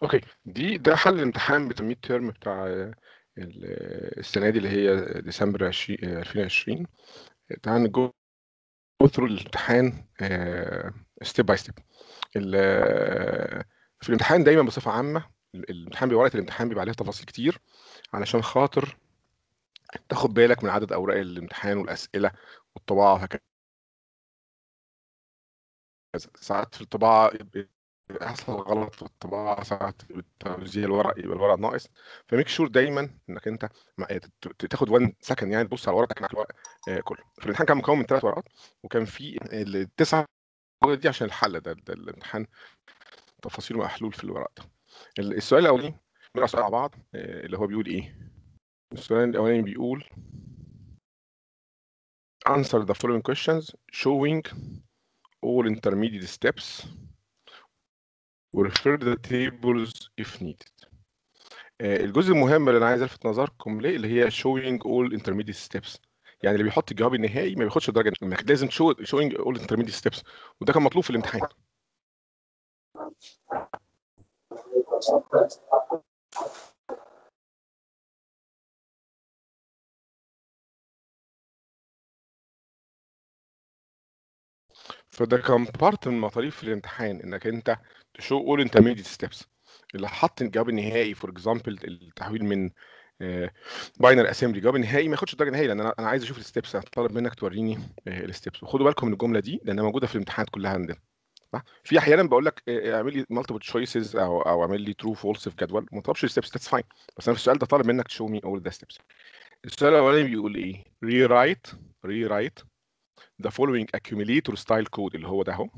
اوكي دي ده حل الامتحان بتاع الميد تيرم بتاع ال- السنه دي اللي هي ديسمبر 20 2020 تعال نجو ثرو الامتحان ستيب باي ستيب في الامتحان دايما بصفه عامه ال- الامتحان بيبقى ورقه الامتحان بيبقى عليها تفاصيل كتير علشان خاطر تاخد بالك من عدد اوراق الامتحان والاسئله والطباعه وهكذا ساعات في الطباعه يحصل غلط في الطباعه ساعات توزيع الورق يبقى الورق ناقص فميك شور دايما انك انت ما- ت- ت- تاخد 1 سكند يعني تبص على ورقك معاك الورق آه، كله في الامتحان كان مكون من ثلاث ورقات وكان في التسعه دي عشان الحل ده, ده الامتحان تفاصيله محلول في الورق ده ال- السؤال الاولاني نقرا سؤال مع بعض آه، اللي هو بيقول ايه السؤال الاولاني بيقول answer the following questions showing all intermediate steps refer the tables if needed آه، الجزء المهم اللي انا عايز الفت نظركم ليه اللي هي showing all intermediate steps يعني اللي بيحط الجواب النهائي ما بياخدش الدرجه النهائية. لازم show showing all intermediate steps وده كان مطلوب في الامتحان فده كان بارت من مطالب في الامتحان انك انت تشو اول انترميديت ستيبس اللي حط الجواب النهائي فور اكزامبل التحويل من باينر اسمبلي جواب النهائي ما ياخدش الدرجه النهائيه لان انا انا عايز اشوف الستبس انا طالب منك توريني الستبس وخدوا بالكم من الجمله دي لانها موجوده في الامتحانات كلها عندنا صح في احيانا بقول لك آه، اعمل لي مالتيبل تشويسز او او اعمل لي ترو فولس في جدول ما طلبش الستبس ذاتس فاين بس انا في السؤال ده طالب منك تشو مي اول ذا ستبس السؤال الاولاني بيقول ايه ري رايت ري رايت the following accumulator style code اللي هو ده اهو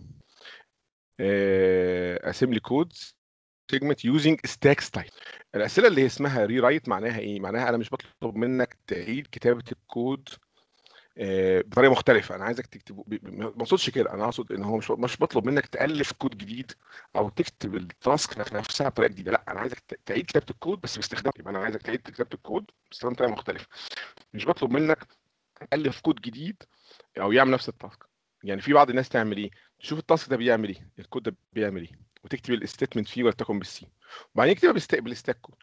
آه، assembly codes segment using stack style الاسئله اللي هي اسمها ري رايت معناها ايه معناها انا مش بطلب منك تعيد كتابه الكود آه، بطريقه مختلفه انا عايزك تكتبه ب- ب- ما اقصدش كده انا اقصد ان هو مش مش بطلب منك تالف كود جديد او تكتب التاسك نفسها بطريقه جديده لا انا عايزك ت- تعيد كتابه الكود بس باستخدام يبقى انا عايزك تعيد كتابه الكود باستخدام طريقه مختلفه مش بطلب منك تالف كود جديد او يعمل نفس التاسك يعني في بعض الناس تعمل ايه تشوف التاسك ده بيعمل ايه الكود ده بيعمل ايه وتكتب الستيتمنت فيه ولتكن بالسي وبعدين يكتبها بالست- بالستاك كود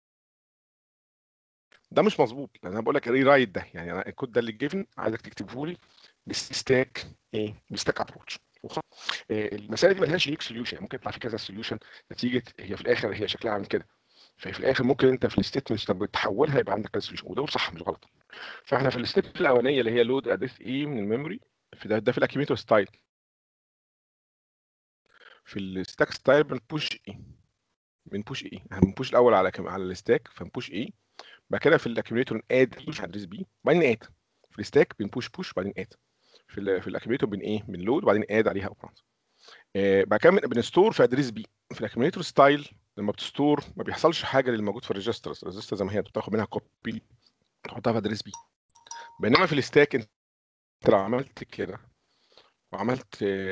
ده مش مظبوط لان انا بقول لك ري رايت ده يعني انا الكود ده اللي جيفن عايزك تكتبه لي بستاك ايه بستاك ابروتش المساله دي ملهاش ليك سوليوشن ممكن يطلع في كذا سوليوشن نتيجه هي في الاخر هي شكلها عامل كده ففي الاخر ممكن انت في الستيتمنت لما بتحولها يبقى عندك كذا سوليوشن وده صح مش غلط فاحنا في الستيب الاولانيه اللي هي لود اديس ايه من الميموري في ده, ده في الاكيميتور ستايل في الستاك ستايل بنبوش ايه بنبوش ايه احنا بنبوش الاول على كم على الستاك فنبوش ايه بعد كده في الاكيميتور اد بوش ادريس بي بعدين اد في الستاك بنبوش بوش بعدين اد في ال في الاكيميتور بن ايه بنلود وبعدين اد عليها اوبرانس آه بعد كده بن- بنستور في ادريس بي في الاكيميتور ستايل لما بتستور ما بيحصلش حاجه للموجود في الريجسترز الريجستر زي ما هي بتاخد منها كوبي تحطها في ادريس بي بينما في الستاك انت لو عملت كده وعملت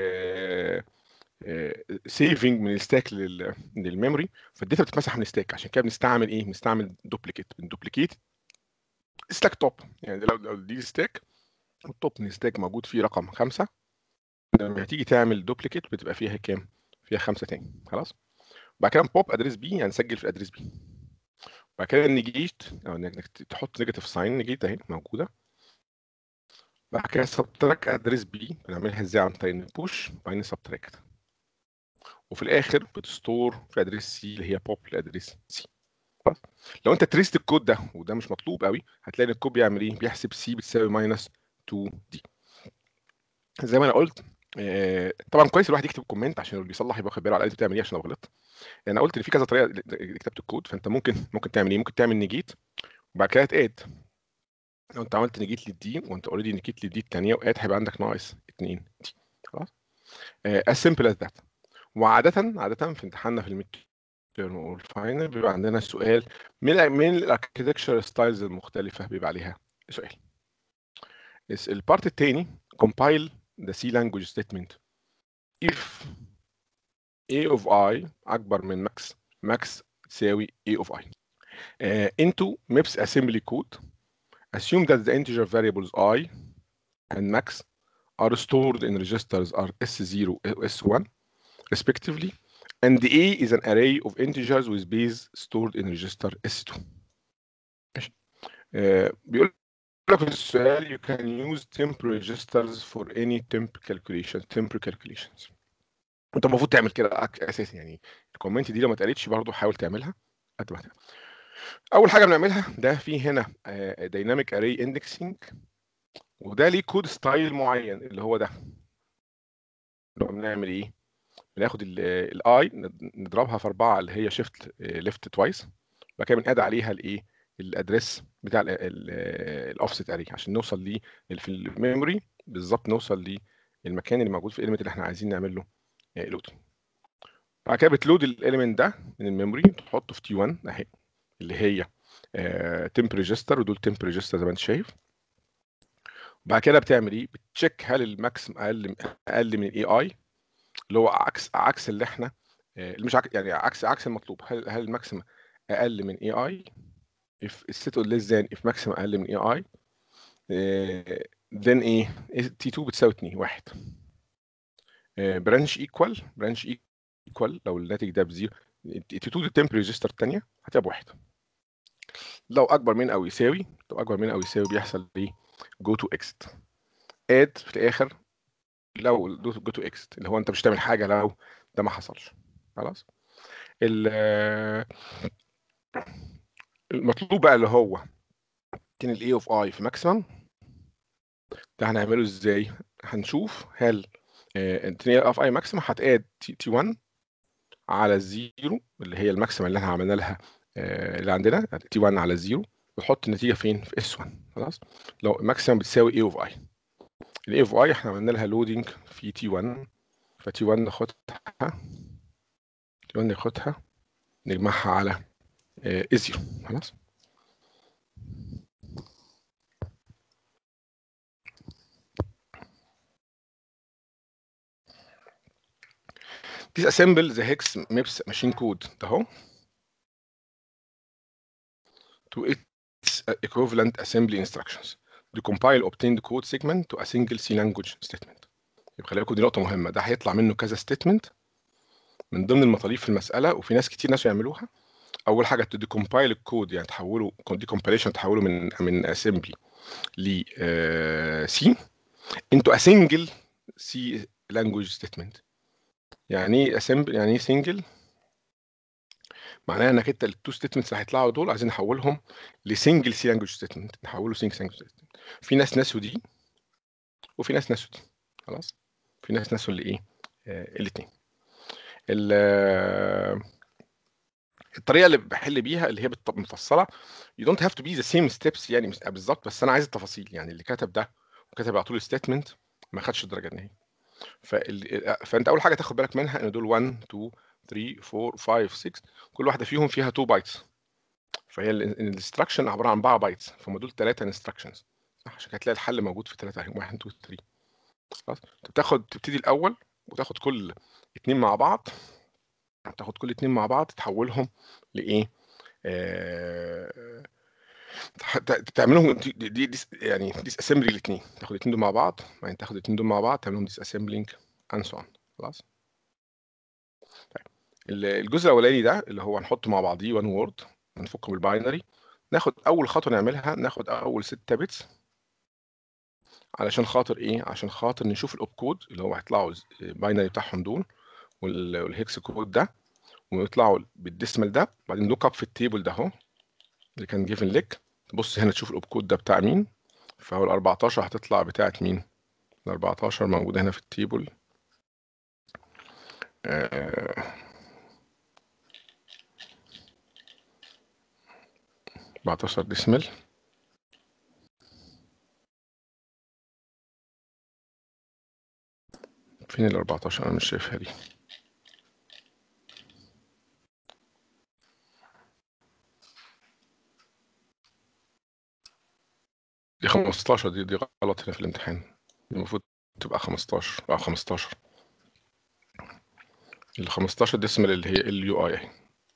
سيفنج من الستاك لل- للميموري فالداتا بتتمسح من الستاك عشان كده بنستعمل ايه؟ بنستعمل دوبليكيت بندوبليكيت ستاك توب يعني لو لو دي ستاك التوب من الستاك موجود فيه رقم خمسة لما تيجي تعمل دوبليكيت بتبقى فيها كام؟ فيها خمسة تاني خلاص؟ بعد كده بوب ادريس بي يعني نسجل في الادريس بي بعد كده نجيت او انك تحط نيجاتيف ساين نجيت اهي موجوده بعد كده سبتراك ادريس بي بنعملها ازاي عن طريق البوش بعدين سبتراكت وفي الاخر بتستور في ادريس سي اللي هي بوب لادريس سي خلاص لو انت تريست الكود ده وده مش مطلوب قوي هتلاقي ان الكود بيعمل ايه بيحسب سي بتساوي ماينس 2 دي زي ما انا قلت آه، طبعا كويس الواحد يكتب كومنت عشان اللي بيصلح يبقى واخد باله على الآلة بتعمل ايه عشان لو غلطت انا قلت ان في كذا طريقه لكتابه الكود فانت ممكن ممكن تعمل ايه ممكن تعمل نيجيت وبعد كده تاد لو انت عملت نيجيت للدي وانت اوريدي نيجيت للدي الثانيه واد هيبقى عندك ناقص 2 دي خلاص as simple as that وعاده عاده في امتحاننا في الميد تيرم والفاينل بيبقى عندنا سؤال من من الاركتكتشر ستايلز المختلفه بيبقى عليها سؤال بس البارت الثاني compile the C language statement if a of i اكبر من max max تساوي a of i uh, into MIPS assembly code assume that the integer variables i and max are stored in registers are s0 s1 respectively and A is an array of integers with base stored in register S2 ماشي آه بيقول لك في السؤال you can use temp registers for any temp calculation temp calculations انت المفروض تعمل كده اساسي يعني الكومنت دي لو ما اتقالتش برضه حاول تعملها قد ما تقدر اول حاجه بنعملها ده في هنا دايناميك اري اندكسنج وده ليه كود ستايل معين اللي هو ده لو بنعمل ايه بناخد الاي نضربها في اربعه اللي هي شيفت ليفت توايس بعد كده بنقاد عليها الايه الادريس بتاع الاوفست اري عشان نوصل ليه في الميموري بالظبط نوصل للمكان اللي موجود في الاليمنت اللي احنا عايزين نعمل له لود بعد كده بتلود الاليمنت ده من الميموري تحطه في تي 1 اهي اللي هي تمب ريجستر ودول تمب ريجستر زي ما انت شايف وبعد كده بتعمل ايه بتشيك هل الماكسيم اقل اقل من الاي اي اللي هو عكس عكس اللي احنا اللي مش عكس يعني عكس عكس المطلوب هل هل الماكسيم اقل من اي اي if الست less than if maximum اقل من اي اي then ايه تي 2 بتساوي 2 واحد برانش ايكوال برانش ايكوال لو الناتج ده بزيرو تي 2 دي التمب ريجستر الثانيه هتبقى بواحد لو اكبر من او يساوي لو اكبر من او يساوي بيحصل ايه جو تو اكست اد في الاخر لو جو تو اكست اللي هو انت مش هتعمل حاجه لو ده ما حصلش خلاص المطلوب بقى اللي هو كان الاي اوف اي في ماكسيمم ده هنعمله ازاي هنشوف هل الاي اوف اي ماكسيمم هتاد تي 1 على الزيرو اللي هي الماكسيمم اللي احنا عملنا لها اللي عندنا تي 1 على الزيرو وتحط النتيجه فين في اس 1 خلاص لو الماكسيمم بتساوي اي اوف اي الاي اوف اي احنا عملنا لها لودنج في تي 1 فتي 1 ناخدها تي 1 ناخدها نجمعها على الزيرو خلاص disassemble the hex maps machine code ده اهو to its equivalent assembly instructions decompile obtained code segment to a single C language statement يبقى خلي بالكم دي نقطة مهمة ده هيطلع منه كذا statement من ضمن المطالب في المسألة وفي ناس كتير ناس يعملوها أول حاجة to decompile الكود يعني تحوله decompilation تحوله من من assembly ل C into a single C language statement يعني ايه اسمبل يعني ايه سنجل معناها انك انت التو ستيتمنتس اللي هيطلعوا دول عايزين نحولهم لسنجل سي لانجوج ستيتمنت نحوله سنجل لانجوج ستيتمنت في ناس نسوا دي وفي ناس نسوا دي خلاص في ناس نسوا اللي ايه آه الاثنين الطريقه اللي بحل بيها اللي هي مفصله you don't have to be the same steps يعني بالظبط بس انا عايز التفاصيل يعني اللي كتب ده وكتب على طول الستيتمنت ما خدش الدرجه النهائيه فال... فانت اول حاجه تاخد بالك منها ان دول 1 2 3 4 5 6 كل واحده فيهم فيها 2 بايتس فهي الانستراكشن عباره عن 4 بايتس فهم دول 3 انستراكشنز صح عشان هتلاقي الحل موجود في 3 1 2 3 خلاص انت بتاخد تبتدي الاول وتاخد كل اتنين مع بعض تاخد كل اتنين مع بعض تحولهم لايه آه... تعملهم دي, دي, دي يعني ديس اسمبلي الاثنين تاخد الاثنين دول مع بعض بعدين تاخد الاثنين دول مع بعض تعملهم ديس اسمبلينج اند سو اون خلاص طيب الجزء الاولاني ده اللي هو هنحطه مع بعضيه وان وورد نفكه بالباينري ناخد اول خطوه نعملها ناخد اول 6 بيتس علشان خاطر ايه عشان خاطر نشوف الاوب كود اللي هو هيطلعوا الباينري بتاعهم دول والهيكس كود ده ويطلعوا بالديسمال ده بعدين لوك اب في التيبل ده اهو اللي كان جيفن ليك تبص هنا تشوف الاوب كود ده بتاع مين فهو ال 14 هتطلع بتاعه مين ال 14 موجوده هنا في التيبل آه 14 ديسمل فين ال 14 انا مش شايفها دي دي 15 دي دي غلط هنا في الامتحان المفروض تبقى 15 اه 15 ال 15 ديسمال اللي هي ال يو اي اهي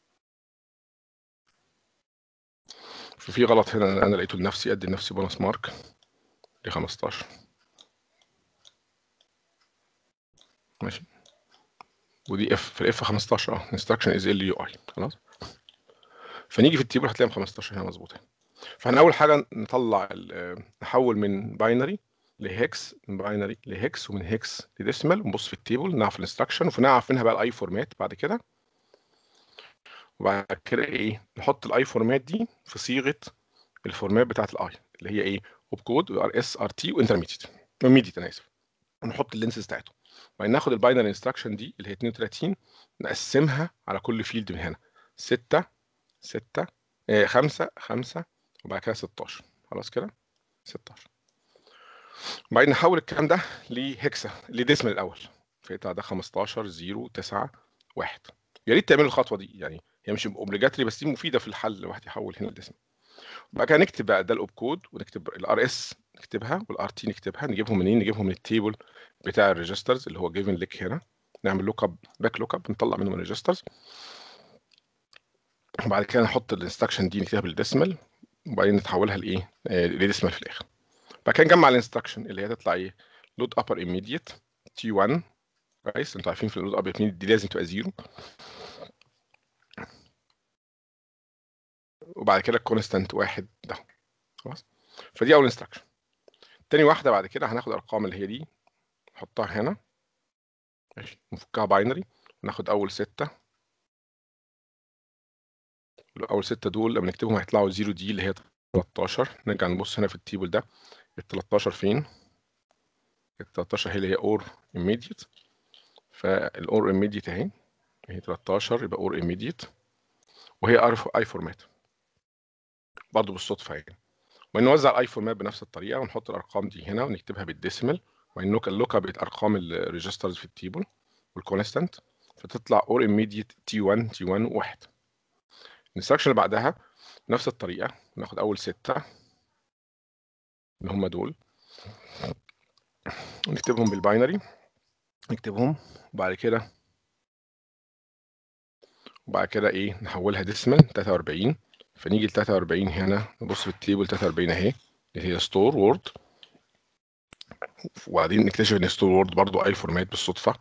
ففي غلط هنا انا لقيته لنفسي ادي لنفسي بونص مارك دي 15 ماشي ودي اف في الاف 15 اه انستراكشن از ال يو اي خلاص فنيجي في التيبل هتلاقيها 15 هنا مظبوطه فاحنا اول حاجه نطلع نحول من باينري لهكس من باينري لهكس ومن هكس لديسمال ونبص في التيبل نعرف الانستراكشن ونعرف منها بقى الاي فورمات بعد كده وبعد كده ايه نحط الاي فورمات دي في صيغه الفورمات بتاعت الاي اللي هي ايه اوب كود ار اس ار تي وانترميديت ميديت انا اسف ونحط اللينسز بتاعته وبعدين ناخد الباينري انستراكشن دي اللي هي 32 نقسمها على كل فيلد من هنا 6 6 5 5 وبعد كده 16 خلاص كده 16 وبعدين نحول الكلام ده لهكسا لديسمال الاول فيطلع ده 15 0 9 1 يا ريت تعملوا الخطوه دي يعني هي مش اوبليجاتري بس دي مفيده في الحل الواحد يحول هنا الديسمال وبعد كده نكتب بقى ده الاوب كود ونكتب الار اس نكتبها والار تي نكتبها نجيبهم منين نجيبهم من التيبل بتاع الريجسترز اللي هو جيفن ليك هنا نعمل لوك اب باك لوك اب نطلع منهم الريجسترز وبعد كده نحط الانستراكشن دي نكتبها بالديسمال وبعدين نتحولها لايه لديسمال في الاخر بعد كده نجمع الانستراكشن اللي هي تطلع ايه لود ابر immediate تي 1 كويس انتوا عارفين في اللود ابر immediate دي لازم تبقى زيرو وبعد كده الكونستانت واحد ده خلاص فدي اول انستراكشن تاني واحده بعد كده هناخد الارقام اللي هي دي نحطها هنا ماشي نفكها باينري ناخد اول ستة اول ستة دول لما نكتبهم هيطلعوا زيرو دي اللي هي 13 نرجع نبص هنا في التيبل ده ال 13 فين ال 13 هي اللي هي اور immediate فالاور immediate اهي هي 13 يبقى اور immediate وهي اي فورمات برضه بالصدفه يعني ونوزع الاي فورمات بنفس الطريقه ونحط الارقام دي هنا ونكتبها بالديسيمال وبعدين اللوكا بارقام الريجسترز في التيبل والكونستانت فتطلع اور immediate تي 1 تي 1 1 الانستراكشن اللي بعدها نفس الطريقه ناخد اول ستة اللي هم دول ونكتبهم بالباينري نكتبهم وبعد كده وبعد كده ايه نحولها ديسمال 43 فنيجي ل 43 هنا نبص في التيبل 43 اهي اللي هي ستور وورد وبعدين نكتشف ان ستور وورد برضو اي فورمات بالصدفه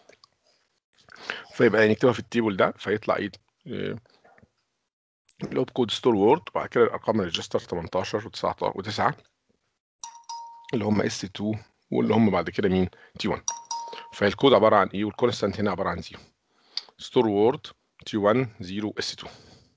فيبقى نكتبها في التيبل ده فيطلع ايه الاوب كود ستور وورد وبعد كده الارقام الريجستر 18 و19 و9 اللي هم اس 2 واللي هم بعد كده مين تي 1 فالكود عباره عن ايه والكونستانت هنا عباره عن 0 ستور وورد تي 1 0 اس 2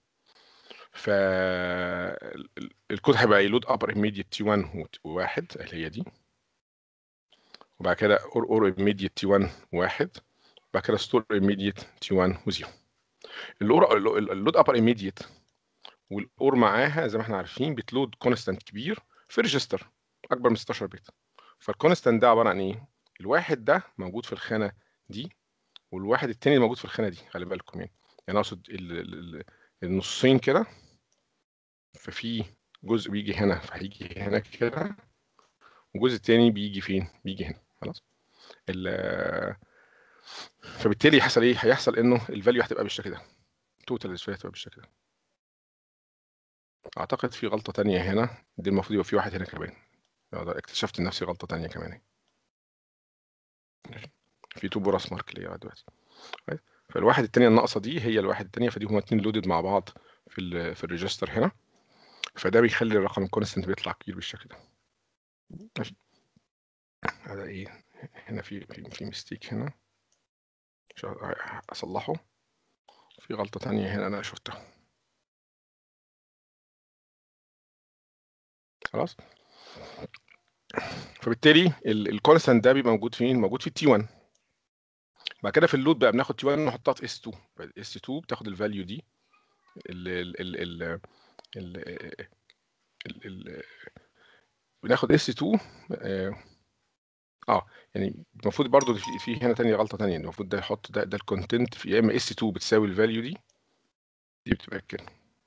فالكود هيبقى يلود ابر immediate تي 1 و1 اللي هي دي وبعد كده اور اور immediate تي 1 1 وبعد كده ستور immediate تي 1 و0 الاور اللود ابر immediate والاور معاها زي ما احنا عارفين بتلود كونستانت كبير في ريجستر اكبر من 16 بت فالكونستانت ده عباره عن ايه الواحد ده موجود في الخانه دي والواحد التاني موجود في الخانه دي خلي بالكم يعني يعني اقصد النصين كده ففي جزء بيجي هنا فهيجي هنا كده والجزء التاني بيجي فين بيجي هنا خلاص فبالتالي هيحصل ايه هيحصل انه الفاليو هتبقى بالشكل ده توتال هتبقى بالشكل ده اعتقد في غلطه تانية هنا دي المفروض يبقى في واحد هنا كمان اكتشفت نفسي غلطه تانية كمان في تو بورس مارك ليا دلوقتي فالواحد التانية الناقصه دي هي الواحد التانية فدي هما اتنين لودد مع بعض في ال في الريجستر هنا فده بيخلي الرقم الكونستنت بيطلع كبير بالشكل ده ماشي هذا ايه هنا في في في ميستيك هنا اصلحه في غلطه تانية هنا انا شفتها خلاص فبالتالي الكونستانت ده بيبقى موجود فين موجود في التي 1 بعد كده في اللود بقى بناخد تي 1 نحطها في اس 2 اس 2 بتاخد الفاليو دي ال ال ال ال ال ال بناخد اس 2 اه يعني المفروض برضو في, في هنا تانية غلطه تانية المفروض ده يحط ده ده الكونتنت في يا اما اس 2 بتساوي الفاليو دي دي بتبقى كده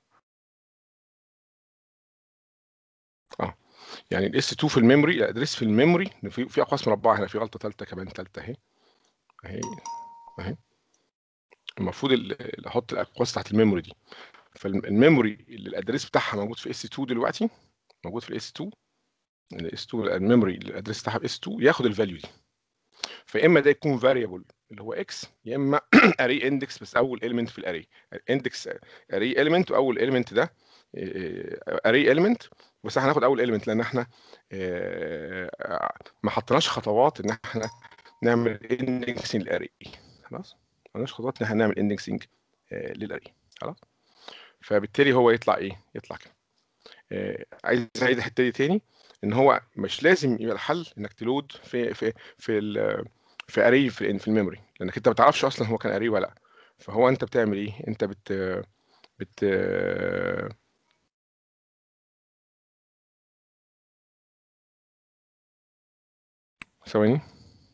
اه يعني الاس 2 في الميموري الادريس في الميموري في في اقواس مربعه هنا في غلطه ثالثه كمان ثالثه اهي اهي اهي المفروض احط الاقواس تحت الميموري دي فالميموري اللي الادريس بتاعها موجود في اس 2 دلوقتي موجود في الاس 2 الاس 2 الميموري اللي الادريس بتاعها في اس 2 ياخد الفاليو دي فاما ده يكون فاريبل اللي هو اكس يا اما اري اندكس بس اول اليمنت في الاري اندكس اري اليمنت واول اليمنت ده اري اليمنت بس احنا هناخد اول اليمنت لان احنا آه، ما حطيناش خطوات ان احنا نعمل اندكسنج للاري خلاص ما عندناش خطوات ان احنا نعمل اندكسنج للاري خلاص فبالتالي هو يطلع ايه يطلع كده آه، عايز اعيد الحته دي تاني ان هو مش لازم يبقى الحل انك تلود في في في ال في اري في, في الميموري لانك انت ما بتعرفش اصلا هو كان اري ولا لا فهو انت بتعمل ايه انت بت بت ثواني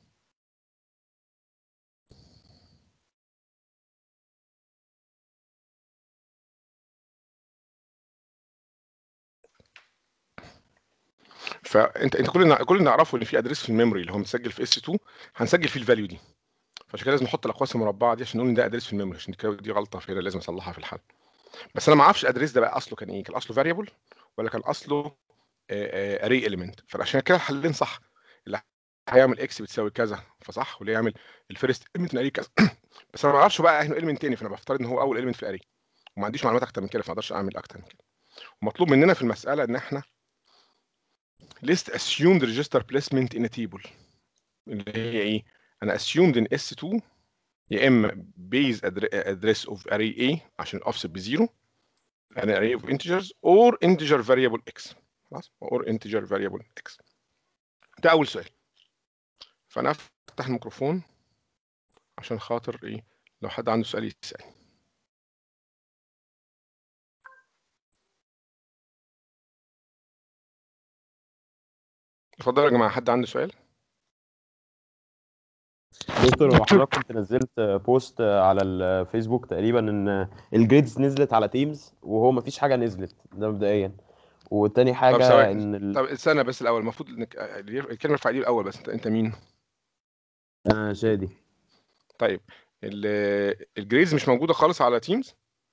فانت انت كل اللي كل اللي نعرفه ان في ادريس في الميموري اللي هو متسجل في اس 2 هنسجل فيه الفاليو دي فعشان كده لازم نحط الاقواس المربعه دي عشان نقول ان ده ادريس في الميموري عشان كده دي غلطه فهنا لازم اصلحها في الحل بس انا ما اعرفش الادريس ده بقى اصله كان ايه كان اصله فاريبل ولا كان اصله اري اليمنت فعشان كده الحلين صح اللي هيعمل اكس بتساوي كذا فصح واللي يعمل الفيرست اليمنت من اري كذا بس انا ما اعرفش بقى انه اليمنت تاني فانا بفترض ان هو اول اليمنت في الاري وما عنديش معلومات اكتر من كده فما اقدرش اعمل اكتر من كده ومطلوب مننا في المساله ان احنا list assumed register placement in a table اللي هي ايه انا assumed ان s2 يا اما base address of array a عشان الاوفست بزيرو an array of integers or integer variable x خلاص or integer variable x ده اول سؤال فانا افتح الميكروفون عشان خاطر ايه لو حد عنده سؤال يسالني اتفضل يا جماعه حد عنده سؤال دكتور هو حضرتك كنت نزلت بوست على الفيسبوك تقريبا ان الجريدز نزلت على تيمز وهو مفيش حاجه نزلت ده مبدئيا وتاني طب حاجه ثواني ان ال... طب استنى بس الاول المفروض انك الكلمه ارفع ايدي الاول بس انت انت مين انا شادي طيب ال- الجريدز مش موجوده خالص على تيمز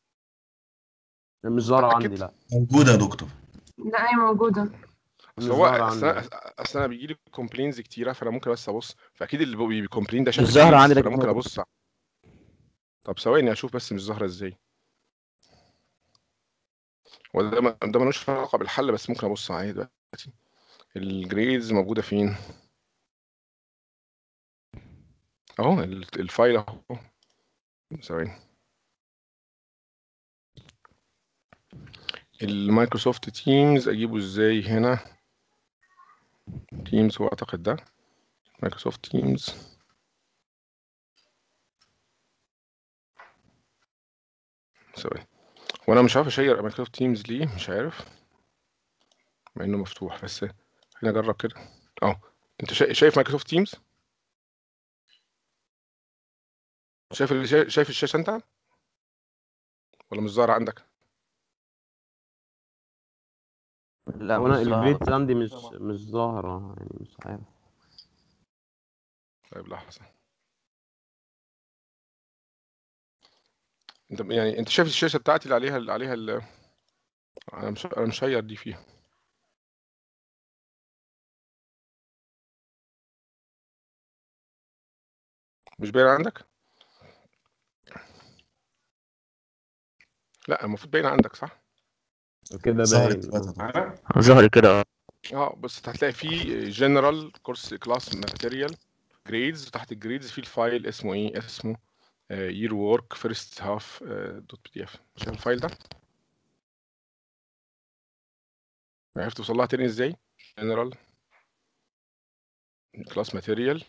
مش ظاهره متأكد؟ عندي لا موجودة يا دكتور لا هي موجودة مش اصل هو ظاهره اصل عندي انا اصل انا بيجي لي كومبلينز كتيره فانا ممكن بس ابص فاكيد اللي بي- بيكومبلين ده شاف مش ظاهرة الجريدز، عندي فانا لكن ممكن موجودة. ابص طب ثواني اشوف بس مش ظاهره ازاي وده ما- ده ملوش علاقه بالحل بس ممكن ابص عليه دلوقتي الجريدز موجوده فين اهو ال- الفايل اهو ثواني المايكروسوفت تيمز اجيبه ازاي هنا تيمز هو اعتقد ده مايكروسوفت تيمز ثواني وانا مش عارف اشير مايكروسوفت تيمز ليه مش عارف مع انه مفتوح بس خلينا اجرب كده اهو انت شا- شايف مايكروسوفت تيمز شايف ال- شا- شايف الشاشه انت ولا مش ظاهر عندك لا وانا الجريدز عندي مش مش ظاهره يعني مش عارف طيب لحظه انت يعني انت شايف الشاشه بتاعتي اللي عليها اللي عليها ال... انا مش انا مشير دي فيها مش باين عندك لا المفروض باين عندك صح كده ظهرت باين دلوقتي يا دكتور. ظهر كده اه اه بس هتلاقي فيه جنرال كورس كلاس ماتيريال جريدز تحت الجريدز في الفايل اسمه ايه اسمه يير وورك فيرست هاف دوت بي دي اف شايف الفايل ده عرفت توصل لها تاني ازاي جنرال كلاس ماتيريال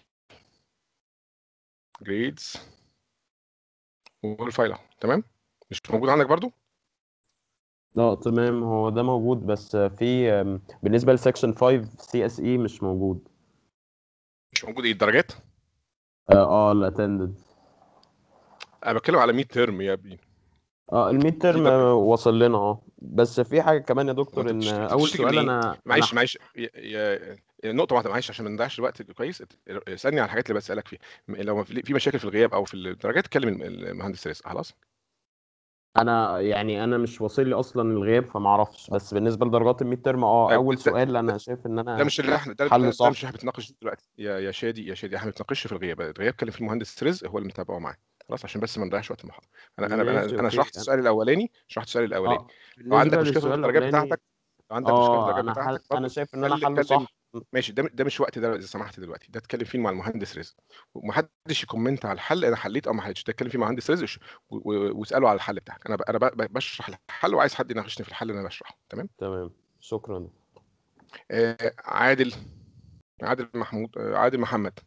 جريدز والفايل اهو تمام مش موجود عندك برضو لا تمام هو ده موجود بس في أم، بالنسبه لسكشن 5 سي اس اي مش موجود مش موجود ايه الدرجات اه اه الاتندد انا بتكلم على 100 ترم يا ابني اه الميد ترم درجة. وصل لنا اه بس في حاجه كمان يا دكتور وأنت ان بتشتكي- اول بتشتكي سؤال من إيه؟ انا معلش أنا- معلش يا- يا- يا نقطة واحدة معلش عشان ما نضيعش الوقت كويس اسألني على الحاجات اللي بسألك فيها م- لو في في مشاكل في الغياب أو في الدرجات كلم الم- المهندس رزق خلاص انا يعني انا مش واصل لي اصلا الغياب فما اعرفش بس بالنسبه لدرجات الميد ترم اه طيب اول ده سؤال انا شايف ان ده انا مش اللي احنا ده, ده, حل ده صح مش اللي احنا بنتناقش فيه دلوقتي يا يا شادي يا شادي احنا ما بنتناقش في الغياب الغياب كان في المهندس رزق هو اللي متابعه معاه خلاص عشان بس ما نضيعش وقت المحاضره انا انا انا, ماشي أنا اوكي شرحت أنا- السؤال الاولاني شرحت السؤال الاولاني اه لو عندك بالنسبه مشكله في للسؤال الدرجات الاولاني بتاعتك لو عندك مشكله في اه الدرجات انا حل... بتاعتك انا برضه شايف ان انا خلي حله كلم صح ماشي ده ده مش وقت ده اذا سمحت دلوقتي ده اتكلم فيه مع المهندس رزق ومحدش يكومنت على الحل انا حليت او ما حليتش ده اتكلم فيه مع المهندس رزق ش- و- و- واساله على الحل بتاعك انا ب- انا ب- ب- بشرح الحل وعايز حد يناقشني في الحل اللي انا بشرحه تمام تمام شكرا آه عادل عادل محمود آه عادل محمد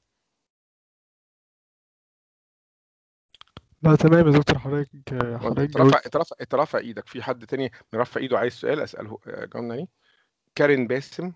لا تمام يا دكتور حضرتك وانت حضرتك اترفع جاوبت اترفع اترفع ايدك في حد تاني مرفع ايده عايز سؤال اساله آه، جاوبنا عليه كارين باسم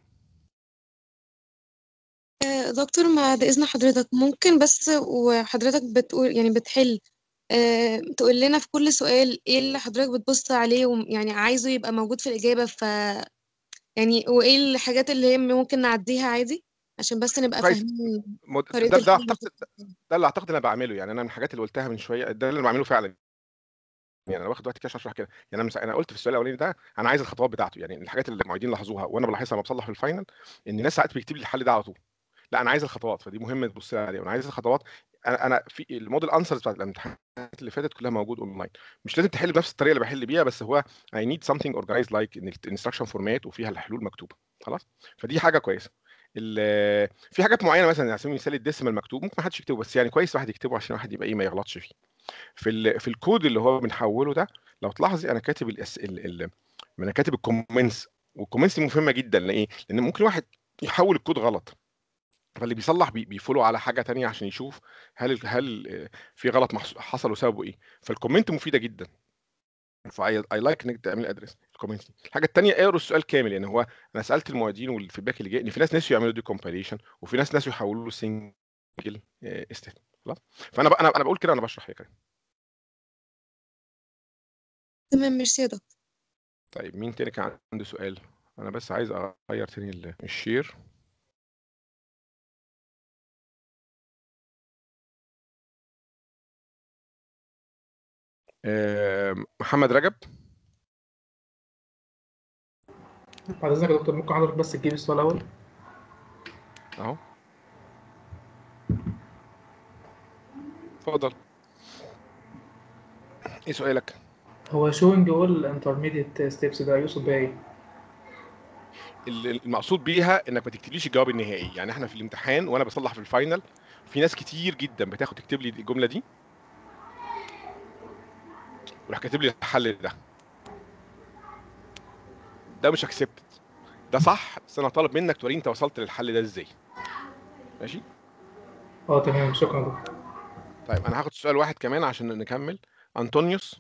آه، دكتور بعد إذن حضرتك ممكن بس وحضرتك بتقول يعني بتحل آه، تقول لنا في كل سؤال ايه اللي حضرتك بتبص عليه ويعني عايزه يبقى موجود في الإجابة ف يعني وايه الحاجات اللي هي ممكن نعديها عادي عشان بس نبقى كويس فاهمين مد- طريقة ده ده الحل اعتقد ده اللي اعتقد انا بعمله يعني انا من الحاجات اللي قلتها من شويه ده اللي انا بعمله فعلا يعني انا واخد وقت كده عشان اشرح كده يعني انا مس- انا قلت في السؤال الاولاني ده انا عايز الخطوات بتاعته يعني الحاجات اللي المعيدين لاحظوها وانا بلاحظها لما بصلح في الفاينل ان الناس ساعات بيكتب لي الحل ده على طول لا انا عايز الخطوات فدي مهمه تبص لي عليها انا عايز الخطوات انا انا في الموديل انسرز بتاعت الامتحانات اللي فاتت كلها موجود اونلاين مش لازم تحل بنفس الطريقه اللي بحل بيها بس هو I need something organized like ان الانستراكشن فورمات وفيها الحلول مكتوبه خلاص فدي حاجه كويسه ال- في حاجات معينه مثلا على سبيل المثال الديسيمال مكتوب ممكن ما حدش يكتبه بس يعني كويس واحد يكتبه عشان واحد يبقى ايه ما يغلطش فيه في ال في الكود اللي هو بنحوله ده لو تلاحظي انا كاتب الأس... ال... ال... انا كاتب الكومنتس والكومنتس دي مهمه جدا ليه؟ لان ممكن واحد يحول الكود غلط فاللي بيصلح بي... بيفولو على حاجه تانية عشان يشوف هل هل آه، في غلط محص- حصل وسببه ايه فالكومنت مفيده جدا فاي اي لايك انك تعمل ادرس الكومنت دي الحاجه الثانيه اقروا السؤال كامل يعني هو انا سالت المعيدين والفيدباك اللي جاي ان في ناس نسيوا يعملوا دي كومبايليشن وفي ناس نسيوا يحولوا له سنجل ستيت خلاص فانا ب... انا انا بقول كده انا بشرح يا كريم تمام ميرسي يا دكتور طيب مين تاني كان عنده سؤال انا بس عايز اغير تاني ال- الشير آه، محمد رجب بعد اذنك يا دكتور ممكن حضرتك بس تجيب السؤال الاول اهو اتفضل ايه سؤالك هو showing all intermediate steps ده يقصد بيها ايه؟ ال- المقصود بيها انك ما تكتبليش الجواب النهائي يعني احنا في الامتحان وانا بصلح في الفاينل في ناس كتير جدا بتاخد تكتب لي الجمله دي وراح كاتب لي الحل ده ده مش اكسبتد ده صح بس انا طالب منك توريني انت وصلت للحل ده ازاي ماشي اه تمام شكرا يا دكتور طيب انا هاخد سؤال واحد كمان عشان نكمل انطونيوس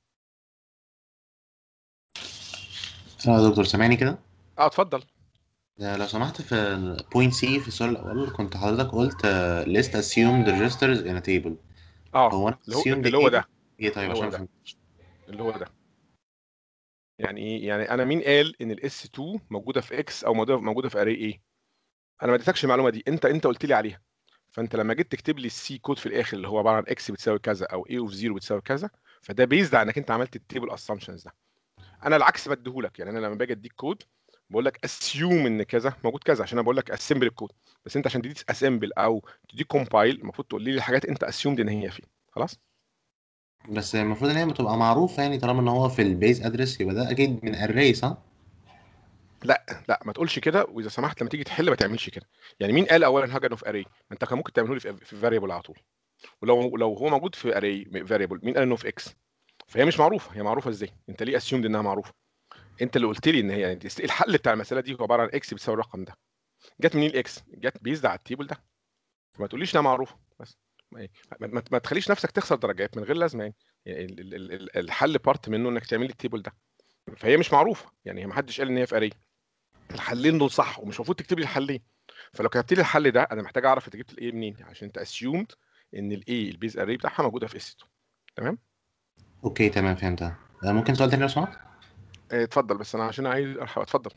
اه يا دكتور سامعني كده اه اتفضل ده لو سمحت في بوينت سي في السؤال الاول كنت حضرتك قلت آه، list assumed registers in a table اه هو انا اللي هو assumed اللي هو ايه ده ايه طيب اللي هو عشان ده. أفهم. اللي هو ده يعني ايه يعني انا مين قال ان الاس 2 موجوده في اكس او موجوده موجوده في اري ايه انا ما اديتكش المعلومه دي انت انت قلت لي عليها فانت لما جيت تكتب لي السي كود في الاخر اللي هو عباره عن اكس بتساوي كذا او اي اوف 0 بتساوي كذا فده بيزد على انك انت عملت التيبل اسامبشنز ده انا العكس بديهولك يعني انا لما باجي اديك كود بقول لك اسيوم ان كذا موجود كذا عشان انا بقول لك اسمبل الكود بس انت عشان تدي اسمبل او تدي كومبايل المفروض تقول لي الحاجات انت اسيومد ان هي فيه خلاص بس المفروض ان هي بتبقى معروفه يعني طالما ان هو في البيز ادرس يبقى ده اكيد من array صح؟ لا لا ما تقولش كده واذا سمحت لما تيجي تحل ما تعملش كده يعني مين قال اولا حاجه انه في اري ما انت كان ممكن تعمله لي في في فاريبل على طول ولو لو هو موجود في اري فاريبل مين قال انه في اكس فهي مش معروفه هي معروفه ازاي انت ليه اسيومد انها معروفه انت اللي قلت لي ان هي يعني الحل بتاع المساله دي هو عباره عن اكس بتساوي الرقم ده جت منين الاكس جت بيزد على التيبل ده فما تقوليش انها معروفه بس ما, إيه، ما, ما, ما تخليش نفسك تخسر درجات من غير لازمه يعني, يعني ال- ال- ال- الحل بارت منه انك تعمل لي التيبل ده فهي مش معروفه يعني هي ما حدش قال ان هي في اري الحلين دول صح ومش المفروض تكتب لي الحلين فلو كتبت لي الحل ده انا محتاج اعرف انت جبت الايه منين عشان انت اسيومد ان الايه البيز اري بتاعها موجوده في اس 2 تمام اوكي تمام فهمتها آه، ممكن سؤال تاني لو سمحت؟ اه، اتفضل بس انا عشان عايز الحق اتفضل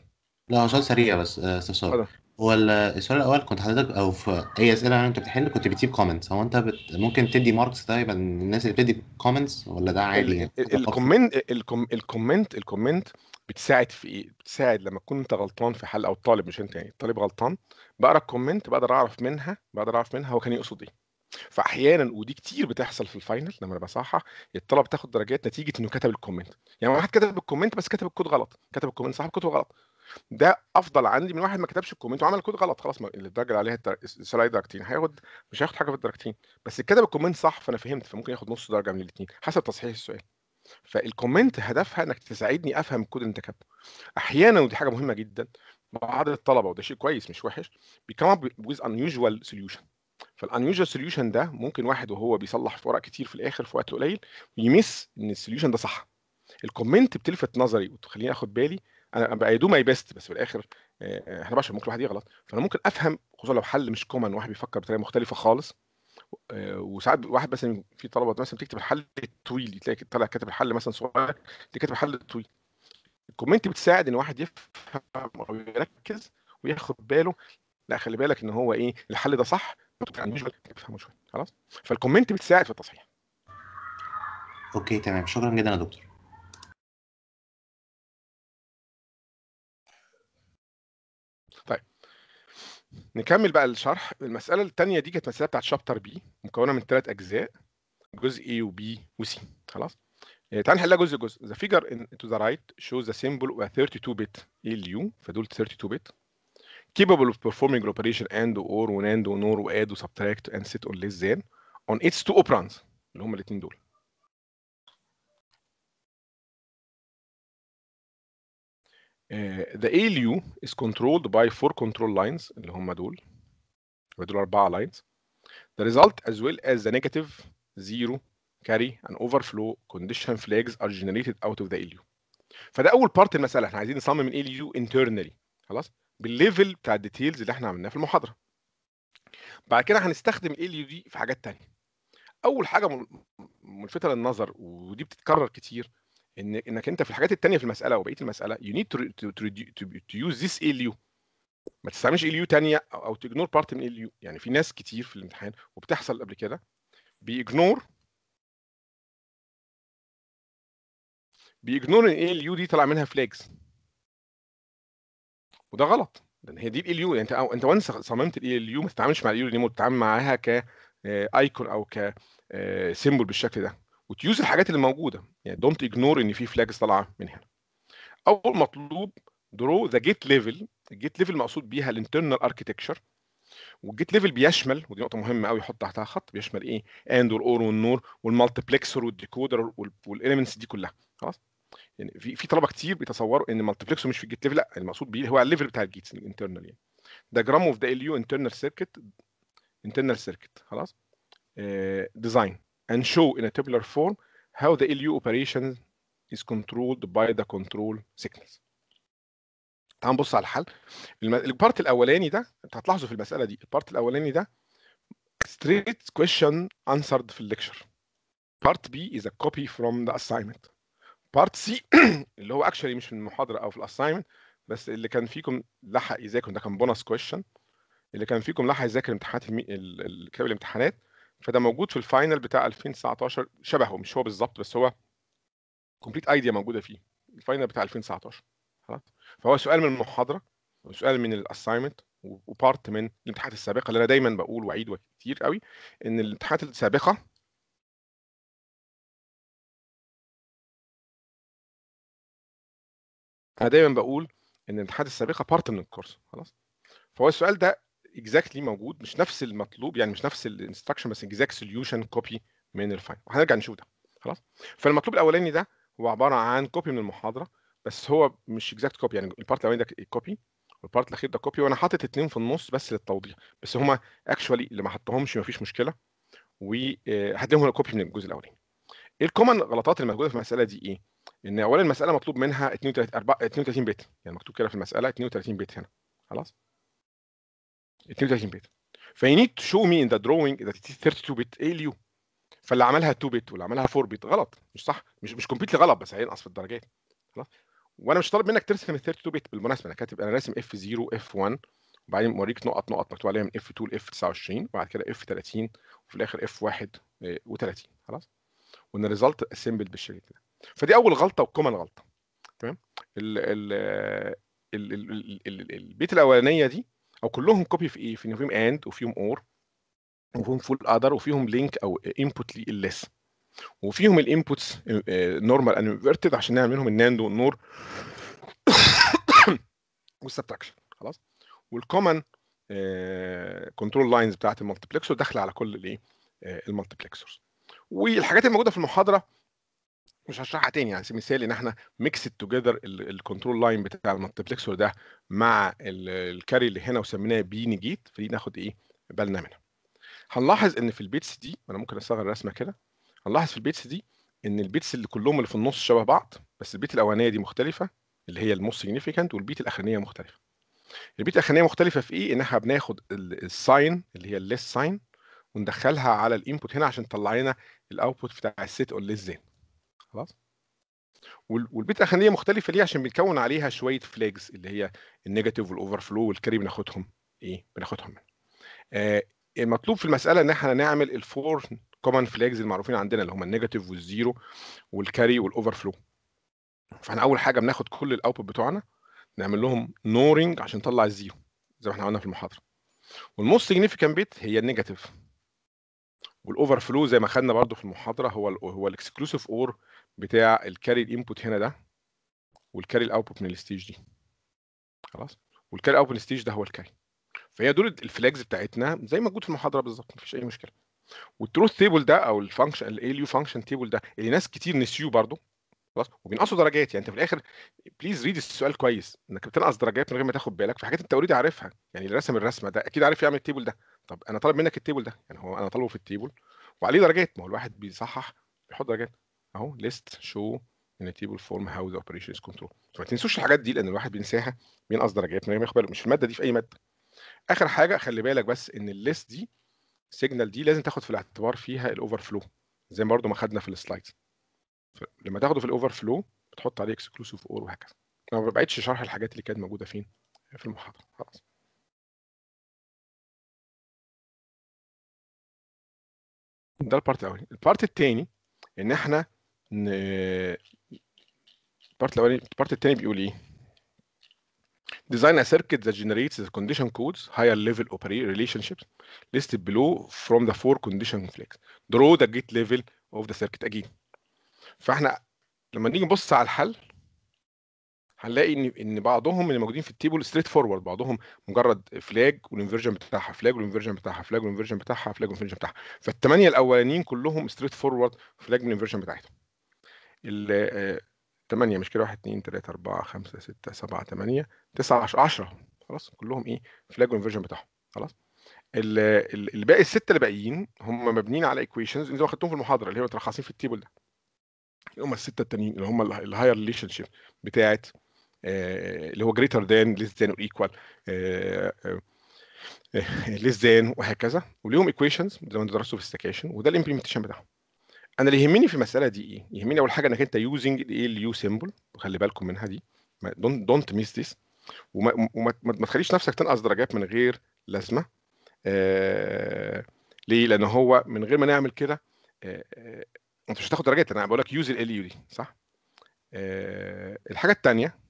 لا هو سؤال سريع بس آه، استفسار اتفضل. هو ال- السؤال الاول كنت حضرتك او في اي اسئله يعني انت بتحل كنت بتسيب كومنتس هو انت بت... ممكن تدي ماركس طيب الناس اللي بتدي كومنتس ولا ده عادي يعني ال- ال- الكومنت الكوم- الكومنت الكومنت بتساعد في ايه؟ بتساعد لما تكون انت غلطان في حل او الطالب مش انت يعني الطالب غلطان بقرا الكومنت بقدر اعرف منها بقدر اعرف منها هو كان يقصد ايه فاحيانا ودي كتير بتحصل في الفاينل لما انا بصحح الطلبه بتاخد درجات نتيجه انه كتب الكومنت يعني واحد كتب الكومنت بس كتب الكود غلط كتب الكومنت صح كتبه غلط ده افضل عندي من واحد ما كتبش الكومنت وعمل الكود غلط خلاص ما- الدرجه اللي عليها الدر- السؤال عليه درجتين هياخد مش هياخد حاجه في الدرجتين بس كتب الكومنت صح فانا فهمت فممكن ياخد نص درجه من الاثنين حسب تصحيح السؤال فالكومنت هدفها انك تساعدني افهم الكود اللي انت كاتبه احيانا ودي حاجه مهمه جدا بعض الطلبه وده شيء كويس مش وحش بيكم اب with unusual solution فالانيوجوال سوليوشن ده ممكن واحد وهو بيصلح في ورق كتير في الاخر في وقت قليل يمس ان السوليوشن ده صح الكومنت بتلفت نظري وتخليني اخد بالي انا بقى دو ماي بيست بس في الاخر آه، احنا بشر ممكن واحد يغلط فانا ممكن افهم خصوصا لو حل مش كومن واحد بيفكر بطريقه مختلفه خالص آه، وساعات واحد مثلا في طلبه مثلا بتكتب الحل الطويل تلاقي طالع كاتب الحل مثلا صغير تلاقي كاتب الحل الطويل الكومنت بتساعد ان واحد يفهم او يركز وياخد باله لا خلي بالك ان هو ايه الحل ده صح مش تفهمه شويه خلاص فالكومنت بتساعد في التصحيح اوكي تمام شكرا جدا يا دكتور نكمل بقى الشرح المساله الثانيه دي كانت مساله بتاعت شابتر بي مكونه من ثلاث اجزاء جزء A وB وC خلاص آه، تعال نحلها جزء جزء the figure in, to the right shows the symbol of a 32 bit ALU فدول 32 bit capable of performing operation and or و and و nor و add و subtract and set or less than on its two operands اللي هم الاثنين دول آه، the ALU is controlled by four control lines اللي هم دول يبقى دول أربعة lines the result as well as the negative zero carry and overflow condition flags are generated out of the ALU فده أول بارت المسألة احنا عايزين نصمم ال ALU internally خلاص بالليفل بتاع الديتيلز اللي احنا عملناها في المحاضرة بعد كده هنستخدم ال ALU دي في حاجات تانية أول حاجة مل- ملفتة للنظر ودي بتتكرر كتير ان انك انت في الحاجات التانية في المسألة وبقية المسألة you need to, to, to, to, to use this ALU ما تستعملش ال يو تانية او أو تجنور بارت من ال يو يعني في ناس كتير في الامتحان وبتحصل قبل كده بيجنور بيجنور ان ال يو دي طلع منها فلاجز وده غلط لان هي دي ال يو انت أو انت وانس صممت ال يو ما تتعاملش مع ال يو ريموت تتعامل معاها ك ايكون او ك سيمبل بالشكل ده وتيوز الحاجات اللي موجوده يعني دونت اجنور ان في فلاجز طالعه من هنا اول مطلوب درو ذا جيت ليفل الجيت ليفل مقصود بيها الانترنال اركتكتشر والجيت ليفل بيشمل ودي نقطه مهمه قوي يحط تحتها خط بيشمل ايه اند والاور والنور والمالتيبلكسر والديكودر والاليمنتس دي كلها خلاص يعني في في طلبه كتير بيتصوروا ان المالتيبلكسر مش في الجيت ليفل لا المقصود بيه هو على الليفل بتاع الجيتس الانترنال يعني diagram of the LU internal circuit internal circuit خلاص uh, design and show in a tabular form how the LU operation is controlled by the control signals تعال نبص على الحل الم- البارت الاولاني ده انت هتلاحظوا في المساله دي البارت الاولاني ده straight question answered في الليكشر part B is a copy from the assignment part C اللي هو actually مش في المحاضره او في الاساينمنت بس اللي كان فيكم لحق يذاكر ده كان بونص question اللي كان فيكم لحق يذاكر امتحانات المي... ال- ال- كتاب الامتحانات فده موجود في الفاينل بتاع 2019 شبهه مش هو بالظبط بس هو كومبليت ايديا موجوده فيه الفاينل بتاع 2019 خلاص فهو سؤال من المحاضره وسؤال من الاساينمنت وبارت من الامتحانات السابقه اللي انا دايما بقول واعيد كتير قوي ان الامتحانات السابقه انا دايما بقول ان الامتحانات السابقه بارت من الكورس خلاص فهو السؤال ده اكزاكتلي موجود مش نفس المطلوب يعني مش نفس الانستراكشن بس اكزاكت سوليوشن كوبي من الفاينل وهنرجع نشوف ده خلاص فالمطلوب الاولاني ده هو عباره عن كوبي من المحاضره بس هو مش اكزاكت كوبي يعني البارت الاولاني ده كوبي والبارت الاخير ده كوبي وانا حاطط اتنين في النص بس للتوضيح بس هما اكشوالي اللي ما حطهمش مفيش مشكله وهديهم كوبي من الجزء الاولاني ايه الكومن غلطات اللي موجوده في المساله دي ايه ان اولا المساله مطلوب منها 32 4 32 بت يعني مكتوب كده في المساله 32 بت هنا خلاص 32 بت فيو نيد تو شو مي ان ذا دروينج ذات 32 بت ايه اليو فاللي عملها 2 بت واللي عملها 4 بت غلط مش صح مش مش كومبليتلي غلط بس هينقص في الدرجات خلاص وانا مش طالب منك ترسم ال 32 بت بالمناسبه انا كاتب انا راسم اف 0 اف 1 وبعدين موريك نقط نقط مكتوب عليها من اف 2 لاف 29 وبعد كده اف 30 وفي الاخر اف 31 خلاص وان الريزلت اسمبل بالشكل ده فدي اول غلطه وكومن غلطه تمام ال ال ال- ال- ال- ال- البيت الاولانيه دي او كلهم كوبي في ايه في إن فيهم اند وفيهم اور وفيهم فول اذر وفيهم لينك او انبوت للليس وفيهم الانبوتس نورمال اند انفيرتد عشان نعمل منهم الناند والنور والسبتراكشن خلاص والكومن كنترول لاينز بتاعت المالتيبلكسور داخله على كل الايه المالتيبلكسورز والحاجات الموجوده في المحاضره مش هشرحها تاني يعني مثال ان احنا ميكس توجذر الكنترول لاين بتاع المالتيبلكسور ده مع ال- الكاري اللي هنا وسميناه بي نيجيت فدي ناخد ايه بالنا منها هنلاحظ ان في البيتس دي انا ممكن اصغر الرسمه كده هنلاحظ في البيتس دي ان البيتس اللي كلهم اللي في النص شبه بعض بس البيت الاولانيه دي مختلفه اللي هي الموست سيجنيفيكانت والبيت الاخرانيه مختلفه البيت الاخرانيه مختلفه في ايه ان احنا بناخد الساين اللي هي الليس ساين وندخلها على الانبوت هنا عشان تطلع لنا الاوتبوت بتاع السيت اور ليس زين خلاص وال- والبيت الاخرانيه مختلفه ليه عشان بنكون عليها شويه فلاجز اللي هي النيجاتيف والاوفر فلو والكاري بناخدهم ايه بناخدهم منها آه المطلوب في المساله ان احنا نعمل الفور كومن فلاجز المعروفين عندنا اللي هم النيجاتيف والزيرو والكاري والاوفر فلو فاحنا اول حاجه بناخد كل الاوتبوت بتوعنا نعمل لهم نورنج عشان نطلع الزيرو زي ما احنا قلنا في المحاضره والموست سيجنيفيكانت بيت هي النيجاتيف والاوفر فلو زي ما خدنا برضو في المحاضره هو ال هو الاكسكلوسيف اور بتاع الكاري الانبوت هنا ده والكاري الاوتبوت من الستيج دي خلاص والكاري اوتبوت من الستيج ده هو الكاري فهي دول الفلاجز بتاعتنا زي ما موجود في المحاضره بالظبط مفيش اي مشكله والتروث تيبل ده او الفانكشن الاليو فانكشن تيبل ده اللي ناس كتير نسيوه برضو خلاص وبينقصوا درجات يعني انت في الاخر بليز ريد السؤال كويس انك بتنقص درجات من غير ما تاخد بالك في حاجات انت اوريدي عارفها يعني اللي رسم الرسمه ده اكيد عارف يعمل التيبل ده طب انا طالب منك التيبل ده يعني هو انا طالبه في التيبل وعليه درجات ما هو الواحد بيصحح بيحط درجات اهو ليست شو ان تيبل فورم هاو ذا اوبريشن از كنترول فما تنسوش الحاجات دي لان الواحد بينساها بينقص درجات من غير ما ياخد باله مش في الماده دي في اي ماده اخر حاجه خلي بالك بس ان الليست دي السيجنال دي لازم تاخد في الاعتبار فيها الاوفر فلو زي ما برضو ما خدنا في السلايدز لما تاخده في الاوفر فلو بتحط عليه اكسكلوسيف اور وهكذا انا ما بعيدش شرح الحاجات اللي كانت موجوده فين في المحاضره خلاص ده البارت الاولاني البارت الثاني ان احنا ن... البارت الاولاني البارت الثاني بيقول ايه Design a circuit that generates the condition codes higher level operator relationships listed below from the four condition flags. Draw the gate level of the circuit again. فاحنا لما نيجي نبص على الحل هنلاقي ان ان بعضهم اللي موجودين في التيبل ستريت فورورد بعضهم مجرد فلاج والانفرجن بتاعها فلاج والانفرجن بتاعها فلاج والانفرجن بتاعها فلاج والانفرجن بتاعها فالثمانيه الاولانيين كلهم ستريت فورورد فلاج والانفرجن بتاعتهم ال 8 مش كده 1 2 3 4 5 6 7 8 9 10 10 خلاص كلهم ايه فلاج والانفرجن بتاعهم خلاص ال- ال- الباقي السته اللي باقيين هم مبنيين على ايكويشنز زي ما خدتهم في المحاضره اللي هي متلخصين في التيبل ده اللي هم السته التانيين اللي هم الهاير ريليشن شيب بتاعت آه، اللي هو greater than less than or equal آه، آه، آه، less than وهكذا وليهم ايكويشنز زي ما انتوا درستوا في السكاشن وده الامبلمنتيشن بتاعهم انا اللي يهمني في المساله دي ايه يهمني اول حاجه انك انت يوزنج الايه اليو سيمبل وخلي بالكم منها دي دونت دونت ميس ذس وما وما ما ما تخليش نفسك تنقص درجات من غير لازمه آه ليه لان هو من غير ما نعمل كده آه آه انت مش هتاخد درجات انا بقول لك يوز ال يو دي صح آه الحاجه الثانيه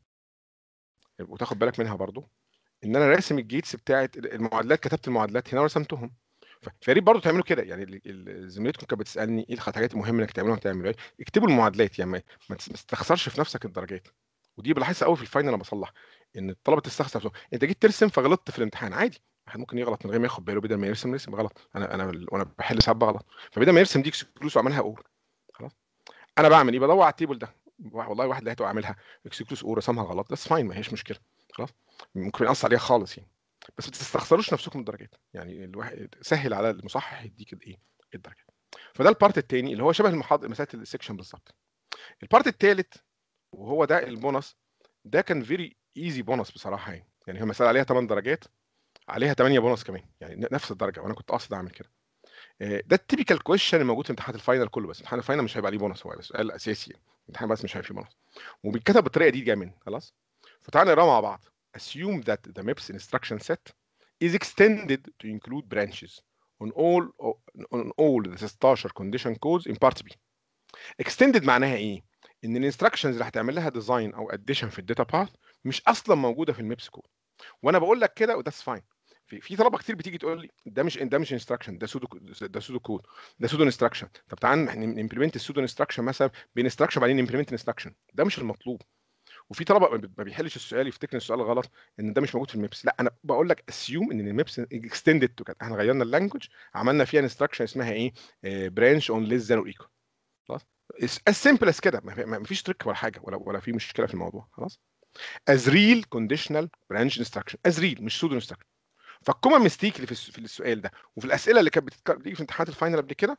وتاخد بالك منها برضو ان انا راسم الجيتس بتاعت المعادلات كتبت المعادلات هنا ورسمتهم ف- فيا ريت برضه تعملوا كده يعني ال- ال- زميلتكم كانت بتسالني ايه الحاجات المهمه انك تعملوها تعملوا ايه اكتبوا المعادلات يعني ما ما تس- ما تستخسرش في نفسك الدرجات ودي بلاحظها قوي في الفاينل انا بصلح ان الطلبه تستخسر نفسهم انت جيت ترسم فغلطت في الامتحان عادي واحد ممكن يغلط من غير ما ياخد باله بدل ما يرسم يرسم غلط انا انا وانا بحل ساعات بغلط فبدل ما يرسم دي اكسكلوس وعملها اور خلاص انا بعمل ايه بدور على التيبل ده والله واحد لقيته عاملها اكسكلوس اور رسمها غلط بس فاين ما هيش مشكله خلاص ممكن ينقص عليها خالص يعني بس ما تستخسروش نفسكم الدرجات يعني الواحد سهل على المصحح يديك الايه الدرجات فده البارت الثاني اللي هو شبه المحاضره مساله السكشن بالظبط البارت الثالث وهو ده البونص ده كان فيري ايزي بونص بصراحه يعني يعني هي مساله عليها 8 درجات عليها 8 بونص كمان يعني نفس الدرجه وانا كنت قاصد اعمل كده آه، ده التيبيكال كويشن الموجود في امتحانات الفاينل كله بس امتحان الفاينل مش هيبقى عليه بونص هو سؤال اساسي يعني الامتحان بس مش هيبقى فيه ملحوظ وبيتكتب بالطريقه دي جايه مني خلاص فتعالى نقرا مع بعض assume that the MIPS instruction set is extended to include branches on all on all the 16 condition codes in part B extended معناها ايه ان الانستراكشنز اللي هتعمل لها ديزاين او اديشن في الداتا باث مش اصلا موجوده في الميبس كود وانا بقول لك كده وذاتس فاين في في طلبه كتير بتيجي تقول لي ده مش ده مش انستراكشن ده سودو ده سودو كود ده سودو انستراكشن طب تعال نمبلمنت السودو انستراكشن مثلا بانستراكشن بعدين نمبلمنت انستراكشن ده مش المطلوب وفي طلبه ما بيحلش السؤال يفتكر السؤال غلط ان ده مش موجود في الميبس لا انا بقول لك اسيوم ان الميبس اكستندد تو كده احنا غيرنا اللانجوج عملنا فيها انستراكشن اسمها ايه برانش اون ليس ذان اور ايكوال خلاص as simple as كده ما فيش تريك ولا حاجه ولا ولا في مشكله في الموضوع خلاص as real conditional branch instruction as real مش pseudo instruction فالكومن ميستيك اللي في في السؤال ده وفي الاسئله اللي كانت بتيجي في امتحانات الفاينل قبل كده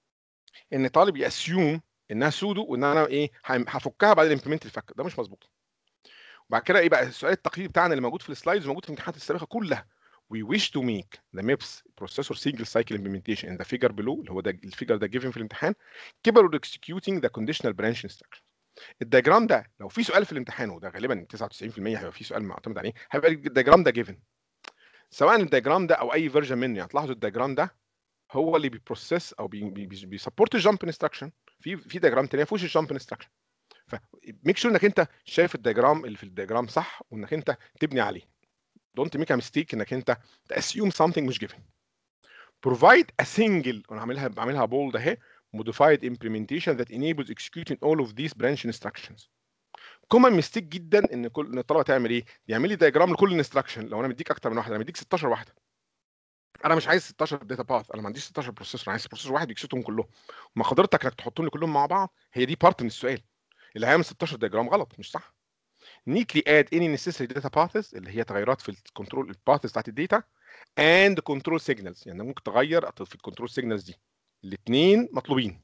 ان طالب ياسيوم انها سودو وان انا ايه هفكها بعد الامبلمنت الفك ده مش مظبوط وبعد كده ايه بقى السؤال التقليدي بتاعنا اللي موجود في السلايدز موجود في الامتحانات السابقه كلها we wish to make the MIPS processor single cycle implementation in the figure below اللي هو ده الفيجر ده given في الامتحان capable of executing the conditional branch instruction الدياجرام ده لو في سؤال في الامتحان وده غالبا 99% هيبقى في سؤال معتمد عليه هيبقى الدياجرام ده given سواء الدياجرام ده او اي فيرجن منه يعني تلاحظوا الدياجرام ده هو اللي بيبروسيس او بيسبورت الجامب انستراكشن في في دياجرام تاني ما فيهوش الجامب انستراكشن فميك شور انك انت شايف الدياجرام اللي في الدياجرام صح وانك انت تبني عليه دونت ميك ا ميستيك انك انت تاسيوم something مش given provide a single انا عاملها بعملها بولد اهي modified implementation that enables executing all of these branch instructions كومن ميستيك جدا ان كل ان الطلبه تعمل ايه؟ يعمل لي دايجرام لكل انستراكشن لو انا مديك اكتر من واحده انا مديك 16 واحده انا مش عايز 16 داتا باث انا ما عنديش 16 بروسيسور انا عايز بروسيسور واحد يكسيتهم كلهم ما قدرتك انك تحطهم لي كلهم مع بعض هي دي بارت من السؤال اللي هيعمل 16 دايجرام غلط مش صح neatly add any necessary data paths اللي هي تغيرات في الكنترول الباثز بتاعت الداتا and control signals يعني ممكن تغير في الكنترول signals دي الاثنين مطلوبين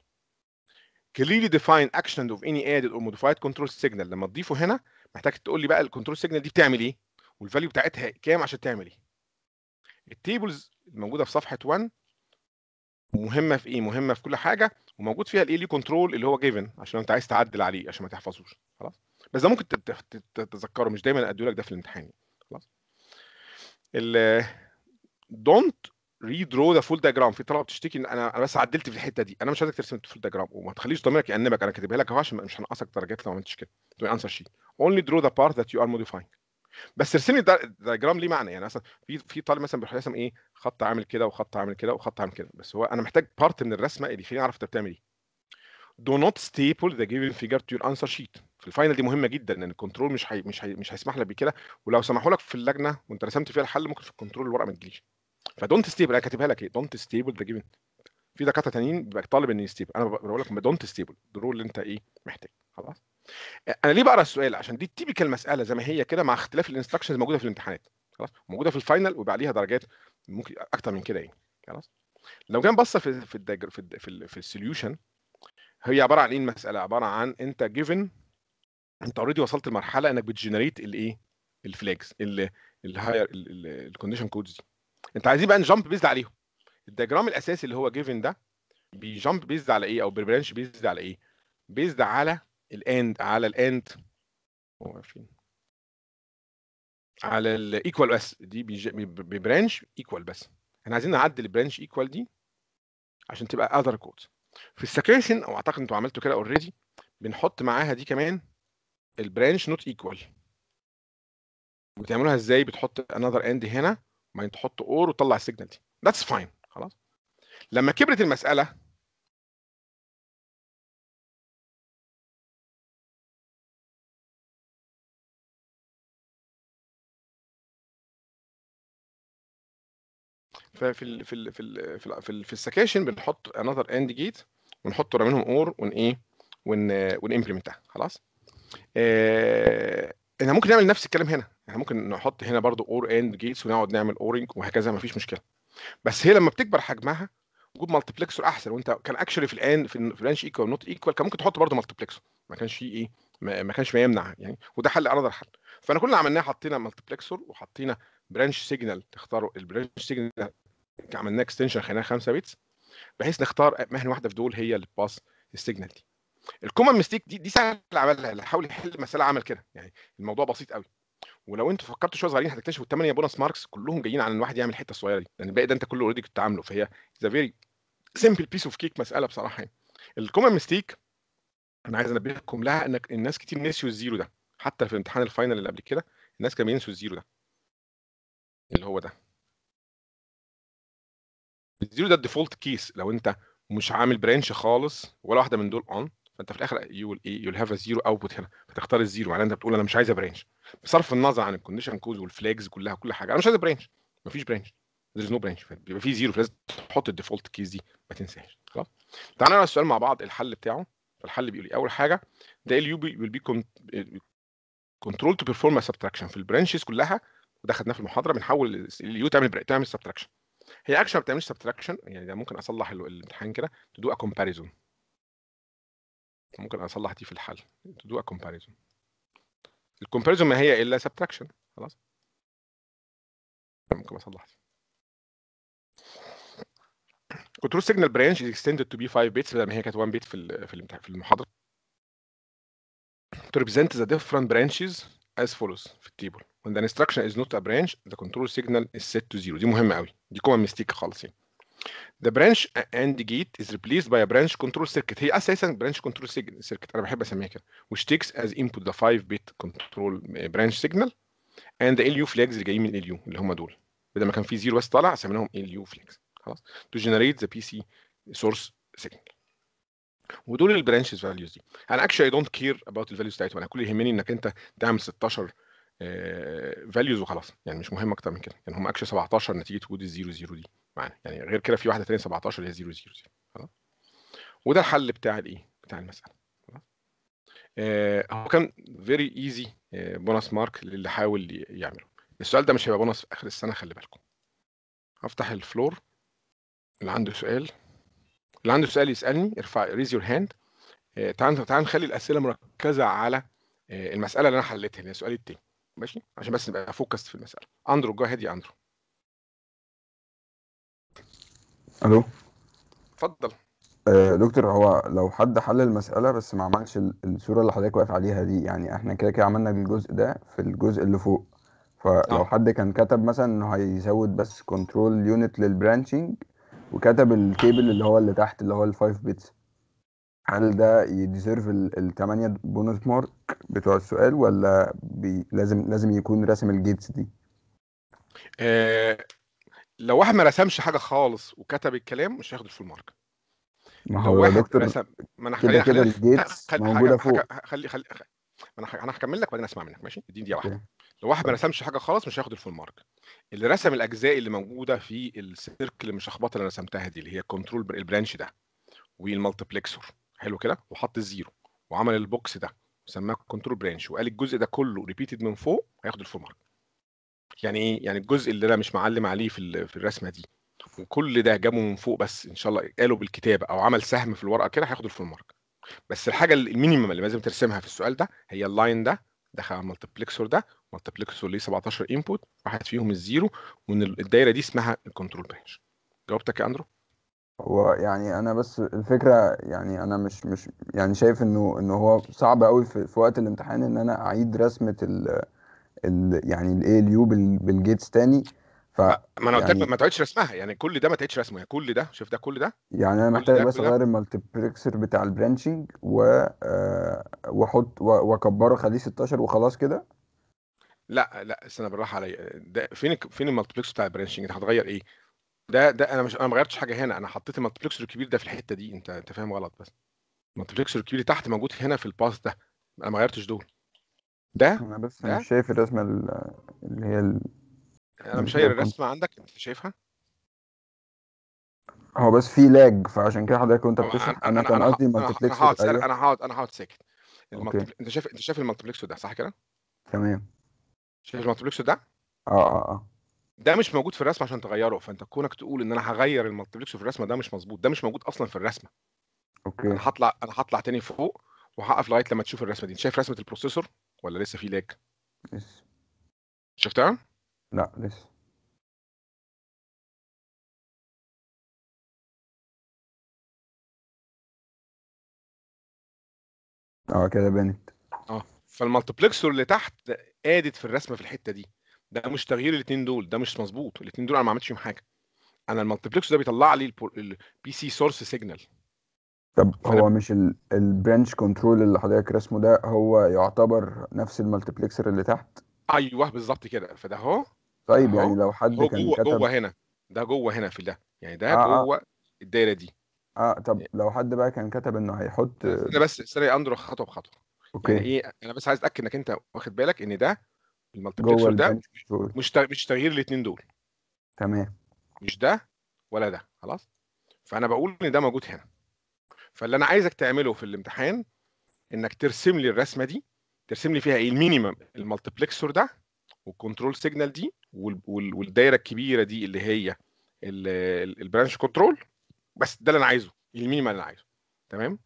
clearly define action of any added or modified control signal لما تضيفه هنا محتاج تقول لي بقى الكنترول سيجنال دي بتعمل ايه والفاليو بتاعتها كام عشان تعمل ايه التيبلز الموجوده في صفحه 1 مهمه في ايه مهمه في كل حاجه وموجود فيها الاي لي كنترول اللي هو جيفن عشان انت عايز تعدل عليه عشان ما تحفظوش خلاص بس ده ممكن تتذكره مش دايما ادوا لك ده في الامتحان خلاص ال دونت ريدرو ذا فول دايجرام في طلبه بتشتكي ان انا انا بس عدلت في الحته دي انا مش عايزك ترسم الفول دايجرام وما تخليش ضميرك يأنبك انا كاتبها لك اهو عشان مش هنقصك درجات لو ما عملتش كده تبقى انسر شيت only draw the part that you are modifying بس ارسم لي الدايجرام ليه معنى يعني مثلا في في طالب مثلا بيروح يرسم ايه خط عامل كده وخط عامل كده وخط عامل كده بس هو انا محتاج بارت من الرسمه اللي يخليني اعرف انت بتعمل ايه do not staple the given figure to your answer sheet في الفاينل دي مهمه جدا لان الكنترول مش هي مش هي مش هيسمح لك بكده ولو سمحوا لك في اللجنه وانت رسمت فيها الحل ممكن في الكنترول الورقه ما تجيش فدونت ستيبل انا كاتبها لك ايه دونت ستيبل ذا جيفن في دكاتره تانيين بيبقى طالب ان يستيبل انا بقول لك دونت ستيبل الرول اللي انت ايه محتاج خلاص انا ليه بقرا السؤال عشان دي التيبيكال مساله زي ما هي كده مع اختلاف الانستراكشنز موجوده في الامتحانات خلاص موجوده في الفاينل ويبقى عليها درجات ممكن اكتر من كده يعني خلاص لو كان بص في في الدايجر في ال في, ال في السوليوشن هي عباره عن ايه المساله عباره عن انت جيفن انت اوريدي وصلت لمرحله انك بتجنريت الايه الفلاجز الهاير الكونديشن كودز دي انت عايزين بقى نجامب بيزد عليهم الدياجرام الاساسي اللي هو جيفن ده بيجامب بيزد على ايه او بالبرانش بيزد على ايه بيزد على الاند على الاند هو فين على الايكوال بس دي ببرانش ايكوال بس احنا عايزين نعدل البرانش ايكوال دي عشان تبقى اذر كود في السكاشن او اعتقد انتوا عملتوا كده اوريدي بنحط معاها دي كمان البرانش نوت ايكوال بتعملوها ازاي بتحط انذر اند هنا وبعدين تحط اور وتطلع السيجنال دي ذاتس فاين خلاص لما كبرت المساله ففي ال في ال في ال في, ال في, ال في السكاشن بنحط انذر اند جيت ونحط ورا منهم اور ون ايه ون ونimplementها خلاص آه احنا ممكن نعمل نفس الكلام هنا احنا ممكن نحط هنا برضو اور اند جيتس ونقعد نعمل اورنج وهكذا مفيش مشكله بس هي لما بتكبر حجمها وجود مالتيبلكسور احسن وانت كان اكشولي في الان في البرانش ايكوال نوت ايكوال كان ممكن تحط برضو مالتيبلكسور ما كانش فيه ايه ما, ما كانش ما يمنع يعني وده حل انذر حل فانا كل اللي عملناه حطينا مالتيبلكسور وحطينا برانش سيجنال تختاروا البرانش سيجنال عملناه اكستنشن خليناها 5 بيتس بحيث نختار مهنه واحده في دول هي اللي تباص السيجنال دي الكومن ميستيك دي دي سهل عملها اللي حاول يحل مساله عمل كده يعني الموضوع بسيط قوي ولو انتوا فكرتوا شويه صغيرين هتكتشفوا الثمانيه بونص ماركس كلهم جايين على ان الواحد يعمل الحته الصغيره دي لان الباقي ده انت كله اوريدي كنت عامله فهي ذا فيري سمبل بيس اوف كيك مساله بصراحه يعني الكومن ميستيك انا عايز انبهكم لها انك الناس كتير نسيوا الزيرو ده حتى في امتحان الفاينل اللي قبل كده الناس كانوا بينسوا الزيرو ده اللي هو ده الزيرو ده الديفولت كيس لو انت مش عامل برانش خالص ولا واحده من دول اون فانت في الاخر يو ويل ايه يو هاف ا زيرو اوتبوت هنا فتختار الزيرو معناه انت بتقول انا مش عايز برانش بصرف النظر عن الكونديشن كوز والفلاجز كلها كل حاجه انا مش عايز برانش مفيش برانش there is no branch بيبقى في زيرو فلازم تحط الديفولت كيس دي ما تنساهاش خلاص تعالى نقرا السؤال مع بعض الحل بتاعه فالحل بيقول ايه اول حاجه ده ال يو will be control to perform a subtraction في البرانشز كلها وده خدناه في المحاضره بنحول اليو تعمل تعمل subtraction هي اكشن ما بتعملش سبتراكشن يعني ده ممكن اصلح ال- الامتحان كده to do a comparison ممكن اصلح دي في الحل to do a comparison الكومباريزون ما هي الا سبتراكشن خلاص ممكن اصلح دي control signal branch is extended to be 5 bits بدل ما هي كانت 1 bit في ال- في الامتحان في المحاضره to represent the different branches as follows في التيبل when the instruction is not a branch the control signal is set to 0 دي مهمه قوي دي كومن ميستيك خالص يعني The branch and gate is replaced by a branch control circuit هي اساسا branch control sig- circuit انا بحب اسميها كده which takes as input the 5 bit control branch signal and the LU flags اللي جايين من LU اللي هم دول بدل ما كان في زيرو بس طالع سميناهم LU flags خلاص to generate the PC source signal ودول البرانشز فاليوز دي انا actually I don't care about الفاليوز بتاعتهم انا كل اللي يهمني انك انت تعمل 16 فاليوز وخلاص يعني مش مهم اكتر من كده يعني هم اكشلي 17 نتيجه وجود الزيرو زيرو دي معانا يعني غير كده في واحده ثانيه 17 اللي هي 0 0 0 خلاص وده الحل بتاع الايه بتاع المساله خلاص آه هو كان فيري ايزي بونص مارك للي حاول ي- يعمله السؤال ده مش هيبقى بونص في اخر السنه خلي بالكم هفتح الفلور اللي عنده سؤال اللي عنده سؤال يسالني ارفع ريز يور هاند تعال تعال نخلي الاسئله مركزه على آه، المساله اللي انا حليتها اللي هي السؤال التاني ماشي عشان بس نبقى فوكس في المساله اندرو جو هيد يا اندرو الو اتفضل آه، دكتور هو لو حد حل المسألة بس ما عملش ال- الصورة اللي حضرتك واقف عليها دي يعني احنا كده كده عملنا الجزء ده في الجزء اللي فوق فلو آه. حد كان كتب مثلا انه هيزود بس كنترول يونت للبرانشنج وكتب الكيبل اللي هو اللي تحت اللي هو الفايف بيتس هل ده يديزيرف الثمانية بونus مارك بتوع السؤال ولا بي لازم لازم يكون راسم الجيتس دي آه، لو واحد ما رسمش حاجه خالص وكتب الكلام مش هياخد الفول مارك ما لو هو يا واحد دكتور رسم ما انا كده خلينا كده خلينا الجيتس خلي موجودة حاجة- فوق حاجة- خلي خلي خلي- انا ه- انا هكمل لك وبعدين اسمع منك ماشي اديني دقيقه واحده اوكي لو واحد ما طيب. رسمش حاجه خالص مش هياخد الفول مارك اللي رسم الاجزاء اللي موجوده في السيركل المشخبطه اللي رسمتها دي اللي هي كنترول البرانش ده والمالتيبلكسور حلو كده وحط الزيرو وعمل البوكس ده وسماه كنترول برانش وقال الجزء ده كله ريبيتد من فوق هياخد الفول مارك يعني ايه يعني الجزء اللي انا مش معلم عليه في ال- في الرسمه دي وكل ده جابه من فوق بس ان شاء الله قالوا بالكتابه او عمل سهم في الورقه كده هياخد الفول مارك بس الحاجه المينيمم اللي لازم ترسمها في السؤال ده هي اللاين ده دخل على المالتيبلكسور ده مالتيبلكسور ليه 17 انبوت واحد فيهم الزيرو وان الدايره دي اسمها الكنترول برانش جاوبتك يا اندرو هو يعني انا بس الفكره يعني انا مش مش يعني شايف انه انه هو صعب قوي في, في وقت الامتحان ان انا اعيد رسمه ال ال يعني الاي ال يو بالجيتس تاني ف ما انا قلت يعني لك ما تعيدش رسمها يعني كل ده ما تعيدش رسمه يعني كل ده شوف ده كل ده يعني انا كل محتاج ده بس كل ده اغير المالتيبلكسر بتاع البرانشنج و آه، واحط و- واكبره اخليه 16 وخلاص كده لا لا استنى بالراحه عليا ده فين ال- فين المالتيبلكس بتاع البرانشنج انت هتغير ايه ده ده انا مش انا ما غيرتش حاجه هنا انا حطيت المالتيبلكسر الكبير ده في الحته دي انت انت فاهم غلط بس المالتيبلكسر الكبير اللي تحت موجود هنا في الباس ده انا ما غيرتش دول ده انا بس ده مش شايف الرسمه ال- اللي هي ال- انا مش اللي شايف هي الرسمه عندك انت شايفها هو بس في لاج فعشان كده حضرتك وانت طب بتشرح انا انا انا كان انا قصدي انا انا مالتيبلكسر هقعد سر- ايوه انا هقعد انا هقعد ساكت اوكي المالتيبل... انت شايف انت شايف المالتيبلكسر ده صح كده تمام شايف المالتيبلكسر ده اه اه اه ده مش موجود في الرسمه عشان تغيره فانت كونك تقول ان انا هغير المالتيبلكسر في الرسمه ده مش مظبوط ده مش موجود اصلا في الرسمه اوكي انا هطلع انا هطلع تاني فوق وهقف لغايه لما تشوف الرسمه دي انت شايف رسمه البروسيسور ولا لسه في لاج لسه شفتها لا لسه اه كده بانت اه فالمالتبلكسور اللي تحت ادت في الرسمه في الحته دي ده مش تغيير الاثنين دول ده مش مظبوط الاثنين دول انا ما عملتش فيهم حاجه انا المالتبلكسور ده بيطلع لي البي سي سورس سيجنال طب فأنا- هو مش البرانش كنترول اللي حضرتك رسمه ده هو يعتبر نفس المالتبلكسر اللي تحت ايوه بالظبط كده فده اهو طيب أهو. يعني لو حد هو كان جوه كتب جوه هنا ده جوه هنا في ده يعني ده آه، آه. جوه الدايره دي اه طب لو حد بقى كان كتب انه هيحط انا بس استنى يا اندرو خطوه بخطوه يعني اوكي ايه انا بس عايز اتاكد انك انت واخد بالك ان ده جوه المالتبلكسور ده البرانش كنترول مش تغ- مش تغيير الاثنين دول تمام مش ده ولا ده خلاص فانا بقول ان ده موجود هنا فاللي انا عايزك تعمله في الامتحان انك ترسم لي الرسمه دي ترسم لي فيها ايه المينيمم المالتبلكسور ده والكنترول سيجنال دي وال- وال- والدايره الكبيره دي اللي هي ال- ال- البرانش كنترول بس ده اللي انا عايزه المينيمم اللي انا عايزه تمام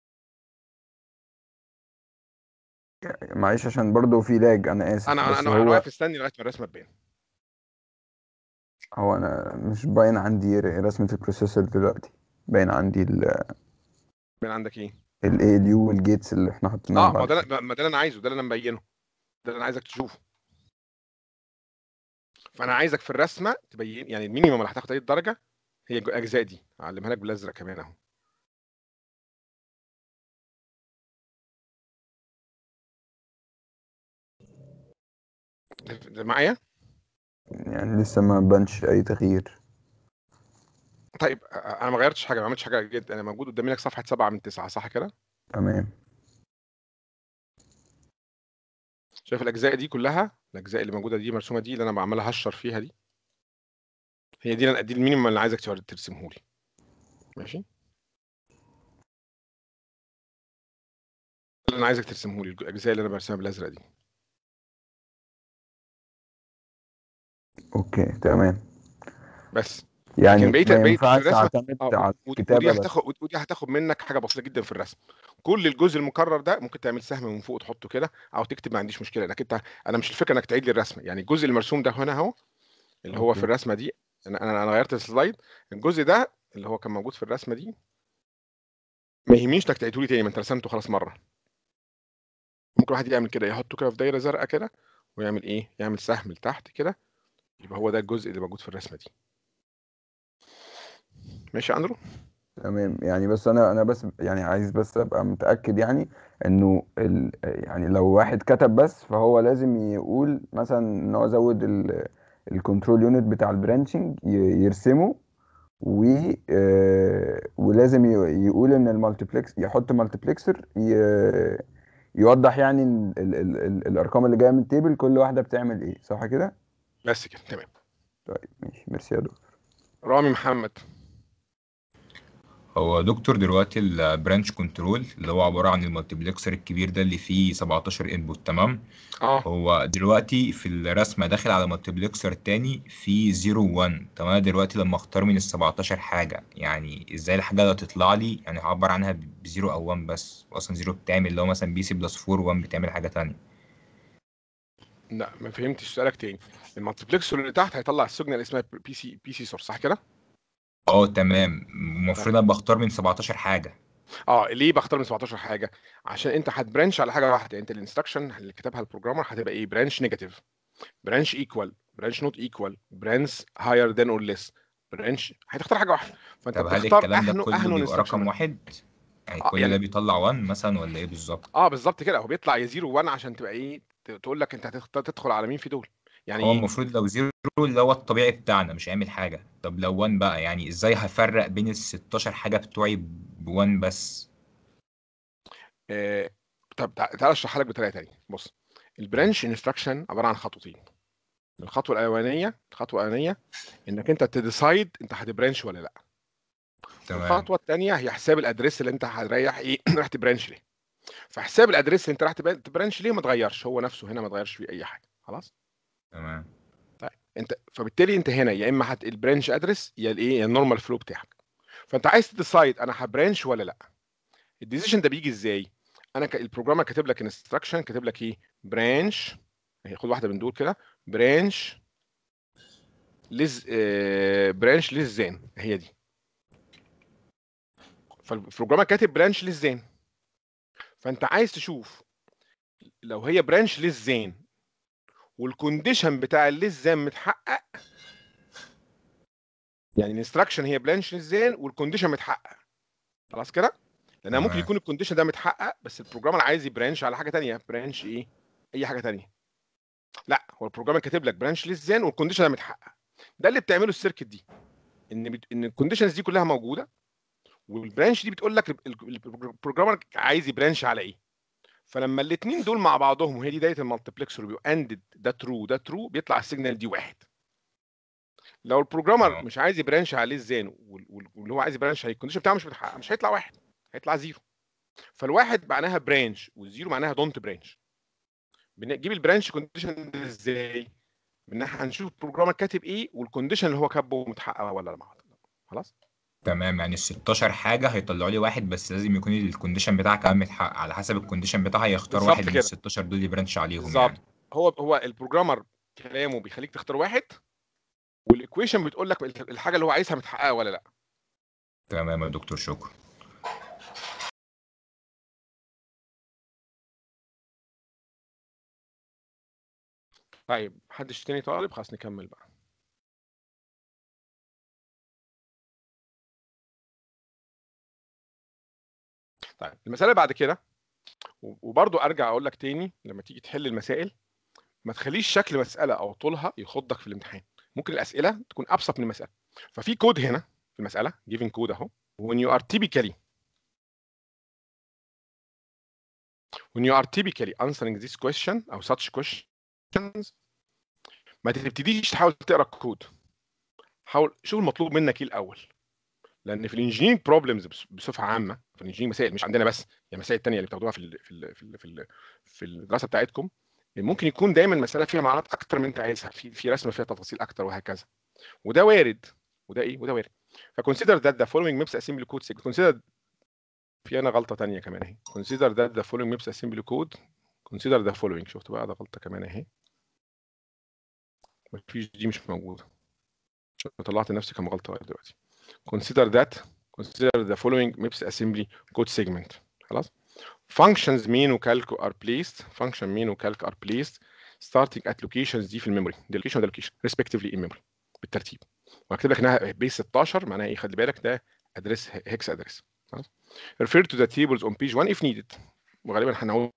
معلش عشان برضو في لاج انا اسف انا بس انا انا هو واقف استني لغايه ما الرسمه تبان هو انا مش باين عندي ر- رسمة البروسيسور دلوقتي باين عندي بان عندك ايه الاي ال يو والجيتس اللي احنا حطيناهم اه ما بعد ده كده. ما ده اللي انا عايزه ده اللي انا مبينه ده اللي انا عايزك تشوفه فانا عايزك في الرسمه تبين يعني المينيمم اللي هتاخد عليه الدرجه هي الاجزاء دي اعلمها لك بالازرق كمان اهو ده- ده معايا يعني لسه ما بانش اي تغيير طيب أ- انا ما غيرتش حاجه ما عملتش حاجه جدا انا موجود قدامي لك صفحه 7 من 9 صح كده تمام شايف الاجزاء دي كلها الاجزاء اللي موجوده دي مرسومه دي اللي انا بعملها هشر فيها دي هي دي اللي- دي المينيمم اللي عايزك ترسمه لي ماشي اللي انا عايزك ترسمه لي الاجزاء اللي انا برسمها بالازرق دي اوكي تمام بس يعني لكن بقيه ما بقيه ينفعش الرسمه اعتمد اه على ودي الكتابة ودي بس هتاخد ودي هتاخد منك حاجه بسيطه جدا في الرسم كل الجزء المكرر ده ممكن تعمل سهم من فوق تحطه كده او تكتب ما عنديش مشكله انك انت انا مش الفكره انك تعيد لي الرسمه يعني الجزء المرسوم ده هنا اهو اللي هو في اوكي الرسمه دي انا انا انا غيرت السلايد الجزء ده اللي هو كان موجود في الرسمه دي ما يهمنيش انك تعيده لي تاني ما انت رسمته خلاص مره ممكن واحد يعمل كده يحطه كده في دايره زرقاء كده ويعمل ايه يعمل سهم لتحت كده يبقى هو ده الجزء اللي موجود في الرسمه دي ماشي يا اندرو تمام يعني بس انا انا بس يعني عايز بس ابقى متاكد يعني انه ال يعني لو واحد كتب بس فهو لازم يقول مثلا ان هو زود الكنترول يونت بتاع البرانشنج يرسمه و آه، ولازم ي- يقول ان المالتيبلكس يحط مالتيبلكسر يوضح يعني ال ال ال ال الارقام اللي جايه من التيبل كل واحده بتعمل ايه صح كده بس كده تمام طيب ماشي ميرسي يا دكتور رامي محمد هو دكتور دلوقتي البرانش كنترول اللي هو عبارة عن المالتيبلكسر الكبير ده اللي فيه 17 انبوت تمام اه هو دلوقتي في الرسمة داخل على مالتيبلكسر تاني فيه 0 1 طب انا دلوقتي لما اختار من ال 17 حاجة يعني ازاي الحاجة اللي هتطلع لي يعني هعبر عنها ب 0 او 1 بس واصلا 0 بتعمل اللي هو مثلا بي سي بلس 4 1 بتعمل حاجة تانية لا ما فهمتش سؤالك تاني المالتيبلكسور اللي تحت هيطلع السيجنال اللي اسمها بي سي بي سي سورس صح كده اه تمام المفروض انا بختار من 17 حاجة اه ليه بختار من 17 حاجه عشان انت هتبرانش على حاجه واحده انت الانستراكشن اللي كتبها البروجرامر هتبقى ايه برانش نيجاتيف برانش ايكوال برانش نوت ايكوال برانش هاير ذان اور ليس برانش هتختار حاجه واحده فانت طب هل بتختار الكلام ده اهنو كله اهنو بيبقى رقم انستراكشن واحد يعني اه كل يعني ده بيطلع 1 مثلا ولا ايه بالظبط اه بالظبط كده هو بيطلع يا 0 1 عشان تبقى ايه ت- تقول لك انت هتختار تدخل على مين في دول يعني هو ايه المفروض لو زيرو اللي هو الطبيعي بتاعنا مش هيعمل حاجة طب لو 1 بقى يعني ازاي هفرق بين ال 16 حاجة بتوعي ب 1 بس آه طب تع- تعالى اشرحها لك بطريقه تانيه بص البرانش انستراكشن عباره عن خطوتين الخطوه الاولانيه الخطوه الاولانيه انك انت تديسايد انت هتبرانش ولا لا تمام الخطوه الثانيه هي حساب الادريس اللي انت هتريح ايه راح تبرانش ليه فحساب الادريس اللي انت راح تب- تبرانش ليه ما اتغيرش هو نفسه هنا ما اتغيرش فيه اي حاجه خلاص تمام طيب انت فبالتالي انت هنا يا اما هت البرانش ادرس يا الايه يا النورمال فلو بتاعك فانت عايز تديسايد انا هبرانش ولا لا الديسيشن ده بيجي ازاي انا ك... البروجرامر كاتب لك انستراكشن كاتب لك ايه برانش خد واحده من دول كده برانش لز برانش للزان هي دي فالبروجرامر كاتب برانش للزان فانت عايز تشوف لو هي برانش للزين والكونديشن بتاع اللزان متحقق يعني الانستراكشن هي برانش للزين والكونديشن متحقق خلاص كده لانها ممكن تمام. يكون الكونديشن ده متحقق بس البروجرامر عايز يبرانش على حاجه تانية برانش ايه اي حاجه تانية لا هو البروجرامر كاتب لك برانش للزين والكونديشن ده متحقق ده اللي بتعمله السيركت دي ان بت... ان الكونديشنز دي كلها موجوده والبرانش دي بتقول لك ال- ال- البروجرامر عايز يبرانش على ايه فلما الاثنين دول مع بعضهم وهي دي دايره المالتيبلكسر بيبقوا اندد ده ترو ده ترو بيطلع السيجنال دي واحد لو البروجرامر آه. مش عايز يبرانش عليه الزين وال- وال- واللي هو عايز يبرانش عليه الكونديشن بتاعه مش متحقق مش هيطلع واحد هيطلع زيرو فالواحد معناها برانش والزيرو معناها دونت برانش بنجيب البرانش كونديشن ده ازاي؟ ان احنا هنشوف البروجرامر كاتب ايه والكونديشن اللي هو كاتبه متحقق ولا لا خلاص تمام يعني ال 16 حاجه هيطلعوا لي واحد بس لازم يكون الكونديشن بتاعها كمان متحقق على حسب الكونديشن بتاعها يختار بالظبط واحد من كده. ال 16 دول يبرانش عليهم بالظبط يعني هو هو البروجرامر كلامه بيخليك تختار واحد والايكويشن بتقول لك الحاجه اللي هو عايزها متحققه ولا لا تمام يا دكتور شكرا طيب محدش تاني طالب خلاص نكمل بقى طيب المسألة اللي بعد كده و- وبرضو ارجع اقول لك تاني لما تيجي تحل المسائل ما تخليش شكل مسألة او طولها يخضك في الامتحان ممكن الأسئلة تكون أبسط من المسألة ففي كود هنا في المسألة given كود اهو when you are typically when you are typically answering this question او such questions ما تبتديش تحاول تقرا الكود حاول شوف المطلوب منك ايه الاول لان في الانجينيرنج بروبلمز بصفه عامه في الانجينيرنج مسائل مش عندنا بس يعني المسائل الثانيه اللي بتاخدوها في ال في ال في ال في, ال في الدراسه بتاعتكم ممكن يكون دايما مساله فيها معلومات اكتر من انت عايزها في في رسمه فيها تفاصيل اكتر وهكذا وده وارد وده ايه وده وارد فكونسيدر ذات ذا فولوينج ميبس اسمبلي كود سيجمنت كونسيدر في انا غلطه ثانيه كمان اهي كونسيدر ذات ذا فولوينج ميبس اسمبلي كود كونسيدر ذا فولوينج شفت بقى ده غلطه كمان اهي مفيش دي مش موجوده طلعت نفسي كم غلطه لغايه دلوقتي consider that consider the following MIPS assembly code segment خلاص functions main وcalc are placed function main وcalc are placed starting at locations دي في الميموري دي location وده location respectively in memory بالترتيب وهكتب لك انها بيس 16 معناها ايه خلي بالك ده ادريس هيكس ادريس خلاص refer to the tables on page 1 if needed وغالبا هنعوز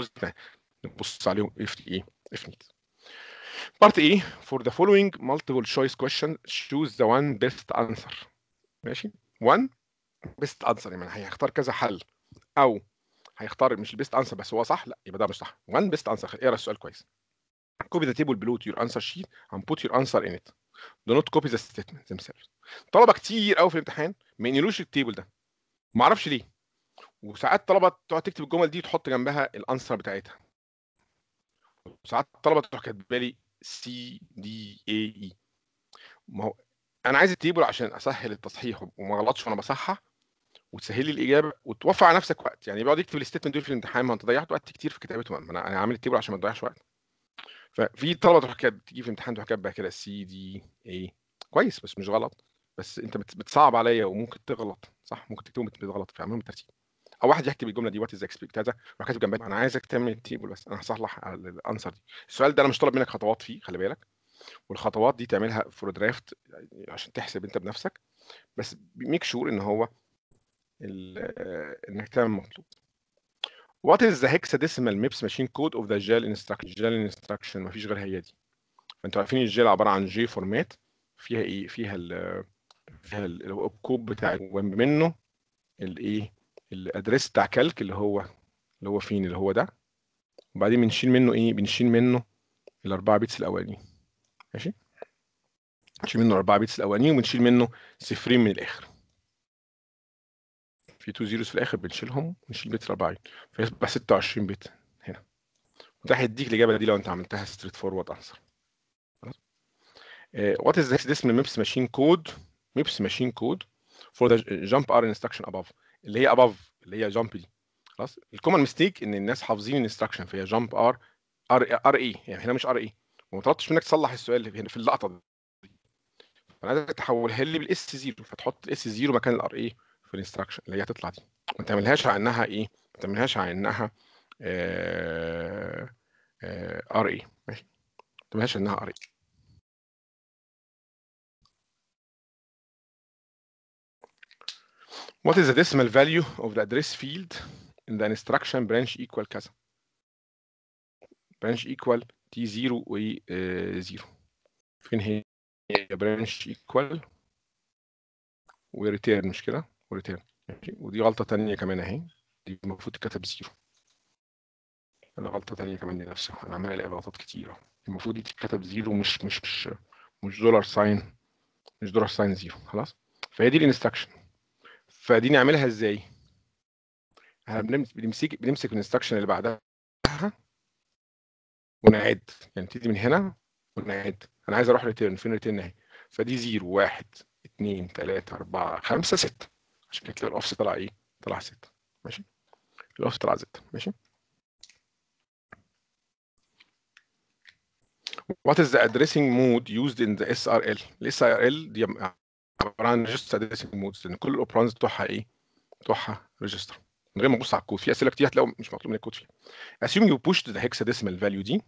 نبص عليهم if ايه if needed Part A for the following multiple choice question choose the one best answer ماشي one best answer يعني هيختار كذا حل او هيختار مش البيست انسر بس هو صح لا يبقى ده مش صح one best answer اقرا السؤال كويس copy the table below to your answer sheet and put your answer in it do not copy the statement themselves طلبه كتير قوي في الامتحان ما ينقلوش التيبل ده ما اعرفش ليه وساعات طلبه تقعد تكتب الجمل دي وتحط جنبها الانسر بتاعتها وساعات طلبه تروح كاتبه لي سي دي اي اي ما هو انا عايز التيبل عشان اسهل التصحيح وما غلطش وانا بصحح وتسهل لي الاجابه وتوفر على نفسك وقت يعني بيقعد يكتب الستيتمنت دول في الامتحان ما انت ضيعت وقت كتير في كتابته ما انا انا عامل التيبل عشان ما تضيعش وقت ففي طلبه تروح كاتب تيجي في الامتحان تروح كاتبه كده سي دي اي كويس بس مش غلط بس انت بت- بتصعب عليا وممكن تغلط صح ممكن تكتبهم بتغلط فاعملهم بالترتيب او واحد يكتب الجمله دي وات از اكسبكت كذا يروح كاتب جنبها انا عايزك تعمل التيبل بس انا هصلح على الانسر دي السؤال ده انا مش طالب منك خطوات فيه خلي بالك والخطوات دي تعملها فور درافت عشان تحسب انت بنفسك بس ميك شور ان هو ال- آه، انك تعمل مطلوب What is the hexadecimal MIPS machine code of the JAL instruction JAL instruction مفيش غير هي دي فانتوا عارفين الجيل عباره عن جي فورمات فيها ايه فيها ال فيها ال- اللي هو الكود بتاع وجنب منه الايه الادريس بتاع كالك اللي هو اللي هو فين اللي هو ده وبعدين بنشيل منه ايه بنشيل منه الاربعه بيتس الاولانيين ماشي نشيل منه الاربعه بيتس الاولانيين وبنشيل منه صفرين من الاخر في تو زيروز في الاخر بنشيلهم ونشيل بيت الاربعين فيصبح 26 بيت هنا وده هيديك الاجابه دي لو انت عملتها ستريت فورورد انسر وات از this ميبس ماشين كود ميبس ماشين كود فور ذا جامب ار انستراكشن اباف اللي هي اباف اللي هي جامب دي خلاص الكومن ميستيك ان الناس حافظين الانستراكشن فهي جامب ار ار ار اي يعني هنا مش ار اي وما طلبتش منك تصلح السؤال اللي هنا في اللقطه دي فانا عايزك تحولها لي بالاس 0 فتحط الاس 0 مكان الار اي في الانستراكشن اللي هي هتطلع دي ما تعملهاش على انها ايه ما ما تعملهاش على انها ار اي ماشي ما تعملهاش انها ار اي What is the decimal value of the address field in the instruction branch equal كذا branch equal t0 و 0 فين هي branch equal و return مش كده و return ماشي ودي غلطة تانية كمان اهي دي المفروض تتكتب زيرو انا غلطة تانية كمان دي نفسها انا عمال الاقي غلطات كتيرة المفروض دي تتكتب زيرو مش مش مش مش دولار ساين مش دولار ساين زيرو خلاص فهي دي الانستراكشن فدي نعملها ازاي؟ احنا بنم- بنمسك بنمسك الانستراكشن اللي بعدها ونعد يعني نبتدي من هنا ونعد انا عايز اروح ريتيرن فين ريتيرن اهي فدي 0 1 2 3 4 5 6 عشان كده تلاقي الاوفست طلع ايه؟ طلع 6 ماشي الاوفست طلع 6 ماشي What is the addressing mode used in the SRL؟ ال SRL دي عباره عن register addressing modes لان كل الاوبرانز بتوعها ايه؟ بتوعها ريجستر من غير ما تبص على الكود في اسئله كتير هتلاقوا مش مطلوب منك كود فيها assume you pushed the hexadecimal value دي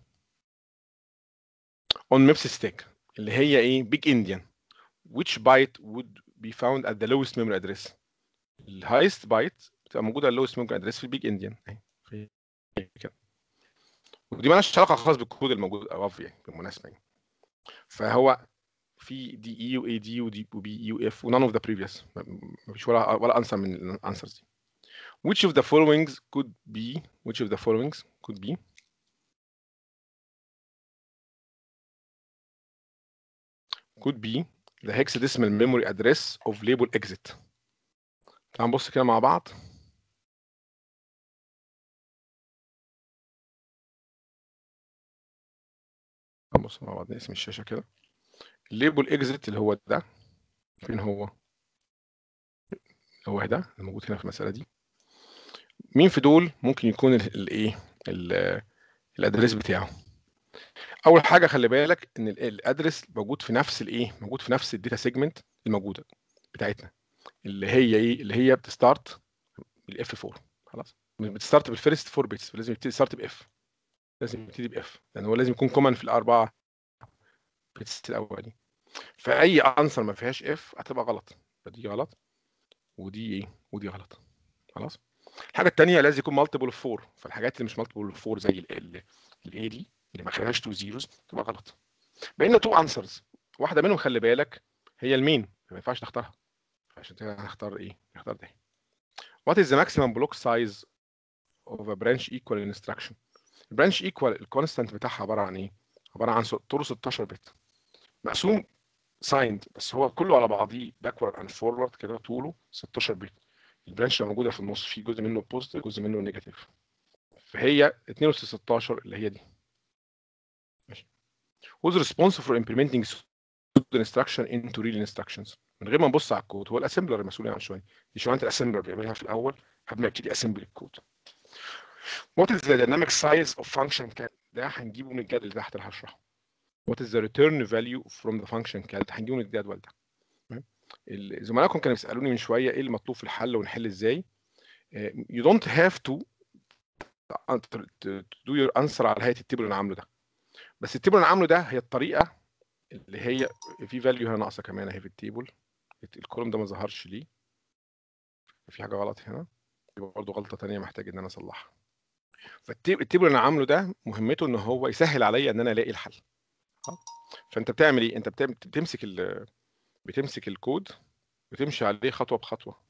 on MIPS stack اللي هي ايه big endian which byte would be found at the lowest memory address ال highest byte بتبقى موجوده على lowest memory address في البيج endian اهي في كده ودي مالهاش علاقه خالص بالكود الموجود above يعني بالمناسبه يعني فهو في دي اي واي دي ودي وبي اي واف ونone of the previous مفيش ولا ولا answer من الانسرز دي which of the followings could be which of the followings could be could be the hexadecimal memory address of label exit تعال نبص كده مع بعض نبص مع بعض نقسم الشاشة كده الليبل اكزيت اللي هو ده فين هو هو ده الموجود هنا في المسألة دي مين في دول ممكن يكون الايه الادريس بتاعه اول حاجه خلي بالك ان الادرس موجود في نفس الايه موجود في نفس الداتا سيجمنت الموجوده بتاعتنا اللي هي ايه اللي هي بتستارت بالاف 4 خلاص بتستارت بالفيرست 4 بيتس لازم يبتدي ستارت باف لازم يبتدي باف لان هو لازم يكون كومن في الاربعه بيتس الاولاني فاي انسر ما فيهاش اف هتبقى غلط فدي غلط ودي ايه ودي غلط خلاص الحاجه الثانيه لازم يكون مالتيبل اوف 4 فالحاجات اللي مش مالتيبل اوف 4 زي الاي دي اللي ما فيهاش تو زيروز تبقى غلط بقينا تو انسرز واحده منهم خلي بالك هي المين ما ينفعش نختارها عشان كده هنختار ايه نختار ده what is the maximum block size of a branch equal instruction البرانش ايكوال الكونستانت بتاعها عباره عن ايه عباره عن طوله 16 بت مقسوم سايند بس هو كله على بعضيه باكورد اند فورورد كده طوله 16 بت البرانش اللي موجوده في النص في جزء منه بوزيتيف جزء منه نيجاتيف فهي 2 اس 16 اللي هي دي ماشي who's responsible for implementing pseudo instruction into real instructions من غير ما نبص على الكود هو الاسمبلر المسؤول عن شويه دي شغلانه الاسمبلر بيعملها في الاول قبل ما يبتدي اسمبل الكود what is the dynamic size of function cal ده هنجيبه من الجدول اللي تحت اللي هشرحه what is the return value from the function cal ده هنجيبه من الجدول ده زملائكم كانوا بيسالوني من شويه ايه المطلوب في الحل ونحل ازاي you don't have to do your answer على هيئه التيبل اللي انا عامله ده بس التيبل اللي انا عامله ده هي الطريقه اللي هي في فاليو هنا ناقصه كمان اهي في التيبل الكولوم ده ما ظهرش ليه في حاجه غلط هنا دي برضه غلطه ثانيه محتاج ان انا اصلحها فالتيبل اللي انا عامله ده مهمته ان هو يسهل عليا ان انا الاقي الحل فانت بتعمل ايه انت بتمسك ال بتمسك الكود وتمشي عليه خطوه بخطوه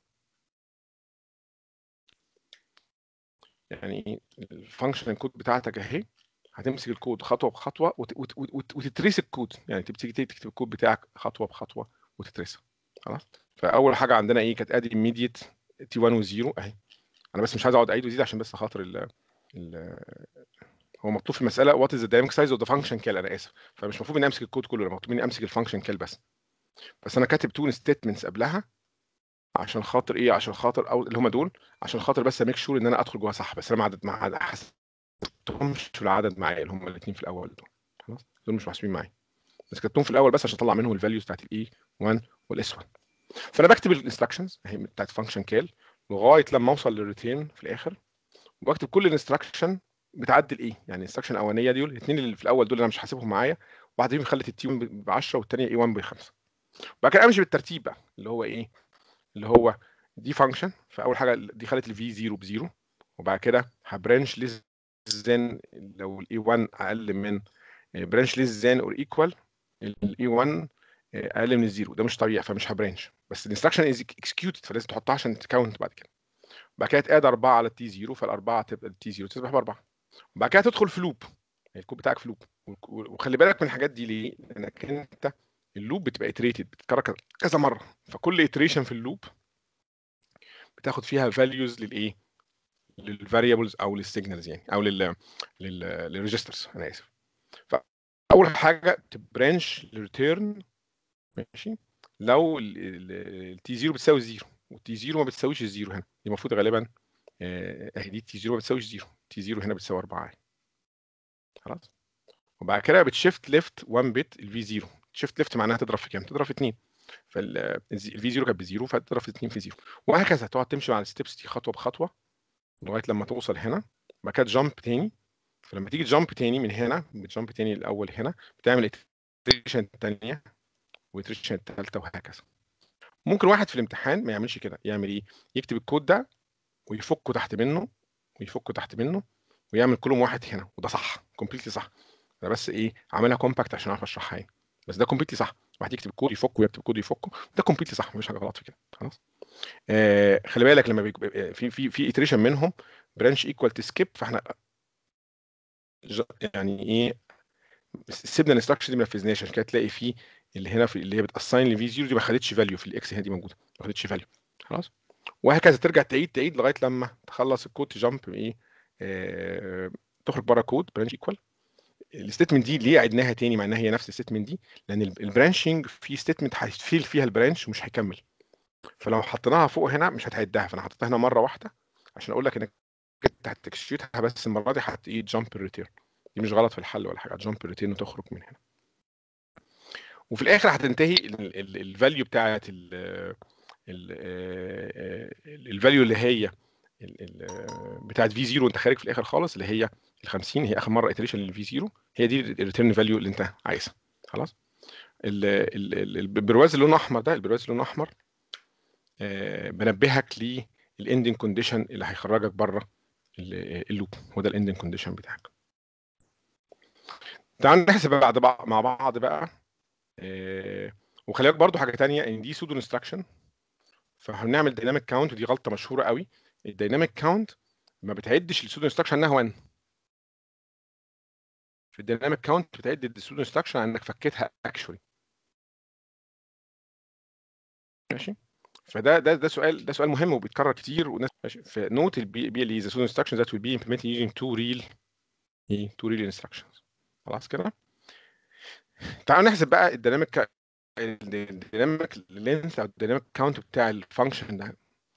يعني الفانكشن كود بتاعتك اهي هتمسك الكود خطوه بخطوه وت... وت... وت... وتتريس الكود يعني تبتدي تكتب الكود بتاعك خطوه بخطوه وتترسها خلاص فاول حاجه عندنا ايه كانت ادي immediate تي 1 و0 اهي انا بس مش عايز اقعد اعيد وازيد عشان بس خاطر ال... ال... هو مطلوب في المساله وات از ذا دايناميك سايز اوف ذا فانكشن كال انا اسف فمش المفروض اني امسك الكود كله مطلوب مني امسك الفانكشن كال بس بس انا كاتب تو ستيتمنتس قبلها عشان خاطر ايه عشان خاطر او اللي هم دول عشان خاطر بس اميك شور ان انا ادخل جوه صح بس انا ما عدد مع حسبتهمش في العدد معايا اللي هم الاثنين في الاول دول خلاص دول مش محسوبين معايا بس كتبتهم في الاول بس عشان اطلع منهم الفاليوز بتاعت الاي 1 والاس 1 فانا بكتب الانستراكشنز اهي بتاعت فانكشن كال لغايه لما اوصل للريتين في الاخر واكتب كل انستراكشن بتعدل ايه يعني الانستراكشن الاولانيه دول الاثنين اللي في الاول دول انا مش حاسبهم معايا واحده فيهم خلت التي 1 ب 10 والثانيه اي 1 ب 5 بعد كده امشي بالترتيب بقى اللي هو ايه اللي هو دي فانكشن فاول حاجه دي خلت الفي 0 ب 0 وبعد كده هبرانش ليس ذان لو الاي 1 اقل من برانش ليس ذان اور ايكوال الاي 1 اقل من الزيرو ده مش طبيعي فمش هبرانش بس الانستراكشن از اكسكيوتد فلازم تحطها عشان تكاونت بعد كده بعد كده تقاد 4 على التي 0 فالاربعه تبقى التي 0 تصبح باربعه وبعد كده تدخل في لوب الكود بتاعك في لوب وخلي بالك من الحاجات دي ليه؟ لانك انت اللوب بتبقى اتريتد بتتكرر كذا مره فكل اتريشن في اللوب بتاخد فيها فاليوز للايه؟ للفاريبلز او للسيجنالز يعني او لل للريجسترز انا اسف فاول حاجه تبرانش الريتيرن ماشي لو التي 0 بتساوي 0 والتي 0 ما بتساويش الزيرو هنا دي المفروض غالبا اهي دي تي 0 ما بتساويش 0 تي 0 هنا بتساوي 4 خلاص وبعد كده بتشيفت ليفت 1 بت الفي 0 شيفت ليفت معناها تضرب في كام؟ تضرب في 2 فالفي 0 كانت بزيرو فتضرب في 2 في 0 وهكذا تقعد تمشي مع الستبس دي خطوه بخطوه لغايه لما توصل هنا بعد كده جامب تاني فلما تيجي جامب تاني من هنا بتجامب تاني الاول هنا بتعمل اتريشن الثانيه واتريشن الثالثه وهكذا ممكن واحد في الامتحان ما يعملش كده يعمل ايه يكتب الكود ده ويفكه تحت منه ويفكه تحت منه ويعمل كلهم واحد هنا وده صح كومبليتلي صح انا بس ايه عاملها كومباكت عشان اعرف اشرحها يعني بس ده كومبليتلي صح واحد يكتب الكود يفكه ويكتب الكود يفكه ده كومبليتلي صح مفيش حاجه غلط في كده خلاص آه خلي بالك لما بيك... في في في اتريشن منهم برانش ايكوال تو سكيب فاحنا ج... يعني ايه سيبنا الانستراكشن دي ما نفذناش عشان كده تلاقي فيه اللي هنا في اللي هي بتاساين لفي 0 دي ما خدتش فاليو في الاكس هنا دي موجوده ما خدتش فاليو خلاص وهكذا ترجع تعيد تعيد لغايه لما تخلص الكود تجامب ايه آه تخرج بره كود برانش ايكوال الستيتمنت دي ليه عدناها تاني مع انها هي نفس الستيتمنت دي لان البرانشنج في ستيتمنت هيفيل فيها البرانش ومش هيكمل فلو حطيناها فوق هنا مش هتعدها فانا حطيتها هنا مره واحده عشان اقول لك انك انت هتكشيتها بس المره دي هت ايه جامب ريتيرن دي مش غلط في الحل ولا حاجه جامب ريتيرن وتخرج من هنا وفي الاخر هتنتهي الفاليو بتاعت الفاليو اللي هي بتاعت في 0 وانت خارج في الاخر خالص اللي هي ال 50 هي اخر مره اتريشن للفي 0 هي دي الريتيرن فاليو اللي انت عايزها خلاص البرواز اللي لونه احمر ده البرواز اللي لونه احمر بنبهك للاندنج كونديشن اللي هيخرجك بره اللوب هو ده الاندنج كونديشن بتاعك تعال نحسب بعد بقى مع بعض بقى آه وخلي بالك برضو حاجه ثانيه ان دي سودو انستراكشن فهنعمل دايناميك كاونت ودي غلطه مشهوره قوي الدايناميك كاونت ما بتعدش السودو انستراكشن انها 1 في الدايناميك كاونت بتعد السودو انستراكشن انك فكيتها اكشولي ماشي فده ده ده سؤال ده سؤال مهم وبيتكرر كتير وناس ماشي في نوت البي ال اي ذا سودو انستراكشن ذات ويل بي implemented using two real ايه two real instructions خلاص كده تعالوا نحسب بقى الديناميك الديناميك لينث او الديناميك كاونت بتاع الفانكشن ده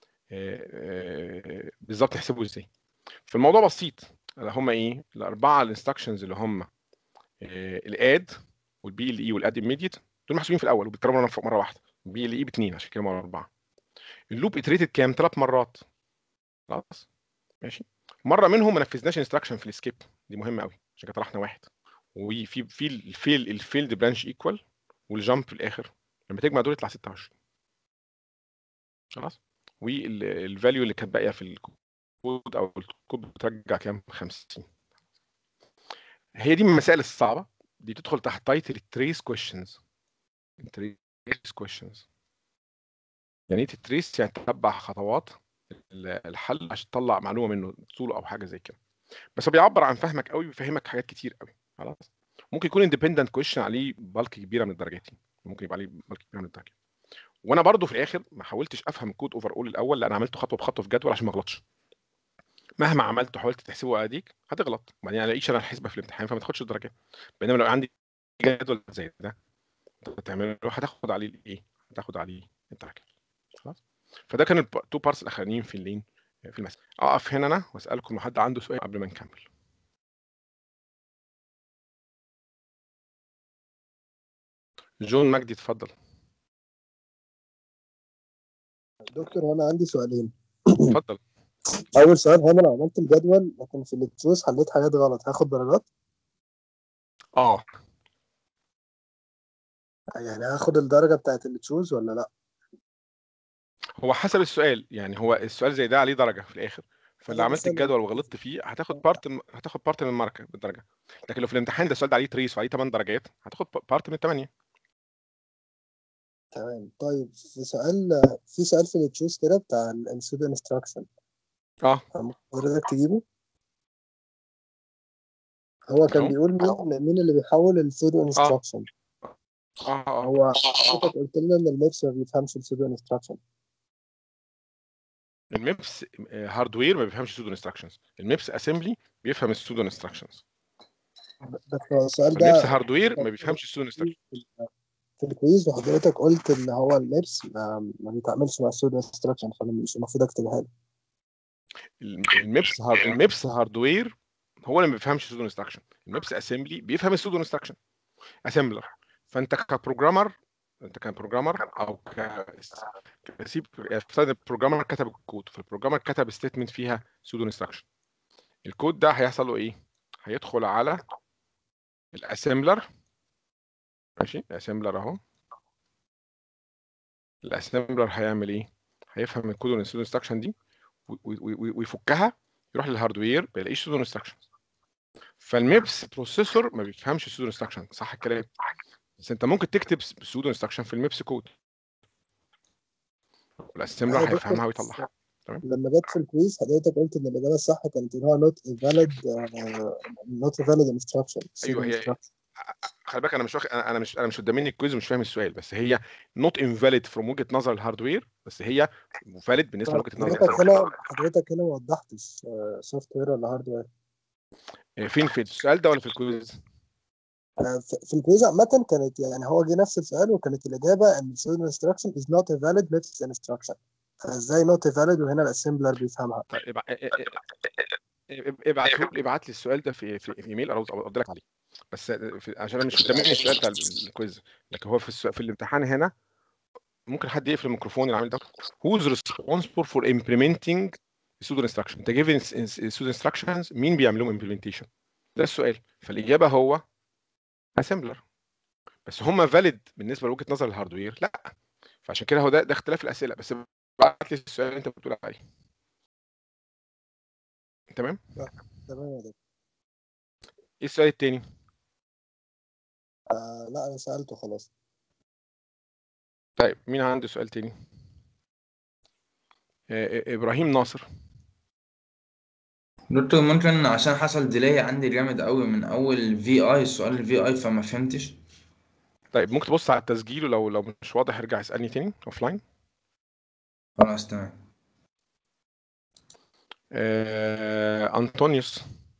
بالظبط نحسبه ازاي فالموضوع بسيط هم ايه الاربعه الانستراكشنز اللي هم الاد والبي ال اي والاد immediate دول محسوبين في الاول وبيتكرروا مره واحده بي ال اي باثنين عشان كده مره اربعه اللوب اتريتد كام ثلاث مرات خلاص ماشي مره منهم ما نفذناش انستراكشن في السكيب دي مهمه قوي عشان كده طرحنا واحد وفي في الفيل الفيلد برانش ايكوال والجامب في الاخر لما تجمع دول يطلع 26 خلاص والفاليو اللي كانت باقيه في الكود او الكود بترجع كام 50 هي دي من المسائل الصعبه دي تدخل تحت تايتل تريس كويشنز تريس كويشنز يعني ايه تتريس يعني تتبع خطوات الحل عشان تطلع معلومه منه طول او حاجه زي كده بس هو بيعبر عن فهمك قوي بيفهمك حاجات كتير قوي خلاص ممكن يكون اندبندنت كويشن عليه بالك كبيره من الدرجات ممكن يبقى عليه بالك كبيره من الدرجات وانا برضو في الاخر ما حاولتش افهم الكود اوفر اول الاول لان عملته خطوه بخطوه في جدول عشان ما اغلطش مهما عملت وحاولت تحسبه اديك هتغلط وبعدين الاقيش انا الحسبه في الامتحان فما تاخدش الدرجات بينما لو عندي جدول زي ده تعمله هتاخد عليه الايه هتاخد عليه الدرجات خلاص فده كان التو بارتس الاخرانيين في اللين في المسألة اقف هنا انا واسالكم لو حد عنده سؤال قبل ما نكمل جون مجدي اتفضل دكتور وانا عندي سؤالين اتفضل اول سؤال هو انا لو عملت الجدول لكن في التشوز حليت حاجات غلط هاخد درجات اه يعني هاخد الدرجه بتاعت التشوز ولا لا هو حسب السؤال يعني هو السؤال زي ده عليه درجه في الاخر فاللي أنا عملت مثلا الجدول وغلطت فيه هتاخد بارت هتاخد بارت من الماركه بالدرجه لكن لو في الامتحان ده السؤال ده عليه تريس وعليه 8 درجات هتاخد بارت من 8 تمام طيب في سؤال في سؤال في التشوز كده بتاع السودو انستراكشن اه حضرتك تجيبه هو كان أهو. بيقول مين مين اللي بيحول السودو انستراكشن اه اه هو حضرتك قلت لنا ان الميبس ما بيفهمش السودو انستراكشن الميبس هاردوير ما بيفهمش سودو انستراكشنز الميبس اسمبلي بيفهم السودو انستراكشنز بس هو السؤال ده الميبس هاردوير ما بيفهمش السودو انستراكشنز في الكويز وحضرتك قلت ان هو الميبس ما, ما بيتعاملش مع السودو انستراكشن فانا مش المفروض اكتبها له الميبس هارد الميبس هاردوير هو اللي ما بيفهمش السودو انستراكشن الميبس اسمبلي بيفهم السودو انستراكشن اسمبلر فانت كبروجرامر انت كبروجرامر او ك كسيب افترض البروجرامر كتب الكود فالبروجرامر كتب ستيتمنت فيها سودو انستراكشن الكود ده هيحصل له ايه هيدخل على الاسمبلر ماشي الاسمبلر اهو الاسمبلر هيعمل ايه هيفهم الكود والسودو انستراكشن دي و- و- و- ويفكها يروح للهاردوير ما يلاقيش سودو انستراكشن فالميبس بروسيسور ما بيفهمش السودو انستراكشن صح الكلام بس انت ممكن تكتب سودو انستراكشن في الميبس كود والاسمبلر أيوة، هيفهمها دكتور. ويطلعها لما جت في الكويز حضرتك قلت ان الاجابه الصح كانت اللي هو نوت فاليد نوت فاليد انستراكشن ايوه هي خلي بالك انا مش واخد انا أنا مش انا مش قدامي الكويز ومش فاهم السؤال بس هي نوت انفاليد فروم وجهه نظر الهاردوير بس هي فاليد بالنسبه لوجهه نظر حضرتك هنا حضرتك هنا ما وضحتش سوفت وير ولا هارد وير آه، فين في السؤال ده ولا في الكويز؟ في الكويز عامة كانت يعني هو جه نفس السؤال وكانت الإجابة إن السودو انستراكشن is not a valid method instruction فإزاي not a valid وهنا الأسمبلر بيفهمها طيب ابعت ابعت لي السؤال ده في في, في ايميل ارد ارد لك عليه بس في عشان انا مش قدامي السؤال بتاع الكويز لكن هو في السؤال في الامتحان هنا ممكن حد يقفل الميكروفون العامل ده who's responsible for implementing pseudo instruction انت given pseudo instructions مين بيعمل لهم implementation ده السؤال فالاجابه هو assembler بس هم valid بالنسبه لوجهه نظر الهاردوير لا فعشان كده هو ده ده اختلاف الاسئله بس ابعت لي السؤال اللي انت بتقول عليه تمام تمام يا دكتور ايه السؤال التاني آه لا أنا سألته خلاص طيب مين عنده سؤال تاني آه، آه، ابراهيم ناصر دكتور ممكن عشان حصل ديلي عندي جامد قوي من اول في اي السؤال الفي اي فما فهمتش طيب ممكن تبص على التسجيل ولو لو مش واضح ارجع اسالني تاني اوف لاين خلاص تمام آه، انطونيوس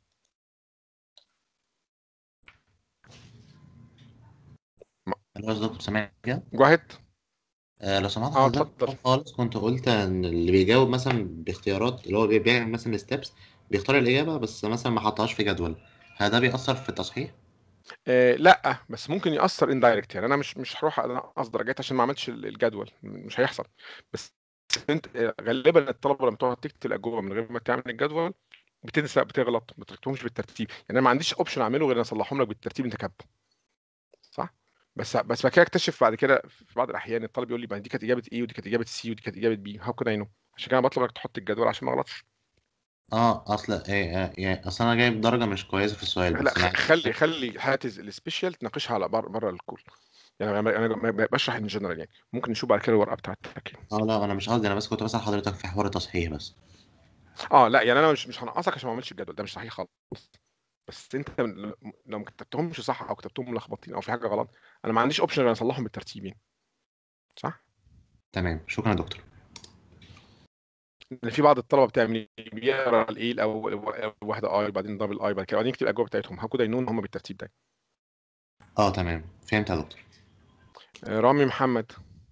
خلاص دكتور سامعني كده جاهد آه لو سمحت اه حضرتك اتفضل خالص كنت قلت ان اللي بيجاوب مثلا باختيارات اللي هو بيعمل مثلا ستيبس بيختار الاجابه بس مثلا ما حطهاش في جدول هل ده بيأثر في التصحيح؟ آه لا بس ممكن ياثر اندايركت يعني انا مش مش هروح انقص درجات عشان ما عملتش ال- الجدول مش هيحصل بس انت آه، غالبا الطلبه لما تقعد تكتب الاجوبه من غير ما تعمل الجدول بتنسى بتغلط ما تكتبهمش بالترتيب يعني انا ما عنديش اوبشن اعمله غير ان اصلحهم لك بالترتيب اللي انت كاتبه صح بس بس بعد كده اكتشف بعد كده في بعض الاحيان الطالب يقول لي ما دي كانت اجابه ايه ودي كانت اجابه سي ودي كانت اجابه بي هاو كان اي نو عشان كده انا بطلب انك تحط الجدول عشان ما اغلطش اه اصل ايه آه، يعني اصل انا جايب درجه مش كويسه في السؤال لا بس انا خ- خلي خلي حياتي السبيشال تناقشها على بره بره الكول يعني انا انا ب- بشرح ان جنرال يعني ممكن نشوف بعد كده الورقه بتاعتك اه لا انا مش قصدي انا بس كنت بسأل حضرتك في حوار التصحيح بس اه لا يعني انا مش مش هنقصك عشان ما اعملش الجدول ده مش صحيح خالص بس انت ل- لو ما كتبتهمش صح او كتبتهم ملخبطين او في حاجه غلط انا ما عنديش اوبشن غير اصلحهم بالترتيب يعني صح تمام شكرا يا دكتور لان في بعض الطلبه بتعمل إيه؟ بيقرا الايه الاول واحده اي بعدين دبل اي بعد كده بعدين يكتب الاجوبه بتاعتهم هاو كده ينون هم بالترتيب ده اه تمام فهمت يا دكتور آه، رامي محمد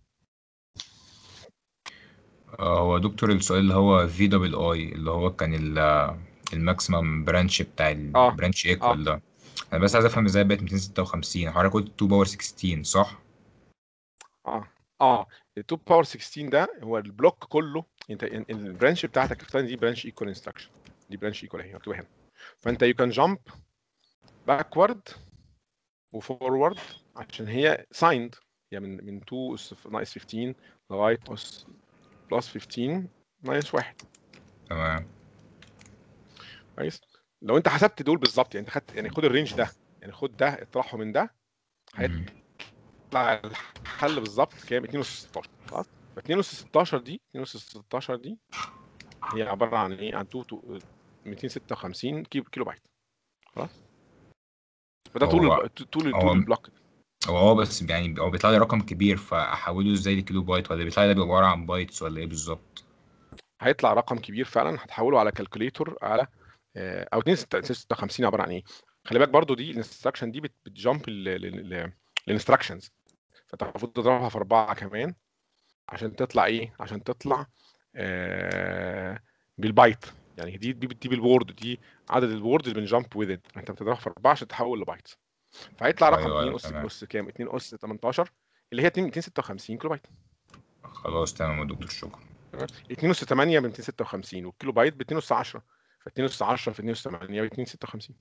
آه، هو دكتور السؤال اللي هو في دبل اي اللي هو كان ال- الماكسيمم برانش بتاع اه البرانش اه ايكوال ده انا بس عايز افهم ازاي بقت 256 حضرتك قلت 2 باور 16 صح؟ اه اه ال 2 باور 16 ده هو البلوك كله انت ال- البرانش بتاعتك اختار دي برانش ايكوال انستراكشن دي برانش ايكوال اهي مكتوبه هنا فانت يو كان جامب باكورد وفورورد عشان هي سايند هي من من 2 اس ناقص 15 لغايه اس بلس 15 ناقص 1 تمام كويس لو انت حسبت دول بالظبط يعني انت خدت يعني خد الرينج ده يعني خد ده اطرحه من ده مم. هيطلع الحل بالظبط كام 2 اس 16 خلاص ف 2 اس 16 دي 2 اس 16 دي هي عباره عن ايه عن 2 تو- 256 كيلو كيلو بايت خلاص فده طول هو- الب... طول هو- طول البلوك ده. هو هو بس يعني هو بيطلع لي رقم كبير فاحوله ازاي لكيلو بايت ولا بيطلع لي ده عباره عن بايتس ولا ايه بالظبط هيطلع رقم كبير فعلا هتحوله على كالكوليتور على آه، او 256 عباره عن ايه خلي بالك برضو دي الانستراكشن دي بت- بتجامب الانستراكشنز فانت المفروض تضربها في اربعه كمان عشان تطلع ايه عشان تطلع آه بالبايت يعني دي دي دي بالوورد دي عدد الوورد اللي بنجامب وذ انت بتضربها في اربعه عشان تحول لبايتس فهيطلع رقم أيوة، 2 اس تمام. اس كام 2 اس 18 اللي هي 2 256 كيلو بايت خلاص تمام يا دكتور شكرا 2 اس 8 ب 256 والكيلو بايت ب 2 اس 10 ف 2 اس 10 في 2 اس 8 ب 256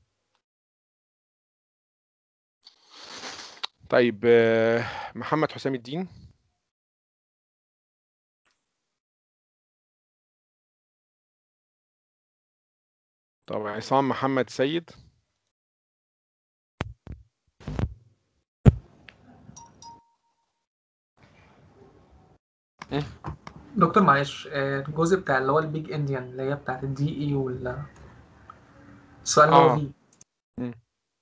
طيب آه، محمد حسام الدين طب عصام محمد سيد دكتور معلش آه، الجزء بتاع اللي هو البيج انديان اللي هي بتاعت الدي اي وال السؤال اللي هو آه. فيه مم.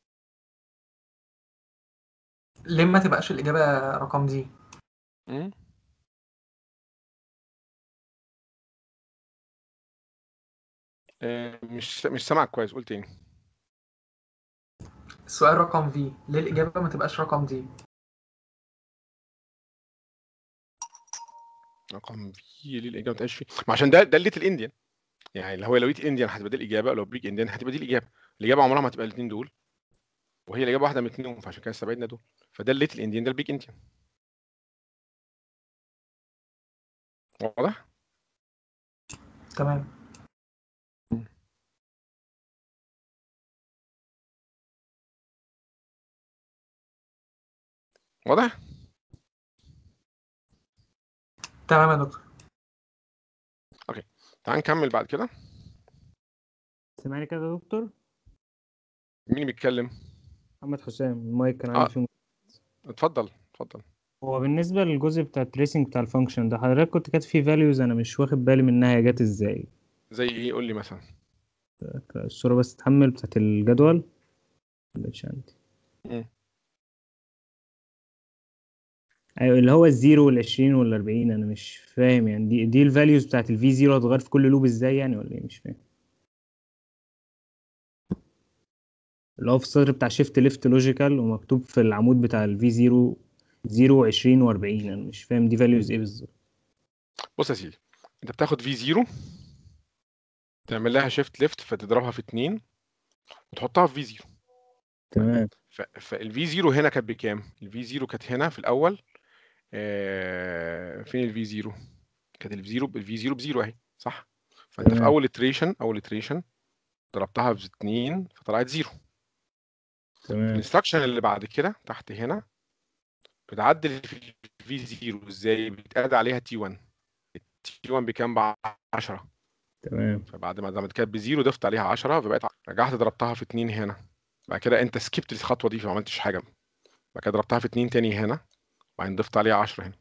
ليه ما تبقاش الإجابة رقم دي؟ مم. آه، مش مش سامعك كويس قول تاني السؤال رقم في ليه الإجابة ما تبقاش رقم دي؟ رقم في ليه الاجابه ما تبقاش فيه ما عشان ده ده ليتل انديان يعني اللي هو لو ليتل انديان هتبقى دي الاجابه لو بيج انديان هتبقى دي الاجابه الاجابه عمرها ما هتبقى الاثنين دول وهي الاجابه واحده من الاثنين فعشان كده استبعدنا دول فده الليتل انديان ده البيج انديان واضح تمام واضح تمام يا دكتور تعال نكمل بعد كده سامعني كده يا دكتور مين بيتكلم محمد حسام المايك كان آه. عندي فيه اتفضل اتفضل هو بالنسبة للجزء بتاع التريسنج بتاع الفانكشن ده حضرتك كنت كاتب فيه فاليوز انا مش واخد بالي منها هي جت ازاي زي ايه قول لي مثلا الصورة بس تحمل بتاعت الجدول مش عندي مم. ايوه اللي هو الزيرو والعشرين والاربعين انا مش فاهم يعني دي دي الفاليوز بتاعت الفي زيرو هتغير في كل لوب ازاي يعني ولا ايه مش فاهم اللي هو في السطر بتاع شيفت ليفت لوجيكال ومكتوب في العمود بتاع الفي زيرو زيرو وعشرين واربعين انا مش فاهم دي فاليوز ايه بالظبط بص يا سيدي انت بتاخد في 0 تعمل لها شيفت ليفت فتضربها في 2 وتحطها في في 0 تمام فالفي 0 هنا كانت بكام؟ الفي 0 كانت هنا في الاول آه فين الفي 0 كانت الفي 0 الفي 0 بزيرو اهي صح فانت في تمام. اول اتريشن اول اتريشن ضربتها في 2 فطلعت 0 تمام الانستراكشن اللي بعد كده تحت هنا بتعدل في الفي 0 ازاي بيتقاد عليها تي 1 تي 1 بكام ب 10 تمام فبعد ما ما كانت بزيرو ضفت عليها 10 فبقت رجعت ضربتها في 2 هنا بعد كده انت سكيبت الخطوه دي فما عملتش حاجه بعد كده ضربتها في 2 تاني هنا وبعدين ضفت عليها 10 هنا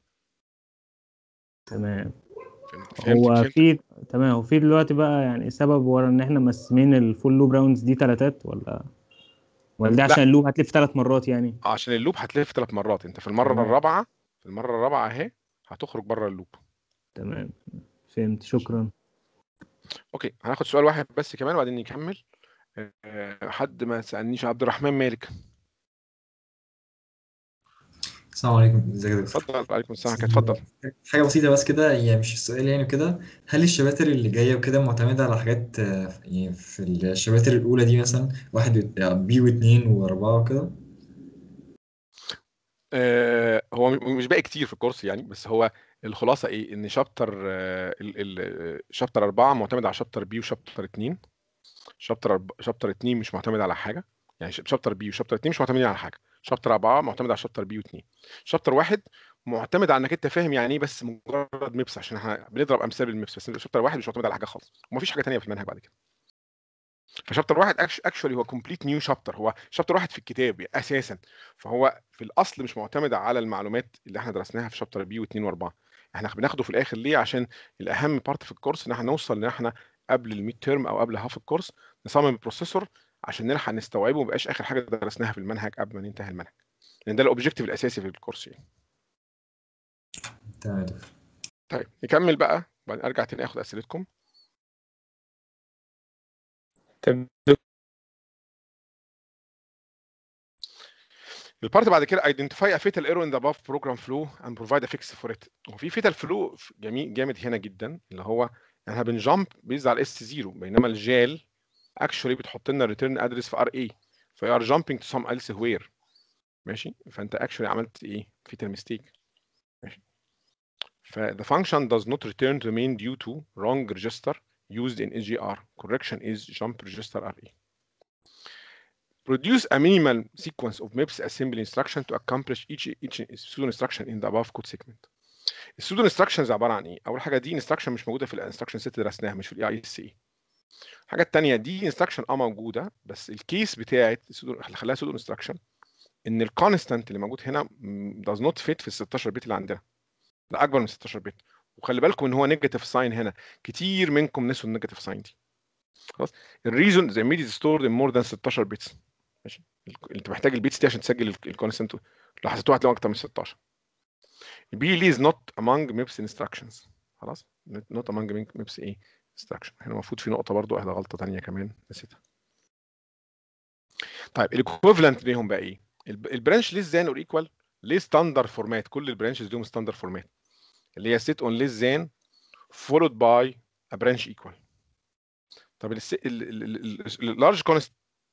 تمام فهمت فهمت هو فهمت في تمام هو في دلوقتي بقى يعني سبب ورا ان احنا مقسمين الفول لوب راوندز دي تلاتات ولا ولا ده لا. عشان اللوب هتلف ثلاث مرات يعني عشان اللوب هتلف ثلاث مرات انت في المره تمام. الرابعه في المره الرابعه اهي هتخرج بره اللوب تمام فهمت شكرا اوكي هناخد سؤال واحد بس كمان وبعدين نكمل أه حد ما سالنيش عبد الرحمن مالك السلام عليكم ازيك يا دكتور اتفضل عليكم السلام اتفضل حاجة بسيطة بس كده يعني مش السؤال يعني وكده هل الشباتر اللي جاية وكده معتمدة على حاجات آه، يعني في الشباتر الأولى دي مثلا واحد بي واثنين وأربعة وكده آه، هو م- مش باقي كتير في الكورس يعني بس هو الخلاصه ايه ان شابتر شابتر 4 معتمد على شابتر بي وشابتر 2 شابتر شابتر 2 مش معتمد على حاجه يعني شابتر بي وشابتر 2 مش معتمدين على حاجه شابتر 4 معتمد على شابتر بي و2 شابتر 1 معتمد على انك انت فاهم يعني ايه بس مجرد ميبس عشان احنا بنضرب امثال بالميبس بس شابتر 1 مش معتمد على حاجه خالص ومفيش حاجه تانية في المنهج بعد كده فشابتر واحد اكشولي هو كومبليت نيو شابتر هو شابتر واحد في الكتاب اساسا فهو في الاصل مش معتمد على المعلومات اللي احنا درسناها في شابتر بي و2 و4 احنا بناخده في الاخر ليه عشان الاهم بارت في الكورس ان احنا نوصل ان احنا قبل الميد تيرم او قبل هاف الكورس نصمم البروسيسور عشان نلحق نستوعبه وما يبقاش اخر حاجه درسناها في المنهج قبل ما ننتهي المنهج لان ده الاوبجيكتيف الاساسي في الكورس يعني تمام يا دكتور طيب نكمل بقى بعدين ارجع تاني اخد اسئلتكم طب البارت بعد كده identify a fatal error in the above program flow and provide a fix for it وفي fatal flow جميل جامد هنا جدا اللي هو احنا بنجامب بيز على اس 0 بينما الجال اكشولي بتحط لنا return address في ار اي فيو ار jumping to some else where ماشي فانت اكشولي عملت ايه fatal mistake ماشي ف the function does not return the main due to wrong register used in AGR correction is jump register RA produce a minimal sequence of MIPS assembly instruction to accomplish each each pseudo instruction in the above code segment. السودو انستراكشنز عباره عن ايه؟ اول حاجه دي انستراكشن مش موجوده في الانستراكشن سيت اللي درسناها مش في الاي اي اس اي. الحاجه الثانيه دي انستراكشن اه موجوده بس الكيس بتاعت السودو اللي خلاها سودو انستراكشن ان الكونستانت اللي موجود هنا does not fit في ال 16 بت اللي عندنا. ده اكبر من 16 بت وخلي بالكم ان هو نيجاتيف ساين هنا كتير منكم نسوا النيجاتيف ساين دي. خلاص الريزون ذا immediate stored in more than 16 بيتس ماشي انت محتاج البيتس دي عشان تسجل الكونستنت لو حسيتوها هتلاقوا اكتر من 16 بي لي از نوت among MIPS instructions خلاص نوت among MIPS ايه instruction هنا المفروض في نقطه برضو احدى غلطه ثانيه كمان نسيتها طيب الايكويفالنت ليهم بقى ايه البرانش ليس ذان اور ايكوال ليه ستاندر فورمات كل البرانشز ليهم ستاندر فورمات اللي هي set on less than followed by a branch equal طب اللارج كونست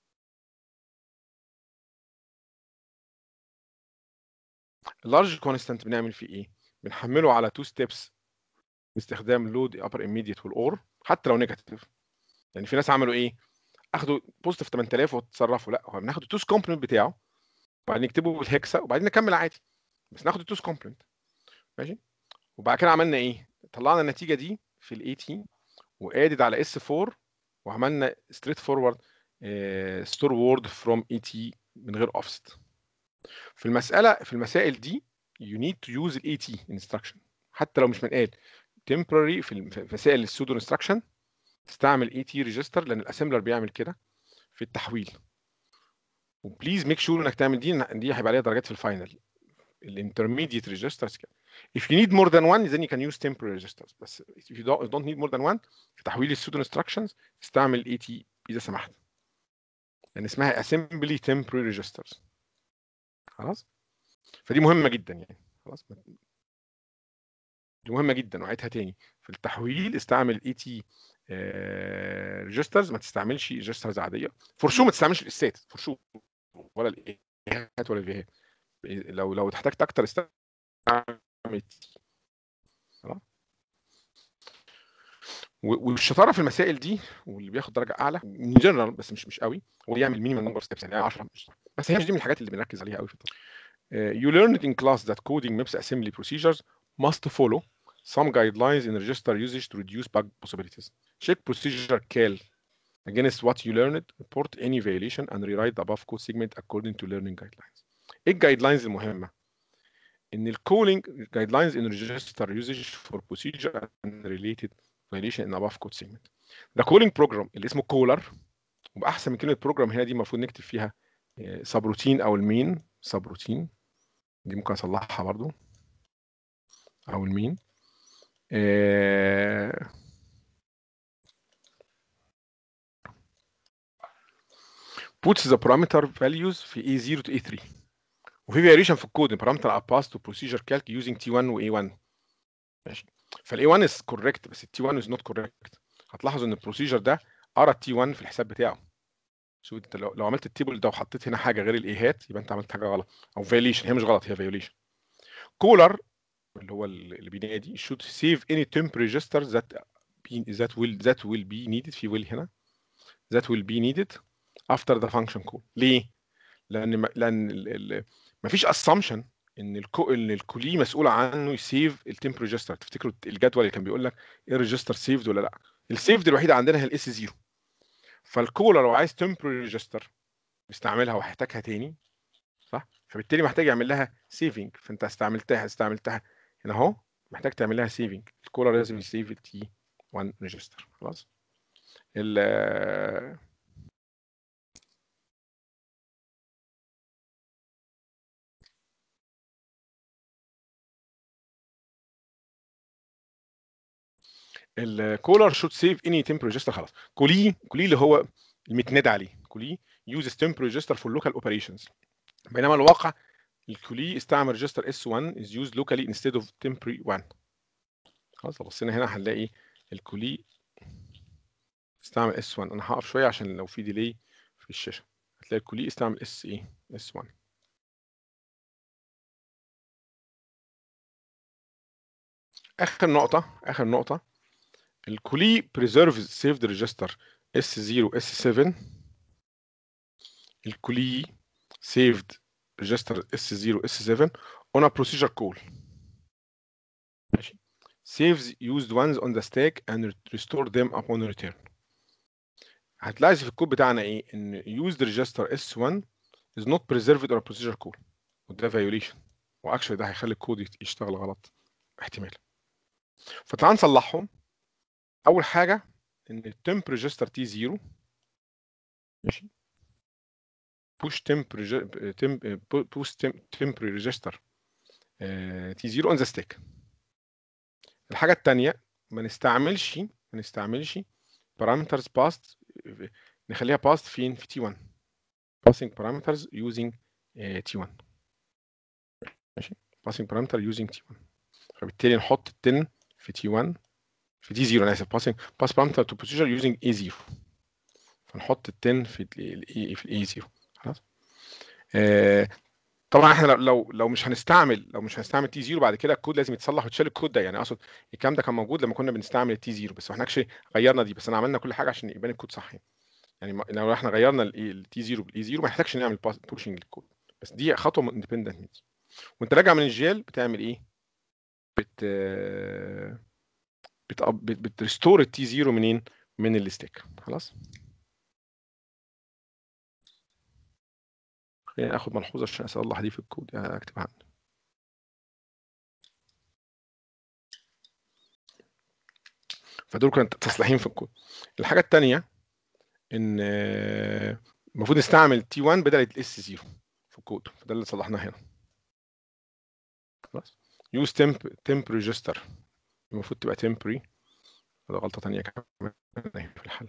اللارج كونستانت بنعمل فيه ايه؟ بنحمله على تو ستيبس باستخدام لود ابر immediate والاور حتى لو نيجاتيف يعني في ناس عملوا ايه؟ اخدوا بوزيتيف 8000 وتصرفوا لا هو بناخد التوس كومبلمنت بتاعه وبعدين نكتبه بالهكسا وبعدين نكمل عادي بس ناخد التوس كومبلمنت ماشي وبعد كده عملنا ايه؟ طلعنا النتيجه دي في الاي تي وادد على اس 4 وعملنا ستريت فورورد ستور وورد فروم اي تي من غير اوفست في المساله في المسائل دي you need to use ال AT instruction حتى لو مش منقال temporary في المسائل السودو instruction تستعمل AT register لان الاسمبلر بيعمل كده في التحويل وبليز ميك شور انك تعمل دي دي هيبقى عليها درجات في الفاينل الانترميديت registers كده if you need more than one then you can use temporary registers بس if you don't, don't need more than one في تحويل السودو instructions استعمل AT اذا سمحت لان اسمها assembly temporary registers خلاص فدي مهمه جدا يعني خلاص دي مهمه جدا وعيدها تاني في التحويل استعمل اي تي ريجسترز ما تستعملش ريجسترز عاديه فور شو ما تستعملش الاسات فور شو ولا الايهات ولا الفيهات لو لو احتجت اكتر استعمل خلاص والشطاره في المسائل دي واللي بياخد درجه اعلى ان جنرال بس مش مش قوي هو يعمل مينيمم نمبر ستيبس يعني 10 بس هي مش دي من الحاجات اللي بنركز عليها قوي في الطب. Uh, you learned in class that coding MIPS assembly procedures must follow some guidelines in register usage to reduce bug possibilities. Check procedure cal against what you learned, report any violation and rewrite the above code segment according to learning guidelines. ايه الجايدلاينز المهمه؟ ان الكولينج guidelines in register usage for procedure and related violation in above code segment. ده كولينج بروجرام اللي اسمه كولر وباحسن من كلمه بروجرام هنا دي المفروض نكتب فيها سب روتين او المين سب روتين دي ممكن اصلحها برضو او المين آه puts the parameter values في A0 to A3 وفي variation في الكود البارامتر are passed to procedure calc using T1 و A1 ماشي فال A1 is correct بس ال T1 is not correct هتلاحظوا ان البروسيجر ده قرا ال T1 في الحساب بتاعه شوف انت لو لو عملت التيبل ده وحطيت هنا حاجه غير الايهات يبقى انت عملت حاجه غلط او فيوليشن هي مش غلط هي فيوليشن كولر اللي هو اللي بينادي should save any temp register that be, that will that will be needed في will هنا that will be needed after the function call ليه؟ لان ما لان ال- ال- مفيش assumption ان الكو ان الكولي مسؤول عنه يسيف التمب ريجستر تفتكروا الجدول اللي كان بيقول لك ايه الريجستر سيفد ولا لا السيفد الوحيده عندنا هي الاس 0 فالكولر لو عايز تمبري ريجستر يستعملها وهيحتاجها تاني صح فبالتالي محتاج يعمل لها سيفنج فانت استعملتها استعملتها هنا اهو محتاج تعمل لها سيفنج الكولر لازم يسيف التي 1 ريجستر خلاص ال الكولر شود سيف اني تمب ريجستر خلاص كولي كولي اللي هو المتنادى عليه كولي يوز تمب ريجستر فور لوكال اوبريشنز بينما الواقع الكولي استعمل ريجستر اس 1 is used locally instead of temporary 1 خلاص لو بصينا هنا هنلاقي الكولي استعمل اس 1 انا هقف شويه عشان لو في ديلي في الشاشه هتلاقي الكولي استعمل اس ايه اس 1 اخر نقطه اخر نقطه الكولي preserves saved register S0 S7 الكولي saved register S0 S7 on a procedure call ماشي saves used ones on the stack and restore them upon return هتلاحظ في الكود بتاعنا ايه ان used register S1 is not preserved on a procedure call وده violation واكشلي ده هيخلي الكود يشتغل غلط احتمال فتعال نصلحهم اول حاجه ان التمب ريجستر تي 0 ماشي push temp temp push temp register تي 0 on the stack الحاجه الثانيه ما نستعملش ما نستعملش parameters passed نخليها passed فين في تي 1 passing parameters using تي 1 ماشي passing parameter using تي 1 فبالتالي نحط ال 10 في تي 1 في دي 0 انا اسف passing pass parameter to procedure using a 0 فنحط ال 10 في ال في الاي 0 خلاص آه طبعا احنا لو لو لو مش هنستعمل لو مش هنستعمل تي 0 بعد كده الكود لازم يتصلح وتشيل الكود ده يعني اقصد الكلام ده كان موجود لما كنا بنستعمل التي 0 بس احنا اكشلي غيرنا دي بس انا عملنا كل حاجه عشان يبان الكود صح يعني يعني لو احنا غيرنا التي 0 بالاي 0 ما نحتاجش نعمل بوشنج للكود بس دي خطوه اندبندنت من دي وانت راجع من الجيل بتعمل ايه؟ بت بت بتريستور التي 0 منين؟ من الستيك خلاص؟ خليني اخد ملحوظه عشان اصلح دي في الكود يعني اكتبها عندي فدول كانوا تصليحين في الكود الحاجه الثانيه ان المفروض نستعمل تي 1 بدل الاس 0 في الكود فده اللي صلحناه هنا خلاص يوز temp temp register المفروض تبقى temporary ده غلطه ثانيه كمان في الحل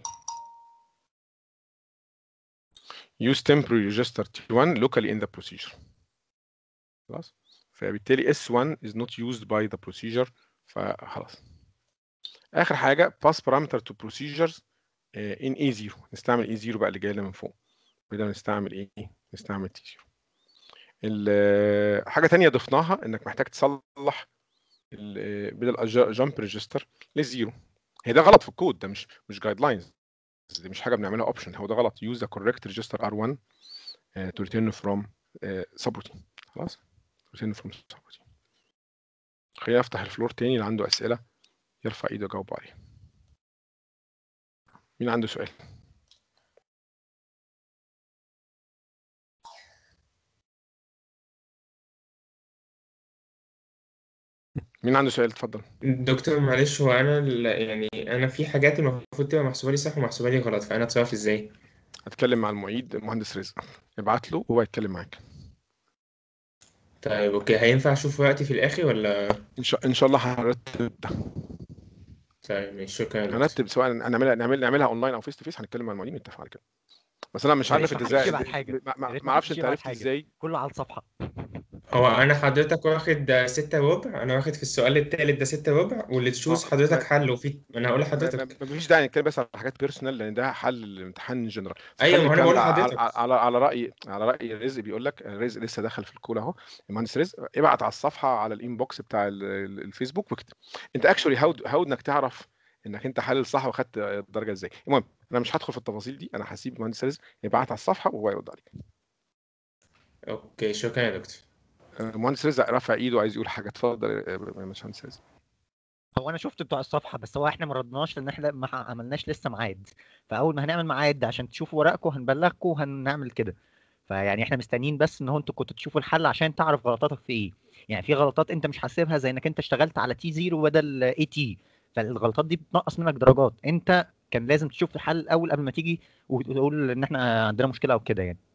use temporary register T1 locally in the procedure خلاص فبالتالي S1 is not used by the procedure فخلاص آخر حاجة pass parameter to procedures in A0 نستعمل A0 بقى اللي جاي لنا من فوق بدل نستعمل إيه نستعمل T0 حاجة تانية ضفناها إنك محتاج تصلح بدل jump register للزيرو هي ده غلط في الكود ده مش مش جايد لاينز دي مش حاجه بنعملها اوبشن هو ده غلط use the correct register r1 uh, to return from uh, subroutine خلاص return from subroutine خلينا افتح الفلور تاني اللي عنده اسئله يرفع ايده يجاوب عليها مين عنده سؤال مين عنده سؤال اتفضل دكتور معلش هو انا ال- يعني انا في حاجات المفروض تبقى محسوبه لي صح ومحسوبه لي غلط فانا اتصرف ازاي هتكلم مع المعيد المهندس رزق ابعت له وهو يتكلم معاك طيب اوكي هينفع اشوف وقتي في الاخر ولا ان شاء ان شاء الله هنرتب ده طيب ماشي شكرا يا دكتور هنرتب سواء نعملها نعمل نعملها اونلاين او فيس تو فيس هنتكلم مع المعيدين نتفق على كده بس انا مش عارف معلش انت محدش ازاي يبعت حاجة ما- ما يا ريت ما اعرفش محدش انت يبعت عرفت حاجة ازاي كله على الصفحة هو انا حضرتك واخد ستة ربع انا واخد في السؤال التالت ده ستة ربع واللي تشوز اه حضرتك ما حله في انا هقول ما- ما- لحضرتك ما فيش داعي نتكلم بس على حاجات بيرسونال لان ده حل الامتحان جنرال ايوه فخلي ما انا الكلام بقول ده على لحضرتك على على على راي على راي رزق بيقول لك رزق لسه دخل في الكول اهو المهندس رزق ابعت على الصفحه على الانبوكس بتاع ال- ال- الفيسبوك واكتب انت اكشولي هاو هاو انك تعرف انك انت حلل صح واخدت الدرجه ازاي المهم انا مش هدخل في التفاصيل دي انا هسيب المهندس رزق يبعت على الصفحه وهو يرد عليك اوكي شكرا يا دكتور المهندس رزق رفع ايده عايز يقول حاجه اتفضل يا باشمهندس رزق هو انا شفت بتوع الصفحه بس هو احنا ما ردناش لان احنا ما عملناش لسه ميعاد فاول ما هنعمل ميعاد عشان تشوفوا ورقكم هنبلغكم وهنعمل كده فيعني احنا مستنيين بس ان هو انتوا كنتوا تشوفوا الحل عشان تعرف غلطاتك في ايه يعني في غلطات انت مش حاسبها زي انك انت اشتغلت على تي 0 بدل اي تي فالغلطات دي بتنقص منك درجات انت كان لازم تشوف الحل الاول قبل ما تيجي وتقول ان احنا عندنا مشكله او كده يعني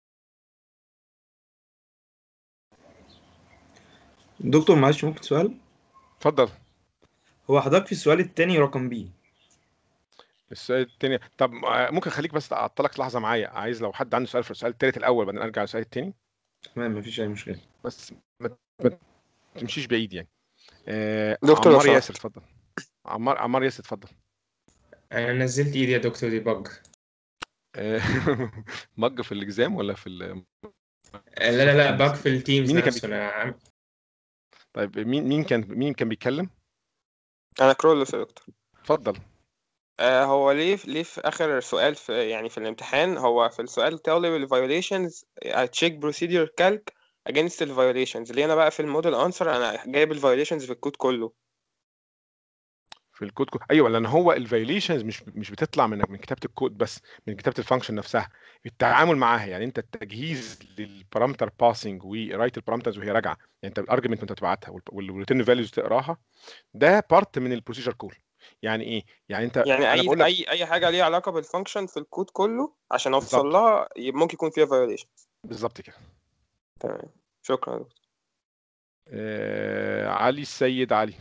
دكتور معلش ممكن سؤال اتفضل هو حضرتك في السؤال التاني رقم بي السؤال التاني طب آه، ممكن خليك بس اعطلك لحظه معايا عايز لو حد عنده سؤال في السؤال التالت الاول بعدين ارجع للسؤال التاني تمام مفيش اي مشكله بس ما ما تمشيش بعيد يعني آه، دكتور لو عمار سمحت. ياسر اتفضل عمار عمار ياسر اتفضل انا نزلت ايدي يا دكتور دي بج آه، مج في الاكزام ولا في ال لا لا لا بج في التيمز مين اللي كان نفسه انا عم- طيب مين مين كان مين كان بيتكلم انا كرولوس يا دكتور اتفضل آه هو ليه ليه في اخر سؤال في يعني في الامتحان هو في السؤال طالب ال violations I check procedure calc against ال violations اللي انا بقى في الموديل انسر انا جايب ال violations في الكود كله في الكود كود ايوه لان هو الفايليشنز مش مش بتطلع من من كتابه الكود بس من كتابه الفانكشن نفسها التعامل معاها يعني انت التجهيز للبارامتر باسنج ورايت البارامترز وهي راجعه يعني انت الارجمنت انت بتبعتها والريتيرن فاليوز تقراها ده بارت من البروسيجر كول يعني ايه يعني انت يعني انا اي بقول لك اي اي حاجه ليها علاقه بالفانكشن في الكود كله عشان اوصل بالظبط لها يبقى ممكن يكون فيها violations بالظبط كده تمام شكرا يا دكتور آه علي السيد علي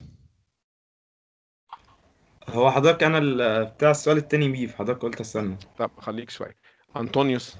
هو حضرتك انا ال- بتاع السؤال التاني بي فحضرتك قلت استنى طب خليك شويه انطونيوس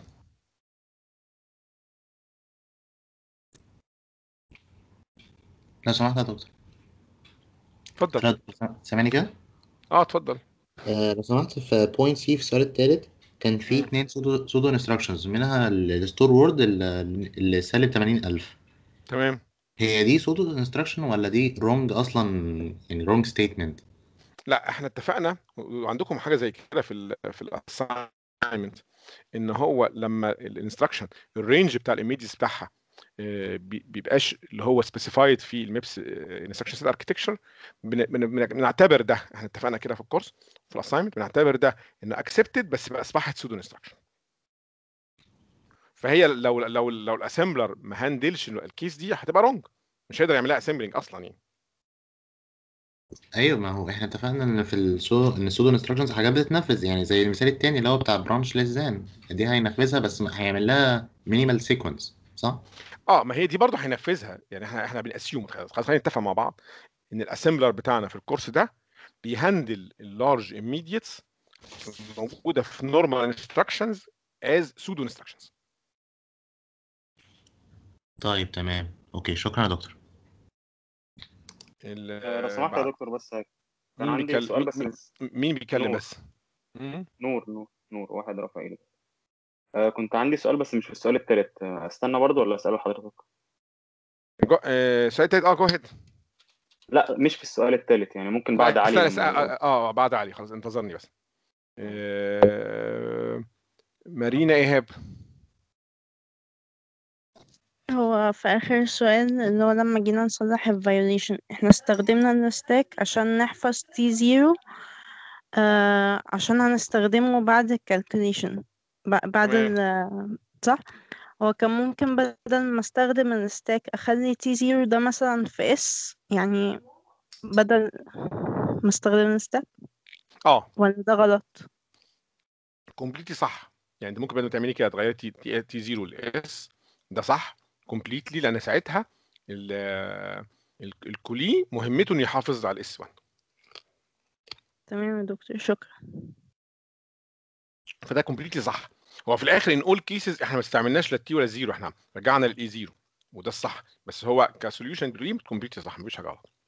لو سمحت يا دكتور اتفضل سامعني كده؟ اه اتفضل آه لو سمحت في بوينت سي في السؤال التالت كان في اتنين سودو سودو انستراكشنز منها الستور وورد اللي سالب 80000 تمام هي دي سودو انستراكشن ولا دي رونج اصلا يعني رونج ستيتمنت لا احنا اتفقنا وعندكم حاجه زي كده في ال في الاساينمنت ان هو لما الانستراكشن الرينج بتاع الايميجز بتاعها آه، بي- بيبقاش اللي هو سبيسيفايد في الميبس انستراكشن سيت اركتكتشر بنعتبر ده احنا اتفقنا كده في الكورس في الاساينمنت بنعتبر ده انه اكسبتد بس بقى اصبحت سودو انستراكشن فهي لو لو لو الاسمبلر ما هاندلش الكيس دي هتبقى رونج مش هيقدر يعملها اسمبلنج اصلا يعني ايوه ما هو احنا اتفقنا ان في السودو ان السودو انستراكشنز حاجات بتتنفذ يعني زي المثال التاني اللي هو بتاع برانش ليس ذان دي هينفذها بس هيعمل لها مينيمال سيكونس صح؟ اه ما هي دي برضه هينفذها يعني احنا احنا بنأسيوم خلاص خلينا نتفق مع بعض ان الاسمبلر بتاعنا في الكورس ده بيهندل اللارج immediates موجوده في نورمال انستراكشنز از سودو انستراكشنز طيب تمام اوكي شكرا يا دكتور آه، لو سمحت يا دكتور بس كان مين عندي بيتكلم سؤال مين, بس مين- بس مين بيتكلم نور بس مم. نور نور نور واحد رفع ايده آه كنت عندي سؤال بس مش في السؤال التالت آه، استنى برضو ولا اساله لحضرتك جو- آه، سؤال تالت اه جو هيد لا مش في السؤال التالت يعني ممكن بعد علي استنى لما استنى- اه آه، بعد علي خلاص انتظرني بس آه، مارينا ايهاب هو في آخر السؤال اللي هو لما جينا نصلح ال violation احنا استخدمنا الستاك عشان نحفظ تي زيرو آه عشان هنستخدمه بعد ال calculation ب- بعد تمام ال صح هو كان ممكن بدل ما استخدم الستاك اخلي تي زيرو ده مثلا في اس يعني بدل ما استخدم الستاك اه ولا ده غلط كومبليتلي صح يعني انت ممكن بدل ما تعملي كده تغيري تي تي, تي 0 لاس ده صح كومبليتلي لان ساعتها ال ال- الكولي مهمته انه يحافظ على الاس 1 تمام يا دكتور شكرا فده كومبليتلي صح هو في الاخر ان اول كيسز احنا ما استعملناش لا التي ولا الزيرو احنا رجعنا للاي 0 وده الصح بس هو كسوليوشن دريم كومبليتلي صح مفيش حاجه غلط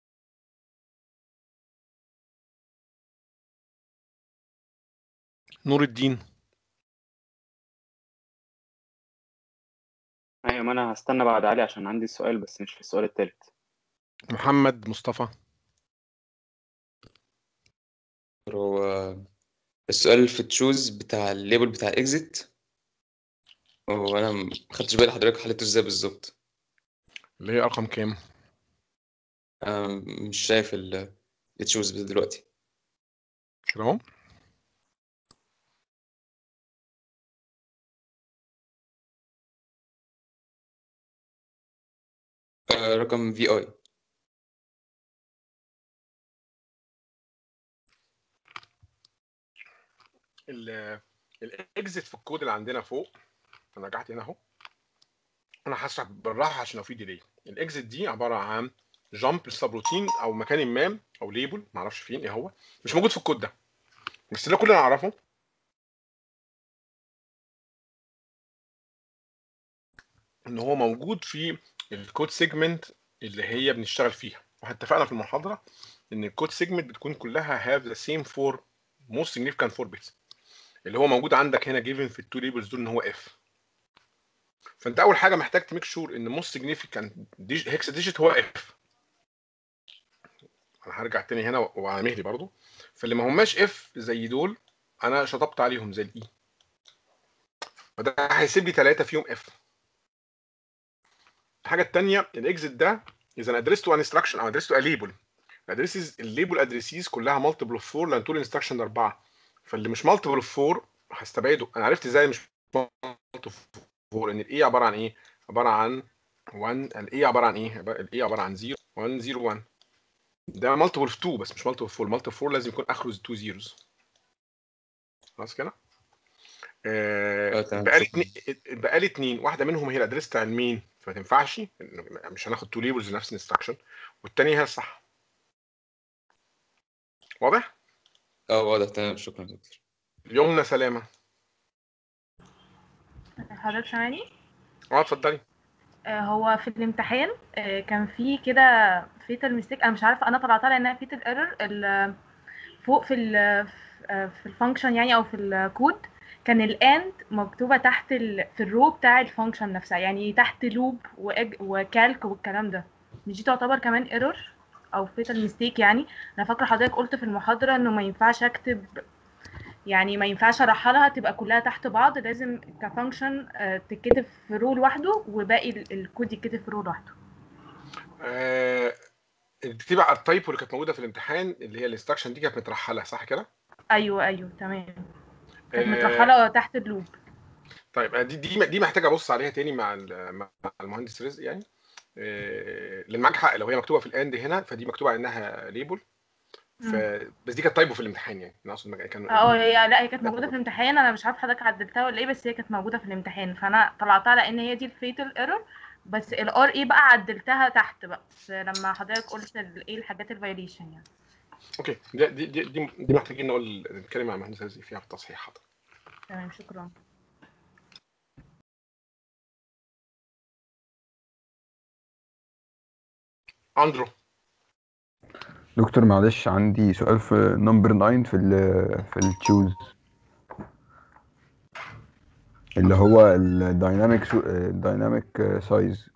نور الدين ايوه ما انا هستنى بعد علي عشان عندي السؤال بس مش في السؤال التالت محمد مصطفى هو السؤال في تشوز بتاع الليبل بتاع اكزيت هو انا ما خدتش بالي حضرتك حلته ازاي بالظبط اللي هي ارقم كام أنا مش شايف ال- التشوز دلوقتي كده اهو آه، رقم في اي الاكزit في الكود اللي عندنا فوق انا رجعت هنا اهو انا هشرح بالراحه عشان لو في ديلي الاكزit دي عباره عن جامب للسبروتين او مكان ما او ليبل معرفش فين ايه هو مش موجود في الكود ده بس اللي كلنا نعرفه ان هو موجود في الكود سيجمنت اللي هي بنشتغل فيها واحنا اتفقنا في المحاضره ان الكود سيجمنت بتكون كلها have the same four most significant four bits اللي هو موجود عندك هنا given في التو ليبلز دول ان هو اف فانت اول حاجه محتاج تميك شور ان most significant هيكس ديجيت هو اف انا هرجع تاني هنا وعلى مهلي برضو فاللي ما هماش اف زي دول انا شطبت عليهم زي الاي فده هيسيب لي ثلاثه فيهم اف الحاجه الثانيه الاكزit ده اذا انا ادرست ان انستراكشن او ادرست ليبل الادريسز الليبل ادريسيز كلها مالتيبل اوف 4 لان طول انستراكشن اربعه فاللي مش مالتيبل اوف 4 هستبعده انا عرفت ازاي مش مالتيبل اوف 4 ان الاي عباره عن ايه؟ عباره عن 1 الاي عباره عن ايه؟ الاي عباره عن 0 1 0 1 ده مالتيبل اوف 2 بس مش مالتيبل اوف 4 مالتيبل اوف 4 لازم يكون اخره 2 زيروز خلاص كده؟ آه تمام، بقى لي شكراً. اتنين بقى لي اتنين واحده منهم هي الادريس بتاع المين فما تنفعش مش هناخد تو ليبلز لنفس الانستراكشن والتانيه هي الصح واضح؟ اه واضح تمام شكرا يا دكتور يومنا سلامه حضرتك سامعني اه اتفضلي آه، هو في الامتحان آه، كان في كده فيتال ميستيك انا مش عارفه انا طلعتها لانها فيتال ايرور فوق في ال آه، في الفانكشن يعني او في الكود كان الاند مكتوبه تحت ال في الرو بتاع الفانكشن نفسها يعني تحت لوب وكالك والكلام ده مش دي تعتبر كمان ايرور او فيتال ميستيك يعني انا فاكره حضرتك قلت في المحاضره انه ما ينفعش اكتب يعني ما ينفعش ارحلها تبقى كلها تحت بعض لازم كفانكشن تتكتب في رو لوحده وباقي ال- الكود يتكتب في رو لوحده آه دي بقى التايبو اللي كانت موجوده في الامتحان اللي هي الانستراكشن دي كانت مترحله صح كده؟ ايوه ايوه تمام كانت آه، مترحله تحت اللوب طيب آه، دي دي دي محتاجه ابص عليها تاني مع ال- مع المهندس رزق يعني آه، لان معاك حق لو هي مكتوبه في الاند هنا فدي مكتوبه انها ليبل ف بس دي كانت تايبو في الامتحان يعني انا اقصد كان اه هي لا هي كانت موجوده في الامتحان انا مش عارفه حضرتك عدلتها ولا ايه بس هي كانت موجوده في الامتحان فانا طلعتها لان هي دي الفيتال ايرور بس الار اي بقى عدلتها تحت بقى لما حضرتك قلت ال- ايه الحاجات الفايوليشن يعني اوكي دي دي دي, دي, دي محتاجين نقول نتكلم مع المهندس رزق فيها في التصحيح حاضر تمام شكرا اندرو دكتور معلش عندي سؤال في نمبر 9 في ال في التشوز اللي هو الدايناميك الدايناميك سايز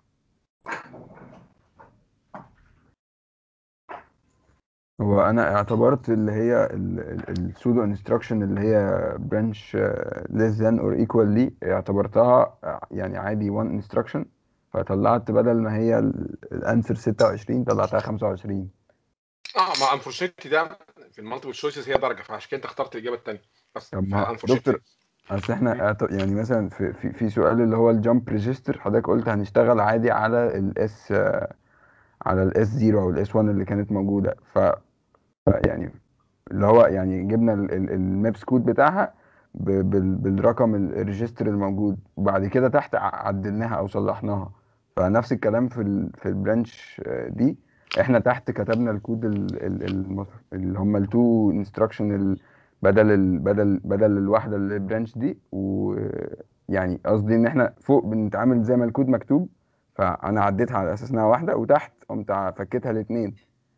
هو انا اعتبرت اللي هي السودو انستراكشن اللي هي برانش less than or equal لي اعتبرتها يعني عادي one instruction فطلعت بدل ما هي الانسر 26 طلعتها 25 اه ما انفورشنتلي ده في المالتيبل تشويسز هي درجه فعشان كده انت اخترت الاجابه الثانيه بس طب ما unfortunately. دكتور اصل احنا اعت- يعني مثلا في في, في سؤال اللي هو الجامب ريجستر حضرتك قلت هنشتغل عادي على الاس على الاس 0 او الاس 1 اللي كانت موجوده ف ف- يعني اللي هو يعني جبنا المابس كود بتاعها ب- بال- بالرقم الريجستر الموجود وبعد كده تحت ع- عدلناها او صلحناها فنفس الكلام في ال في البرانش آه، دي احنا تحت كتبنا الكود ال- ال- الم- اللي هم التو انستراكشن بدل ال بدل بدل الواحده البرانش دي ويعني قصدي ان احنا فوق بنتعامل زي ما الكود مكتوب فانا عديتها على اساس انها واحده وتحت قمت ع- فكيتها الاثنين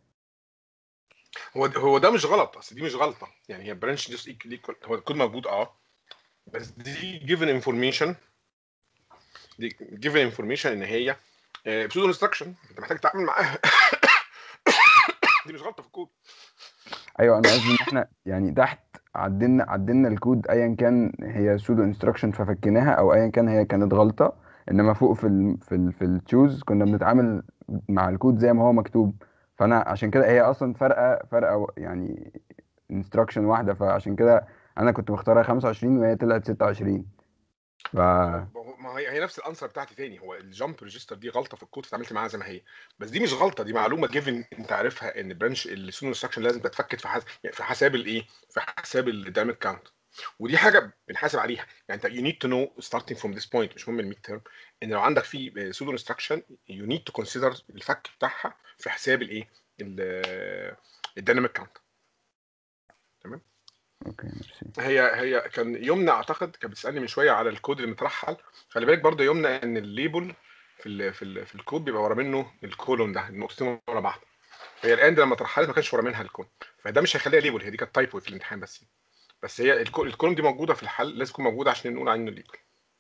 هو هو ده مش غلط اصل دي مش غلطه يعني هي برانش جاست ايكوال هو الكود موجود اه بس دي جيفن انفورميشن دي جيفن انفورميشن ان هي بسودو انستراكشن انت محتاج تتعامل معاها دي مش غلطه في الكود ايوه انا قصدي ان احنا يعني تحت عدلنا عدلنا الكود ايا كان هي سودو انستراكشن ففكيناها او ايا كان هي كانت غلطه انما فوق في ال في ال في التشوز كنا بنتعامل مع الكود زي ما هو مكتوب فانا عشان كده هي اصلا فرقه فرقه يعني انستراكشن واحده فعشان كده انا كنت مختارها 25 وهي طلعت 26 ف ما هو- ما هي هي نفس الانسر بتاعتي تاني هو الجامب ريجستر دي غلطه في الكود اتعاملت معاها زي ما هي بس دي مش غلطه دي معلومه جيفن انت عارفها ان برانش السودو انستراكشن لازم تتفكت في حساب في حساب الايه في حساب الدايناميك كاونت ودي حاجه بنحاسب عليها يعني انت you need to know starting from this point مش مهم الميد تيرم ان لو عندك في سودو انستراكشن you need to consider الفك بتاعها في حساب الايه الدايناميك كاونت تمام اوكي ميرسي هي هي كان يمنى اعتقد كانت بتسالني من شويه على الكود اللي مترحل خلي بالك برضه يمنى ان الليبل في ال في ال في الكود بيبقى ورا منه الكولون ده النقطتين ورا بعض هي الان لما اترحلت ما كانش ورا منها الكون فده مش هيخليها ليبل هي دي كانت تايبو في الامتحان بس بس هي الكو- الكولوم دي موجوده في الحل لازم تكون موجوده عشان نقول عنه ليبل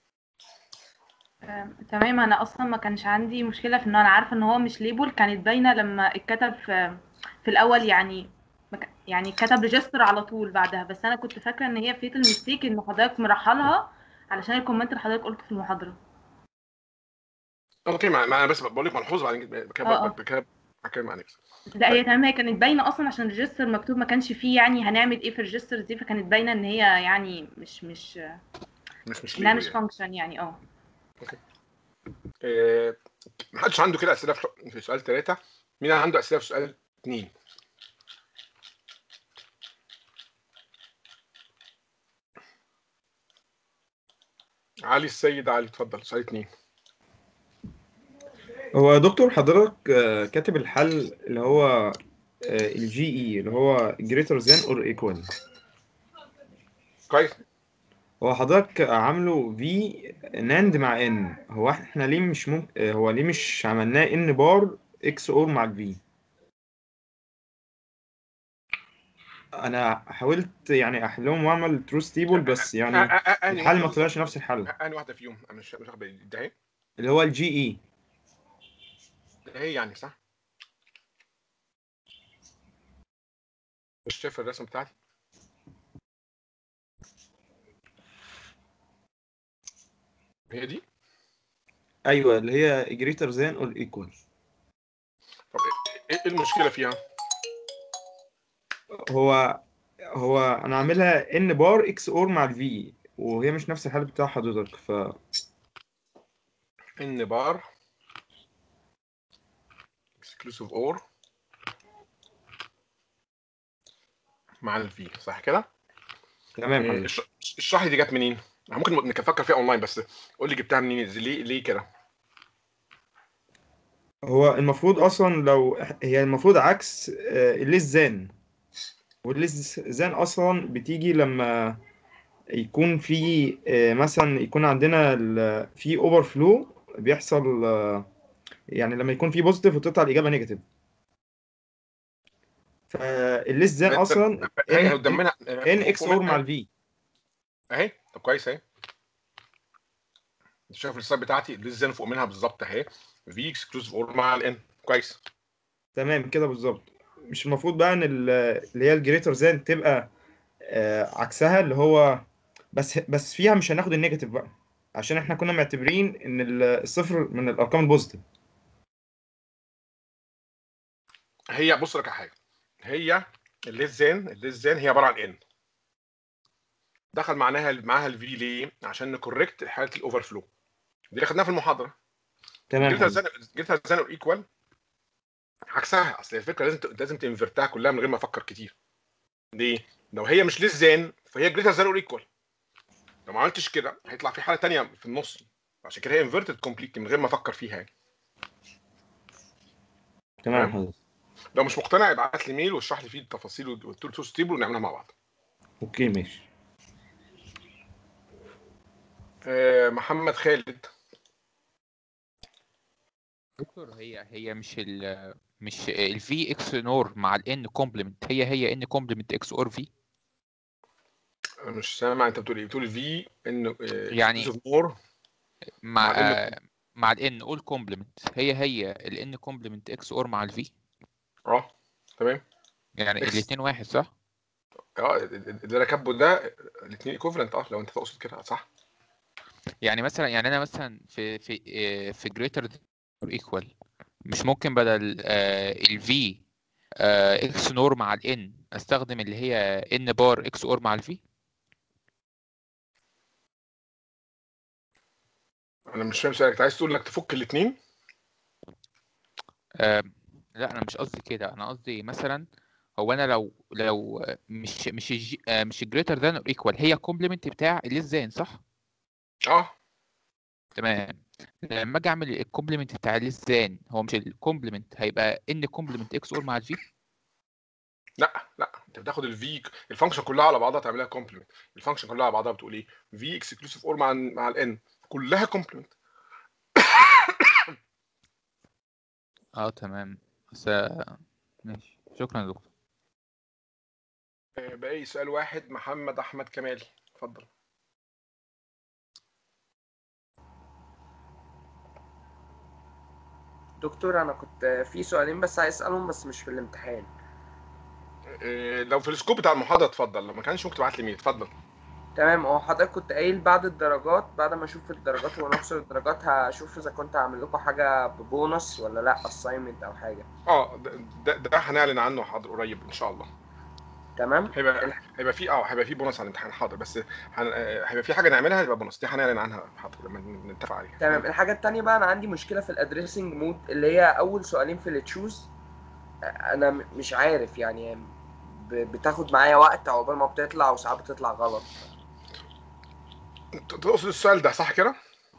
آم، تمام انا اصلا ما كانش عندي مشكله في ان انا عارفه ان هو مش ليبل كانت باينه لما اتكتب في في الاول يعني ما ك- يعني كتب ريجستر على طول بعدها بس انا كنت فاكره ان هي فيتال ميستيك ان حضرتك مرحلها علشان الكومنت اللي حضرتك قلته في المحاضره اوكي ما ما انا بس بقول لك ملحوظه بعدين كده اه اه كده هتكلم عن نفسي لا هي تمام هي كانت باينه اصلا عشان الريجستر مكتوب ما كانش فيه يعني هنعمل ايه في الريجستر دي فكانت باينه ان هي يعني مش مش مش مش انها ليبل مش يعني فانكشن يعني اه اوكي آه، محدش عنده كده اسئله في في سؤال ثلاثه مين عنده اسئله في سؤال اثنين علي السيد علي اتفضل سؤال اثنين هو يا دكتور حضرتك آه، كاتب الحل اللي هو الجي اي اللي هو greater than or equal كويس هو حضرتك عامله في ناند مع ان هو احنا ليه مش ممكن هو ليه مش عملناه ان بار اكس اور مع الفي انا حاولت يعني احلهم واعمل تروث تيبل بس يعني آه، آه، آه، أنهي الحل واحدة ما بالظبط؟ طلعش نفس الحل انهي واحده فيهم انا مش مش واخد بالي ده اهي اللي هو الجي اي ده هي يعني صح مش شايف الرسم بتاعتي هي دي ايوه اللي هي greater than or equal طب ايه إيه المشكله فيها هو هو انا عاملها ان بار اكس اور مع الفي وهي مش نفس الحل بتاع حضرتك ف ان بار اكسكلوسيف اور مع الفي صح كده تمام إيه، حضرتك اش- اشرح لي دي جت منين أنا ممكن نفكر فيها اونلاين بس قول لي جبتها منين إزاي- ليه ليه كده هو المفروض اصلا لو هي المفروض عكس الليس زان والليس زان اصلا بتيجي لما يكون في آه، مثلا يكون عندنا ال- في اوفر فلو بيحصل آه، يعني لما يكون في بوزيتيف وتطلع الاجابه نيجاتيف فالليس زان اصلا هي ان قدامنا ان اكس اور مع الفي اهي طب كويس اهي انت شايف السلايد بتاعتي لسه فوق منها بالظبط اهي في اكسكلوسيف اور مع الان كويس تمام كده بالظبط مش المفروض بقى ان ال- اللي هي الجريتر زان تبقى آه، عكسها اللي هو بس بس فيها مش هناخد النيجاتيف بقى عشان احنا كنا معتبرين ان ال- الصفر من الارقام البوزيتيف هي بص لك على حاجه هي الليزان الليزان هي عباره عن ان دخل معناها معاها الفي ليه عشان نكوركت حاله الاوفر فلو دي اللي خدناها في المحاضره تمام جريتر حضرتك. زان جريتر زان اور ايكوال عكسها اصل الفكره لازم ت- لازم تنفرتها كلها من غير ما افكر كتير ليه لو هي مش ليزان فهي جريتر زان اور ايكوال لو ما عملتش كده هيطلع في حاله تانية في النص عشان كده هي انفرتد كومبليت من غير ما افكر فيها يعني تمام حضرتك لو مش مقتنع ابعت لي ميل واشرح لي فيه التفاصيل والتول توست تيبل ونعملها مع بعض اوكي ماشي آه، محمد خالد دكتور هي هي مش ال مش الفي اكس نور مع الان كومبلمنت هي هي ان كومبلمنت اكس اور في انا مش سامع انت بتقول ايه بتقول في ان يعني مور مع مع ال آه مع الان اول كومبلمنت هي هي الان كومبلمنت اكس اور مع الفي اه تمام يعني اكس الاثنين واحد صح اه اللي انا كاتبه ده الاثنين ايكوفلنت اه لو انت تقصد كده صح يعني مثلا يعني انا مثلا في في آه، في greater or equal مش ممكن بدل الفي اكس نور مع الان استخدم اللي هي ان بار اكس اور مع الفي انا مش فاهم سؤالك انت عايز تقول انك تفك الاثنين لا انا مش قصدي كده انا قصدي مثلا هو انا لو لو مش مش الجي آه، مش greater than or equal هي كومبلمنت بتاع الليزان صح اه تمام لما اجي اعمل الكومبلمنت بتاع الليزان هو مش الكومبلمنت هيبقى ان كومبلمنت اكس اور مع الفي لا لا انت بتاخد الفي الفانكشن كلها على بعضها تعملها كومبلمنت الفانكشن كلها على بعضها بتقول ايه في اكسكلوسيف اور مع ال مع الان كلها كومبلمنت اه تمام بس ماشي شكرا يا دكتور باقي سؤال واحد محمد احمد كمالي اتفضل دكتور انا كنت في سؤالين بس عايز اسالهم بس مش في الامتحان إيه، لو في السكوب بتاع المحاضره اتفضل لو ما كانش ممكن تبعت لي ميل اتفضل تمام هو حضرتك كنت قايل بعد الدرجات بعد ما اشوف الدرجات ونحصر الدرجات هشوف اذا كنت هعمل لكم حاجه ببونص ولا لا assignment او حاجه اه ده, ده, ده هنعلن عنه حاضر قريب ان شاء الله تمام هيبقى هيبقى في اه هيبقى في بونص على الامتحان حاضر بس هن... آه، هيبقى في حاجه نعملها هيبقى بونص دي هنعلن عنها حاضر لما نتفق عليها تمام الحاجه التانية بقى انا عندي مشكله في الادريسنج مود اللي هي اول سؤالين في التشوز انا م- مش عارف يعني ب- بتاخد معايا وقت عقبال ما بتطلع وساعات بتطلع غلط انت تقصد السؤال ده صح كده؟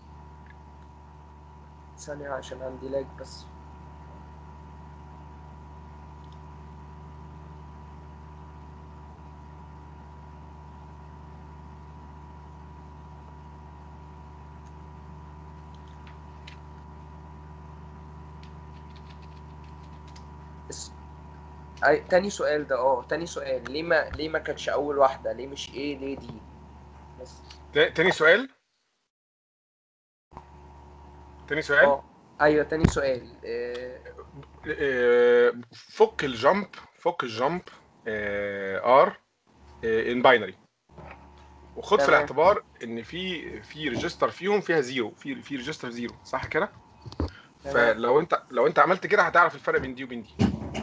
ثانيه عشان عندي لاج بس اس- أي تاني سؤال ده اه تاني سؤال ليه ما ليه ما كانتش اول واحده ليه مش ايه ليه دي بس تا- تاني سؤال تاني سؤال اه ايوه تاني سؤال آه، آه، فك الجامب فك الجامب ار ان باينري وخد في تمام. الاعتبار ان في في ريجستر فيهم فيها زيرو في في ريجستر زيرو صح كده؟ تمام. فلو انت لو انت عملت كده هتعرف الفرق بين دي وبين دي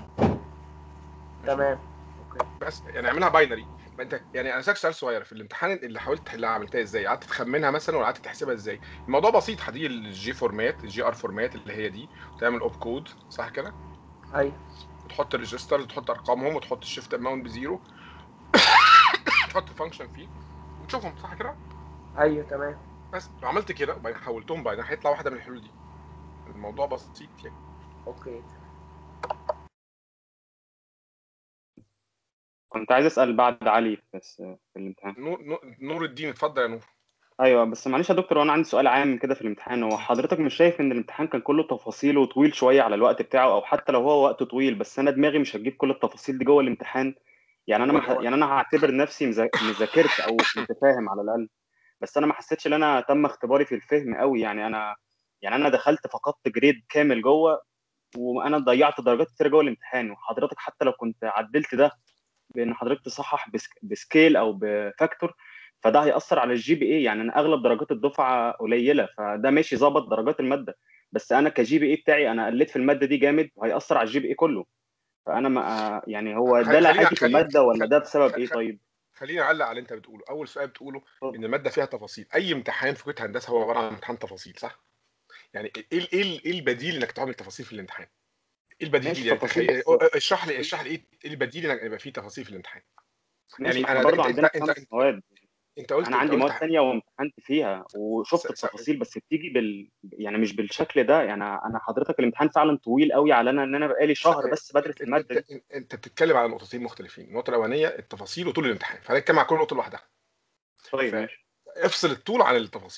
تمام بس يعني اعملها باينري ما انت يعني انا سالك سؤال صغير في الامتحان اللي حاولت تحلها عملتها ازاي؟ قعدت تخمنها مثلا ولا قعدت تحسبها ازاي؟ الموضوع بسيط هتيجي الجي فورمات الجي ار فورمات اللي هي دي وتعمل اوب كود صح كده؟ ايوه وتحط الريجستر وتحط ارقامهم وتحط الشيفت اماونت بزيرو تحط فانكشن فيه وتشوفهم صح كده؟ ايوه تمام بس لو عملت كده وبعدين حولتهم بعدين هيطلع واحده من الحلول دي الموضوع بسيط يعني اوكي كنت عايز اسال بعد علي بس في الامتحان نور نور- نور الدين اتفضل يا نور ايوه بس معلش يا دكتور وانا عندي سؤال عام كده في الامتحان هو حضرتك مش شايف ان الامتحان كان كله تفاصيل وطويل شويه على الوقت بتاعه او حتى لو هو وقت طويل بس انا دماغي مش هتجيب كل التفاصيل دي جوه الامتحان يعني انا مح... يعني انا هعتبر نفسي مذا- مذاكرت او كنت فاهم على الاقل بس انا ما حسيتش ان انا تم اختباري في الفهم قوي يعني انا يعني انا دخلت فقدت جريد كامل جوه وانا ضيعت درجات كتير جوه الامتحان وحضرتك حتى لو كنت عدلت ده بان حضرتك تصحح بسك... بسكيل او بفاكتور فده هيأثر على الجي بي اي يعني انا اغلب درجات الدفعه قليله فده ماشي ظابط درجات الماده بس انا كجي بي اي بتاعي انا قلت في الماده دي جامد وهيأثر على الجي بي اي كله فانا ما يعني هو ده خلينا- لاحقني في خلينا- الماده ولا ده بسبب ايه طيب؟ خليني اعلق على اللي انت بتقوله اول سؤال بتقوله ان الماده فيها تفاصيل اي امتحان في كليه هندسه هو عباره عن امتحان تفاصيل صح يعني ايه ال- ايه ال- ايه البديل انك تعمل تفاصيل في الامتحان ايه البديل ماشي يعني تفاصيل تخيل بس- اشرح لي اشرح لي ايه إيه البديل انك يبقى فيه تفاصيل في الامتحان ماشي يعني احنا انا برضه انت عندنا انت انت, خمس مواد انت قلت انا انت عندي مواد قلت تانية وامتحنت فيها وشفت س- س- التفاصيل بس بتيجي بال يعني مش بالشكل ده يعني انا حضرتك الامتحان فعلا طويل قوي على انا ان انا بقالي شهر بس بدرس الماده دي انت, انت بتتكلم على نقطتين مختلفين النقطه الاولانيه التفاصيل وطول الامتحان فهنتكلم على كل نقطه لوحدها طيب ماشي افصل الطول عن التفاصيل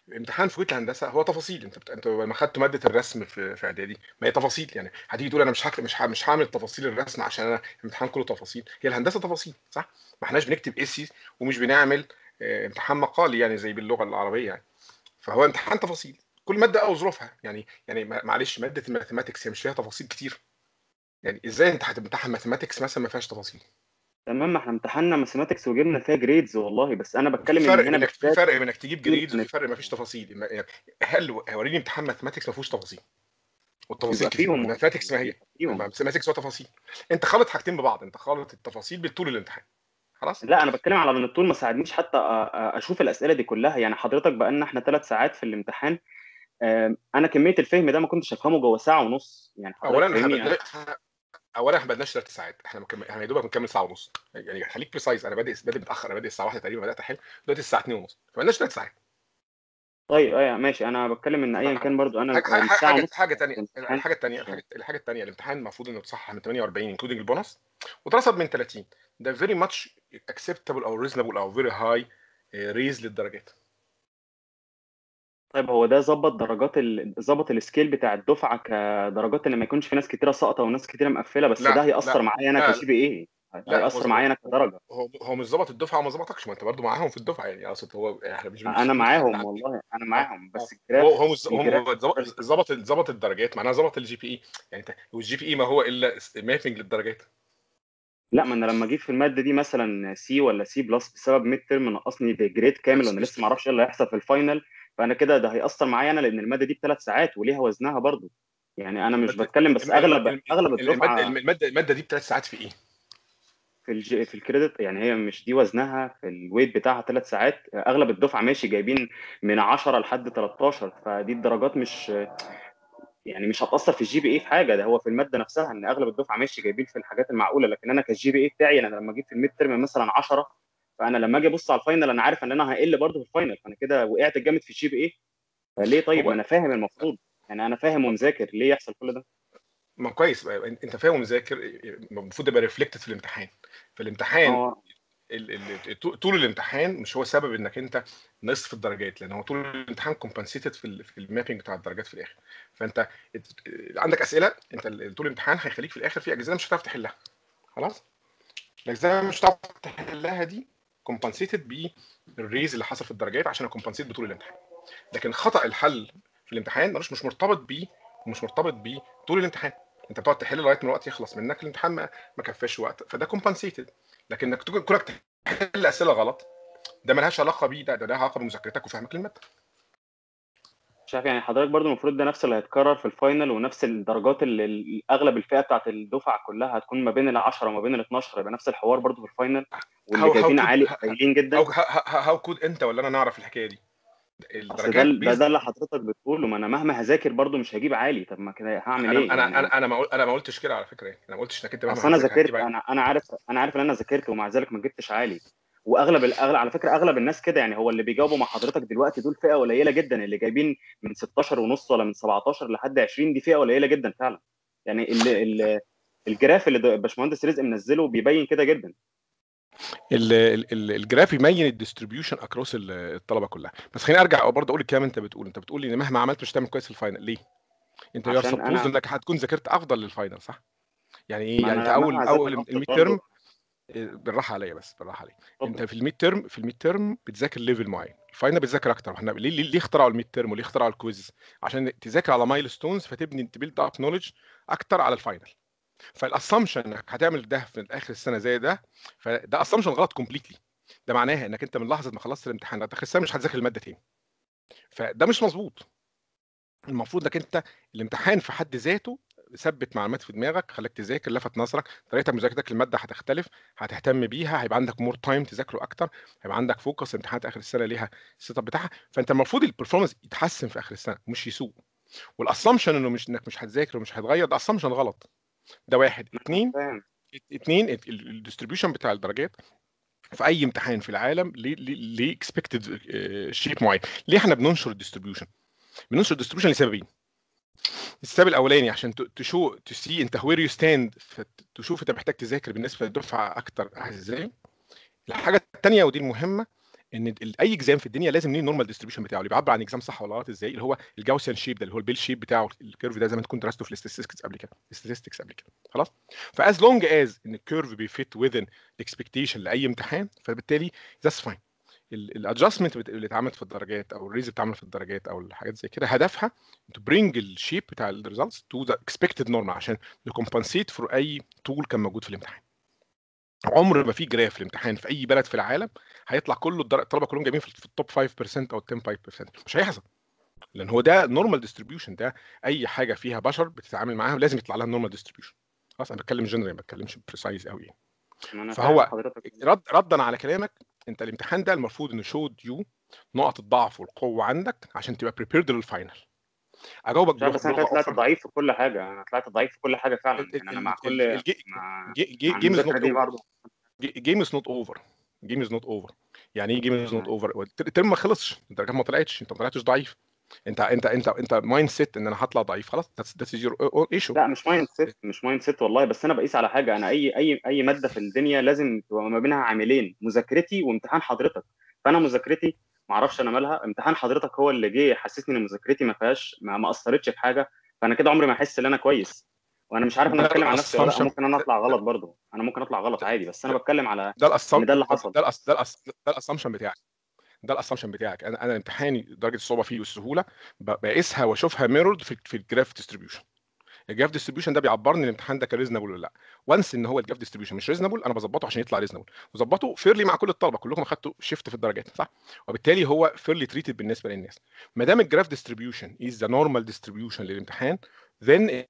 الامتحان في كليه الهندسه هو تفاصيل انت بت... انت لما خدت ماده الرسم في في اعدادي ما هي تفاصيل يعني هتيجي تقول انا مش هكتب مش ه... مش هعمل تفاصيل الرسم عشان انا الامتحان كله تفاصيل هي الهندسه تفاصيل صح ما احناش بنكتب اسي ومش بنعمل آه، امتحان مقالي يعني زي باللغه العربيه يعني فهو امتحان تفاصيل كل ماده او ظروفها يعني يعني ما- معلش ماده الماثيماتكس هي مش فيها تفاصيل كتير يعني ازاي انت هتمتحن ماثيماتكس مثلا ما فيهاش تفاصيل تمام ما احنا امتحنا ماثيماتكس وجبنا فيها جريدز والله بس انا في بتكلم ان فرق هنا بينك في بالذات فرق بينك تجيب كتير جريدز من وفي فرق ما فيش تفاصيل يعني هل وريني امتحان ماثيماتكس ما فيهوش تفاصيل والتفاصيل يبقى كتير فيهم الماثيماتكس ما هي فيهم ماثيماتكس هو تفاصيل انت خالط حاجتين ببعض انت خالط التفاصيل بالطول الامتحان خلاص لا انا بتكلم على ان الطول ما ساعدنيش حتى أ- أ- اشوف الاسئله دي كلها يعني حضرتك بقالنا احنا ثلاث ساعات في الامتحان آم، انا كميه الفهم ده ما كنتش افهمه جوه ساعه ونص يعني حضرتك اولا احنا فاهمني بدنا- اولا احنا ما بدناش ثلاث ساعات احنا مكمل... احنا يا دوبك بنكمل ساعه ونص يعني خليك بريسايز انا بادئ بادئ متاخر انا بادئ الساعه 1 تقريبا بدات احل دلوقتي الساعه 2 ونص ما بدناش ثلاث ساعات طيب ايوه ماشي انا بتكلم ان ايا كان برضو انا حاجه الساعه حاجه ونص حاجه في ثانيه الامتحان الحاجه الثانيه الحاجه الحاجه الثانيه الامتحان المفروض انه تصحح من 48 انكلودنج البونص واترصد من 30 ده فيري ماتش اكسبتابل او ريزونبل او فيري هاي ريز للدرجات طيب هو ده ظبط درجات ال... ظبط السكيل بتاع الدفعه كدرجات ان ما يكونش في ناس كتيره ساقطه وناس كتيره مقفله بس ده لا هيأثر لا معايا انا لا كجي بي ايه لا هو هيأثر ظبط معايا انا كدرجه هو هو مش ظبط الدفعه وما ظبطكش ما انت برضه معاهم في الدفعه يعني اقصد هو احنا مش انا مش معاهم والله انا معاهم بس الجراف هو هو مش- هو الجراف هو ظبط ظبط ظبط الدرجات معناها ظبط الجي بي اي يعني انت والجي بي اي ما هو الا مابنج للدرجات لا ما انا لما اجيب في الماده دي مثلا سي ولا سي بلس بسبب ميد ترم نقصني بجريد كامل وانا لسه ما اعرفش ايه اللي هيحصل في الفاينل فانا كده ده هيأثر معايا انا لان الماده دي بثلاث ساعات وليها وزنها برضو يعني انا مش بتكلم بس الم- الم- اغلب الم- اغلب الماده الدفعه الماده الماده دي بثلاث ساعات في ايه؟ في الج... في الكريدت يعني هي مش دي وزنها في الويت بتاعها ثلاث ساعات اغلب الدفعه ماشي جايبين من 10 لحد 13 فدي الدرجات مش يعني مش هتأثر في الجي بي اي في حاجه ده هو في الماده نفسها ان اغلب الدفعه ماشي جايبين في الحاجات المعقوله لكن انا كالجي بي اي بتاعي انا لما اجيب في الميد ترم مثلا 10 فانا لما اجي ابص على الفاينل انا عارف ان انا هقل برضه في الفاينل فانا كده وقعت جامد في الجي بي اي فليه طيب ما هو انا فاهم المفروض يعني انا فاهم ومذاكر ليه يحصل كل ده ما كويس بقى، انت فاهم ومذاكر المفروض يبقى ريفلكتد في الامتحان فالامتحان اه ال- ال- طو- طول الامتحان مش هو سبب انك انت نصف الدرجات لان هو طول الامتحان كومبنسيتد في ال في المابنج بتاع الدرجات في الاخر فانت ات- عندك اسئله انت ال- طول الامتحان هيخليك في الاخر في اجزاء مش هتعرف تحلها خلاص الاجزاء مش هتعرف تحلها دي كومبنسيتد بالريز اللي حصل في الدرجات عشان اكمبنسيت بطول الامتحان لكن خطا الحل في الامتحان ملوش مش مرتبط بيه ومش مرتبط بطول الامتحان انت بتقعد تحل لغايه ما الوقت يخلص منك الامتحان ما, ما كفاش وقت فده كومبنسيتد لكن انك تكون كونك تحل اسئله غلط ده ملهاش علاقه بيه ده ده لها علاقه بمذاكرتك وفهمك للماده مش عارف يعني حضرتك برضو المفروض ده نفس اللي هيتكرر في الفاينل ونفس الدرجات اللي اللي اغلب الفئه بتاعت الدفعه كلها هتكون ما بين ال 10 وما بين ال 12 يبقى نفس الحوار برضو في الفاينل واللي هاو هاو جايبين كود عالي قليلين جدا هاو هاو كود انت ولا انا نعرف الحكايه دي اصل ده الدرجات ده, بيز ده اللي حضرتك بتقوله ما انا مهما هذاكر برضو مش هجيب عالي طب ما كده هعمل انا ايه انا يعني انا انا ما قل- انا ما قلتش كده على فكره يعني انا ما قلتش انك انت اصل مهما انا هتذاكر ذاكرت هتجيب عالي انا انا عارف انا عارف ان انا ذاكرت ومع ذلك ما جبتش عالي واغلب الاغلب على فكره اغلب الناس كده يعني هو اللي بيجاوبوا مع حضرتك دلوقتي دول فئه قليله جدا اللي جايبين من 16 ونص ولا من 17 لحد 20 دي فئه قليله جدا فعلا يعني ال ال الجراف اللي باشمهندس رزق منزله بيبين كده جدا ال- ال- ال- الجراف يمين الديستريبيوشن اكروس الطلبه كلها بس خليني ارجع برضه اقول الكلام انت بتقول انت بتقول ان مهما عملت مش هتعمل كويس في الفاينل ليه انت يو ار عشان سبوز انا انك هتكون ذاكرت افضل للفاينل صح يعني ايه ما يعني انا انت مهما اول هذاكر اول افضل الميد برضو ترم بالراحه عليا بس بالراحه عليا انت اتفضل في الميد ترم في الميد ترم بتذاكر ليفل معين الفاينل بتذاكر اكتر احنا ليه ليه ليه اخترعوا الميد ترم وليه اخترعوا الكويز عشان تذاكر على مايل ستونز فتبني تبيلد اب نولج اكتر على الفاينل فالاسامبشن انك هتعمل ده في اخر السنه زي ده فده اسامبشن غلط كومبليتلي ده معناها انك انت من لحظه ما خلصت الامتحان لغايه اخر السنه مش هتذاكر الماده تاني فده مش مظبوط المفروض انك انت الامتحان في حد ذاته ثبت معلومات في دماغك خلاك تذاكر لفت نظرك طريقه مذاكرتك للماده هتختلف هتهتم بيها هيبقى عندك مور تايم تذاكره اكتر هيبقى عندك فوكس امتحانات اخر السنه ليها السيت اب بتاعها فانت المفروض البرفورمانس يتحسن في اخر السنه مش يسوء والاسامبشن انه مش انك مش هتذاكر ومش هتغير ده اسامبشن غلط ده واحد اتنين فاهم اتنين الديستريبيوشن بتاع الدرجات في اي امتحان في العالم ليه ليه ليه اكسبكتد شيب معين ليه احنا بننشر الديستريبيوشن بننشر الديستريبيوشن لسببين السبب الاولاني عشان ت- تشو تسي انت وير يو ستاند تشوف انت محتاج تذاكر بالنسبه للدفعه اكتر ازاي الحاجه الثانيه ودي المهمه ان ال- اي اكزام في الدنيا لازم ليه النورمال ديستريبيوشن بتاعه اللي بيعبر عن اكزام صح ولا غلط ازاي اللي هو الجاوسيان شيب ده اللي هو البيل شيب بتاعه الكيرف ده زي ما انت كنت درسته في الاستاتستكس قبل كده الاستاتستكس قبل كده خلاص فاز لونج از ان الكيرف بيفيت وذن الاكسبكتيشن لاي امتحان فبالتالي ذاتس فاين الادجستمنت اللي اتعملت في الدرجات او الريز اللي اتعملت في الدرجات او الحاجات زي كده هدفها تو برينج الشيب بتاع الريزلتس تو ذا اكسبكتد نورمال عشان نكمبنسيت فور اي طول كان موجود في الامتحان عمر ما في جراف في الامتحان في اي بلد في العالم هيطلع كله الدر- الطلبه كلهم جايبين في في التوب 5% او 10 5% مش هيحصل لان هو ده نورمال ديستريبيوشن ده اي حاجه فيها بشر بتتعامل معاها لازم يطلع لها نورمال ديستريبيوشن خلاص انا بتكلم جنرال ما بتكلمش بريسايز قوي يعني. ما انا فهو فاهم حضرتك رد ردا على كلامك انت الامتحان ده المفروض انه شود يو نقط الضعف والقوه عندك عشان تبقى بريبيرد للفاينل اجاوبك مش عارف بس انا بلغه طلعت اخرى ضعيف في كل حاجه انا طلعت ضعيف في كل حاجه فعلا يعني انا مع كل مع مع جيم از المذاكره نوت دي برضه جيم از نوت اوفر جيم از نوت اوفر يعني ايه جيم از نوت اوفر الترم ما خلصش الدرجات ما طلعتش انت ما طلعتش ضعيف انت انت انت انت مايند سيت ان انا هطلع ضعيف خلاص ذاتس ذاتس يور اون ايشو لا مش مايند سيت مش مايند سيت والله بس انا بقيس على حاجه انا اي اي اي ماده في الدنيا لازم تبقى ما بينها عاملين مذاكرتي وامتحان حضرتك فانا مذاكرتي ما اعرفش انا مالها امتحان حضرتك هو اللي جه حسسني ان مذاكرتي ما فيهاش ما, ما اثرتش في حاجه فانا كده عمري ما احس ان انا كويس وانا مش عارف انا ده بتكلم عن نفسي ولا لا الاسامبشن ممكن انا اطلع غلط برضه انا ممكن اطلع غلط عادي بس انا بتكلم على ده ان الاسام ده اللي ده حصل ده الأس- ده الأس- ده الاسامبشن بتاعك ده الاسامبشن بتاعك انا انا امتحاني درجه الصعوبه فيه والسهوله ب- بقيسها واشوفها ميرورد في في الجراف ديستريبيوشن الجراف ديستريبيوشن ده بيعبرني الامتحان ده كان ريزنبل ولا لا وانس ان هو الجراف ديستريبيوشن مش ريزنبل انا بظبطه عشان يطلع ريزنبل وظبطه فيرلي مع كل الطلبه كلكم اخدتوا شيفت في الدرجات صح وبالتالي هو فيرلي تريتد بالنسبه للناس ما دام الجراف ديستريبيوشن از ذا نورمال ديستريبيوشن للامتحان then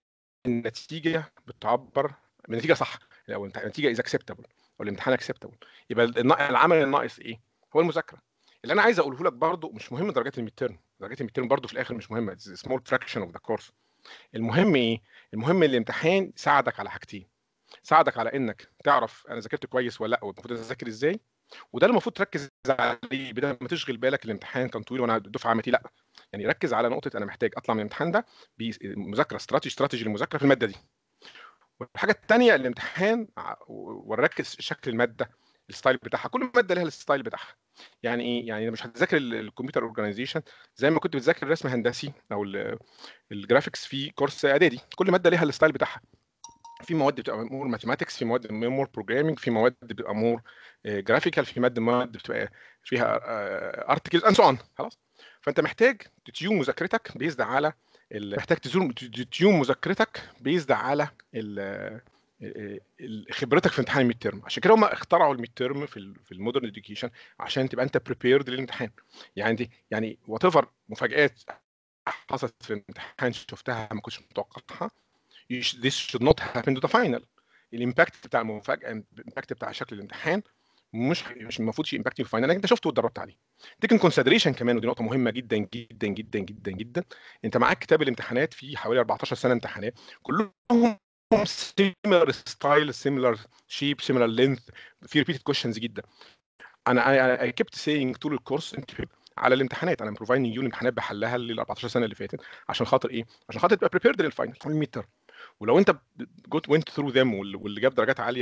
النتيجه بتعبر النتيجه صح او النتيجه از اكسبتابل او الامتحان اكسبتابل يبقى النا- العمل الناقص ايه هو المذاكره اللي انا عايز اقوله لك برضو مش مهم درجات الميد تيرم درجات الميد تيرم برضو في الاخر مش مهمه سمول فراكشن اوف ذا كورس المهم ايه المهم الامتحان ساعدك على حاجتين ساعدك على انك تعرف انا ذاكرت كويس ولا لا والمفروض اذاكر ازاي وده اللي المفروض تركز عليه بدل ما تشغل بالك الامتحان كان طويل وانا دفعه عملتي لا يعني ركز على نقطه انا محتاج اطلع من الامتحان ده بمذاكره استراتيجي استراتيجي للمذاكره في الماده دي والحاجه الثانيه الامتحان ع- ونركز شكل الماده الستايل بتاعها كل ماده لها الستايل بتاعها يعني ايه يعني مش هتذاكر ال- الكمبيوتر اورجانيزيشن زي ما كنت بتذاكر الرسم هندسي او ال- الجرافيكس في كورس اعدادي كل ماده ليها الستايل بتاعها في مواد بتبقى مور ماثيماتكس في مواد مور بروجرامينج في مواد بتبقى مور جرافيكال في ماده مواد بتبقى فيها ارتكلز اند سو اون خلاص فانت محتاج تتيوم مذاكرتك بيزد على ال- محتاج تزوم تتيوم مذاكرتك بيزد على ال- ال- خبرتك في امتحان الميد تيرم عشان كده هم اخترعوا الميد تيرم في ال في المودرن اديوكيشن عشان تبقى انت بريبيرد للامتحان يعني دي يعني وات ايفر مفاجات حصلت في الامتحان شفتها ما كنتش متوقعها you sh- this should not happen to the final الامباكت بتاع المفاجاه الامباكت بتاع شكل الامتحان مش مش المفروض شيء امباكت في الفاينل لأنك انت شفته واتدربت عليه تيكن كونسيدريشن كمان ودي نقطه مهمه جدا جدا جدا جدا جدا انت معاك كتاب الامتحانات فيه حوالي 14 سنه امتحانات كلهم similar style similar shape similar length في repeated questions جدا انا I, I kept saying طول الكورس انت على الامتحانات انا بروفايدنج يو الامتحانات بحلها لل 14 سنه اللي فاتت عشان خاطر ايه؟ عشان خاطر تبقى بريبيرد للفاينل الميد تيرم ولو انت جوت وينت ثرو ذم واللي جاب درجات عاليه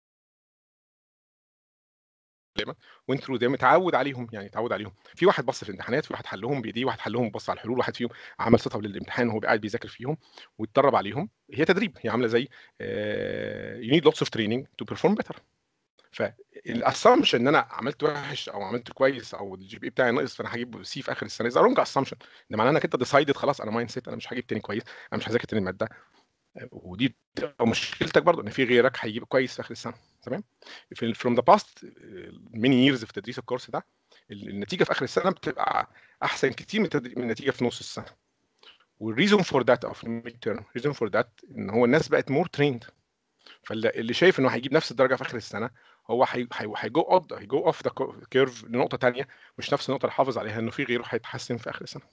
غالبا وينت ثرو ذم اتعود عليهم يعني اتعود عليهم في واحد بص في الامتحانات في واحد حلهم بايديه واحد حلهم بص على الحلول واحد فيهم عمل سيت اب للامتحان وهو قاعد بيذاكر فيهم واتدرب عليهم هي تدريب هي عامله زي يو نيد لوتس اوف تريننج تو بيرفورم بيتر فالاسامبشن ان انا عملت وحش او عملت كويس او الجي بي بتاعي ناقص فانا هجيب سي في اخر السنه ده رونج اسامبشن ده معناه انك انت ديسايدد خلاص انا مايند سيت انا مش هجيب تاني كويس انا مش هذاكر تاني الماده ودي بتبقى مشكلتك برضه ان في غيرك هيجيب كويس في اخر السنه تمام في فروم ذا باست ميني ييرز في تدريس الكورس ده النتيجه في اخر السنه بتبقى احسن كتير من التدري- من النتيجه في نص السنه والريزون فور ذات او في الميد تيرم ريزون فور ذات ان هو الناس بقت مور تريند فاللي شايف انه هيجيب نفس الدرجه في اخر السنه هو هيجو اوف هيجو اوف ذا كيرف لنقطه ثانيه مش نفس النقطه اللي حافظ عليها انه في غيره هيتحسن في اخر السنه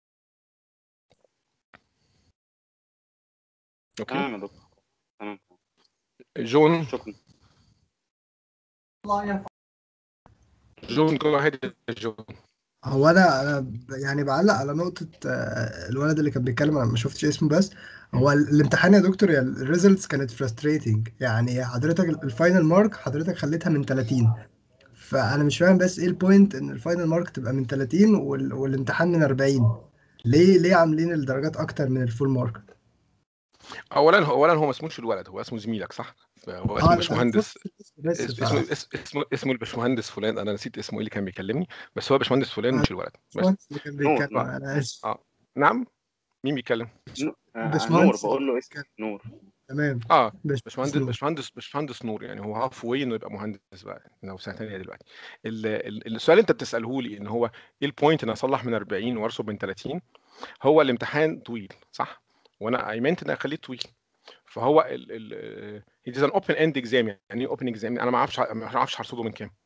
اوكي تمام يا دكتور تمام جون شكرا جون جو اهيد جون هو انا انا ب- يعني بعلق على نقطة آه، الولد اللي كان بيتكلم انا ما شفتش اسمه بس هو ال- الامتحان يا دكتور يا الريزلتس كانت frustrating يعني حضرتك ال- الفاينل مارك حضرتك خليتها من 30 فانا مش فاهم بس ايه البوينت ان الفاينل مارك تبقى من 30 وال... والامتحان من 40 ليه ليه عاملين الدرجات اكتر من الفول مارك اولا اولا هو ما اسموش الولد هو اسمه زميلك صح فهو اه اسمه لا باشمهندس بس اس- ف... اسمه اس- اسمه اسمه الباشمهندس فلان انا نسيت اسمه ايه اللي كان بيكلمني بس هو باشمهندس فلان مش الولد بس الباشمهندس اللي كان نور بيتكلم نور انا اسف اه نعم مين بيتكلم نو- آه، نور الباشمهندس اللي بقول له اسم كان نور تمام اه باشمهندس باشمهندس نور باشمهندس باشمهندس نور يعني هو هاف واي انه يبقى مهندس بقى لو سنه ثانيه دلوقتي ال- ال- السؤال اللي انت بتساله لي ان هو ايه البوينت ان اصلح من 40 وارسب من 30 هو الامتحان طويل صح وانا ايمنت ان اخليه طويل فهو ال ال it is an open end exam يعني ايه open exam انا ما اعرفش ما اعرفش هرصده من كام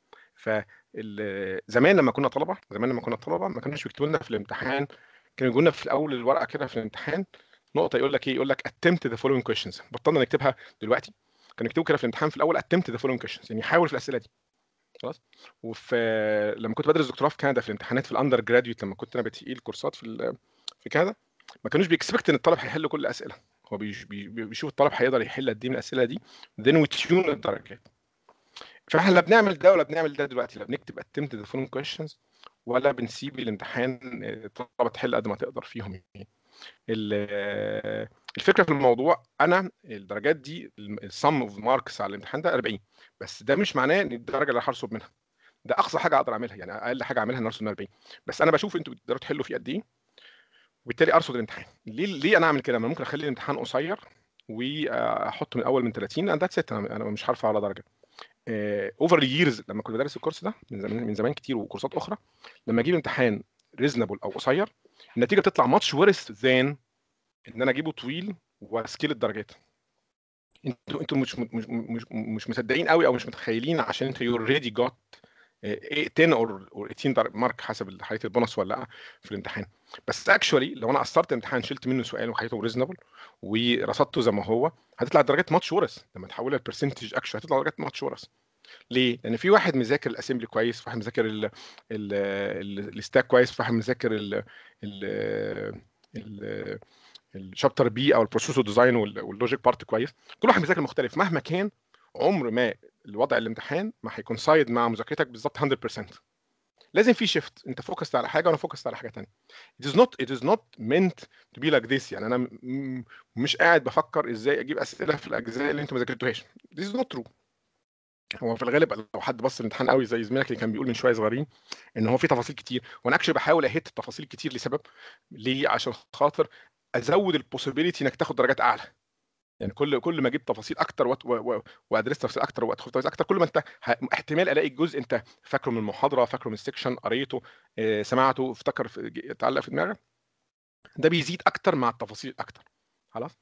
فزمان لما كنا طلبه زمان لما كنا طلبه ما كانوش بيكتبوا لنا في الامتحان كانوا يقولوا لنا في الاول الورقه كده في الامتحان نقطه يقول لك ايه يقول لك attempt the following questions بطلنا نكتبها دلوقتي كانوا يكتبوا كده في الامتحان في الاول attempt the following questions يعني حاول في الاسئله دي خلاص وفي لما كنت بدرس دكتوراه في كندا في الامتحانات في الاندر جراديوت لما كنت انا بتقيل كورسات في ال- في كندا ما كانوش بيكسبكت ان الطالب هيحل كل الاسئله هو بيش- بي- بي- بيشوف الطالب هيقدر يحل قد ايه من الاسئله دي then we tune الدرجات فاحنا لا بنعمل ده ولا بنعمل ده دلوقتي لا بنكتب attempt the following questions ولا بنسيب الامتحان آه، الطلبه تحل قد ما تقدر فيهم يعني ال- آه، الفكره في الموضوع انا الدرجات دي السم اوف ماركس على الامتحان ده 40 بس ده مش معناه ان الدرجه اللي هرسب منها ده اقصى حاجه اقدر اعملها يعني اقل حاجه اعملها ان ارسب من 40 بس انا بشوف انتوا بتقدروا تحلوا فيه قد ايه وبالتالي ارصد الامتحان ليه ليه انا اعمل كده ما ممكن اخلي الامتحان قصير واحط من الاول من 30 انا ذاتس ات انا أنا مش هرفع على درجه اوفر ييرز لما كنت بدرس الكورس ده من زمان من زمان كتير وكورسات اخرى لما اجيب امتحان ريزنبل او قصير النتيجه بتطلع ماتش ورث ذان ان انا اجيبه طويل واسكيل الدرجات انتوا انتوا مش مش مش مش مصدقين قوي او مش متخيلين عشان انتوا يو اوريدي جوت 10 اور 18 مارك حسب حالة البونص ولا لا في الامتحان بس اكشولي لو انا قصرت الامتحان شلت منه سؤال وخليته ريزونبل ورصدته زي ما هو هتطلع درجات ماتش ورث لما تحولها لبرسنتج اكشن هتطلع درجات ماتش ورث ليه؟ لان في واحد مذاكر الاسمبلي كويس في واحد مذاكر ال- ال- ال- الستاك كويس في واحد مذاكر ال ال ال الشابتر بي او البروسيسور ديزاين واللوجيك بارت كويس كل واحد مذاكر مختلف مهما كان عمر ما الوضع الامتحان ما هيكون سايد مع مذاكرتك بالظبط 100% لازم في شيفت انت فوكست على حاجه وانا فوكست على حاجه ثانيه it is not it is not meant to be like this يعني انا م- م- مش قاعد بفكر ازاي اجيب اسئله في الاجزاء اللي انتوا ما ذاكرتوهاش this is not true هو في الغالب لو حد بص الامتحان قوي زي زميلك اللي كان بيقول من شويه صغيرين ان هو في تفاصيل كتير وانا اكشلي بحاول اهت التفاصيل كتير لسبب ليه عشان خاطر ازود البوسيبيليتي انك تاخد درجات اعلى يعني كل كل ما اجيب تفاصيل اكتر وات- و- و- وادرس تفاصيل اكتر وادخل في تفاصيل اكتر كل ما انت ه- احتمال الاقي الجزء انت فاكره من المحاضره فاكره من السكشن قريته آه، سمعته افتكر في ج- اتعلق في دماغك ده بيزيد اكتر مع التفاصيل اكتر خلاص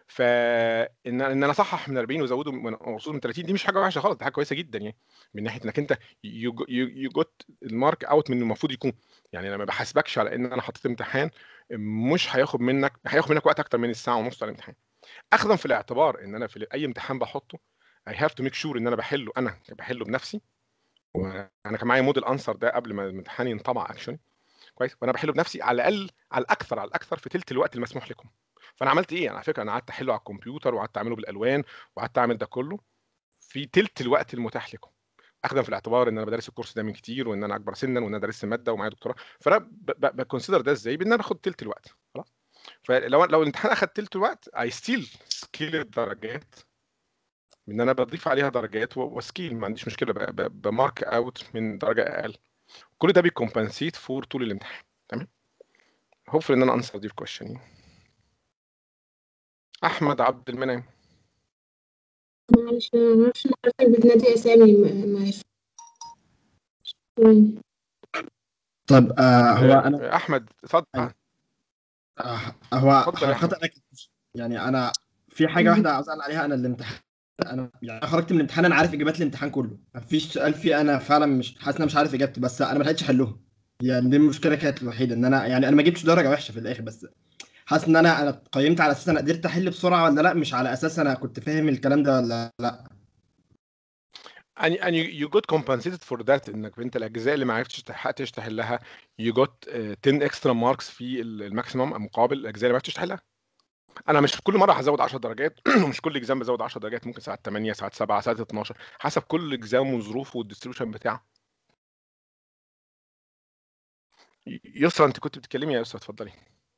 فان ان انا اصحح من 40 وازوده من وصول من 30 دي مش حاجه وحشه خالص دي حاجه كويسه جدا يعني من ناحيه انك انت يو جوت المارك اوت من المفروض يكون يعني انا ما بحاسبكش على ان انا حطيت امتحان مش هياخد منك هياخد منك وقت اكتر من الساعه ونص بتاع الامتحان اخذا في الاعتبار ان انا في اي امتحان بحطه I have to make sure ان انا بحله انا بحله بنفسي وانا كان معايا موديل انسر ده قبل ما الامتحان ينطبع اكشن كويس وانا بحله بنفسي على الاقل على الاكثر على الاكثر في ثلث الوقت المسموح لكم فانا عملت ايه على فكره انا قعدت احله على الكمبيوتر وقعدت اعمله بالالوان وقعدت اعمل ده كله في ثلث الوقت المتاح لكم اخذا في الاعتبار ان انا بدرس الكورس ده من كتير وان انا اكبر سنا وان انا درست ماده ومعايا دكتوراه فانا بكونسيدر ده ازاي بان انا باخد ثلث الوقت خلاص فلو لو الامتحان اخد ثلث الوقت اي ستيل سكيل الدرجات ان انا بضيف عليها درجات و- وسكيل ما عنديش مشكله ب- ب- بمارك اوت من درجه اقل كل ده بيكمبنسيت فور طول الامتحان تمام هوبفully ان انا انسر دي الكويشن احمد عبد المنعم معلش أنا معرفش إن حضرتك بتنادي أسامي م- معلش شكراً. طب آه هو انا آه، احمد اتفضل آه هو اتفضل يا حقيقة احمد انا يعني انا في حاجه واحده عاوز اسال عليها انا الامتحان انا يعني أنا خرجت من الامتحان انا عارف اجابات الامتحان كله مفيش سؤال فيه انا فعلا مش حاسس ان انا مش عارف اجابته بس انا ما لحقتش احلهم يعني دي المشكله كانت الوحيده ان انا يعني انا ما جبتش درجه وحشه في الاخر بس حاسس ان انا انا قيمت على اساس انا قدرت احل بسرعه ولا لا مش على اساس انا كنت فاهم الكلام ده ولا لا and, and you, you got compensated for that انك انت الاجزاء اللي ما عرفتش تحققتش تحلها you got uh, 10 extra marks في ال- الماكسيمم مقابل الاجزاء اللي ما عرفتش تحلها انا مش كل مره هزود 10 درجات ومش كل اكزام بزود 10 درجات ممكن ساعات 8 ساعات 7 ساعات 12 حسب كل اكزام وظروفه والديستريبيوشن بتاعه يسرا انت كنت بتتكلمي يا يسرا اتفضلي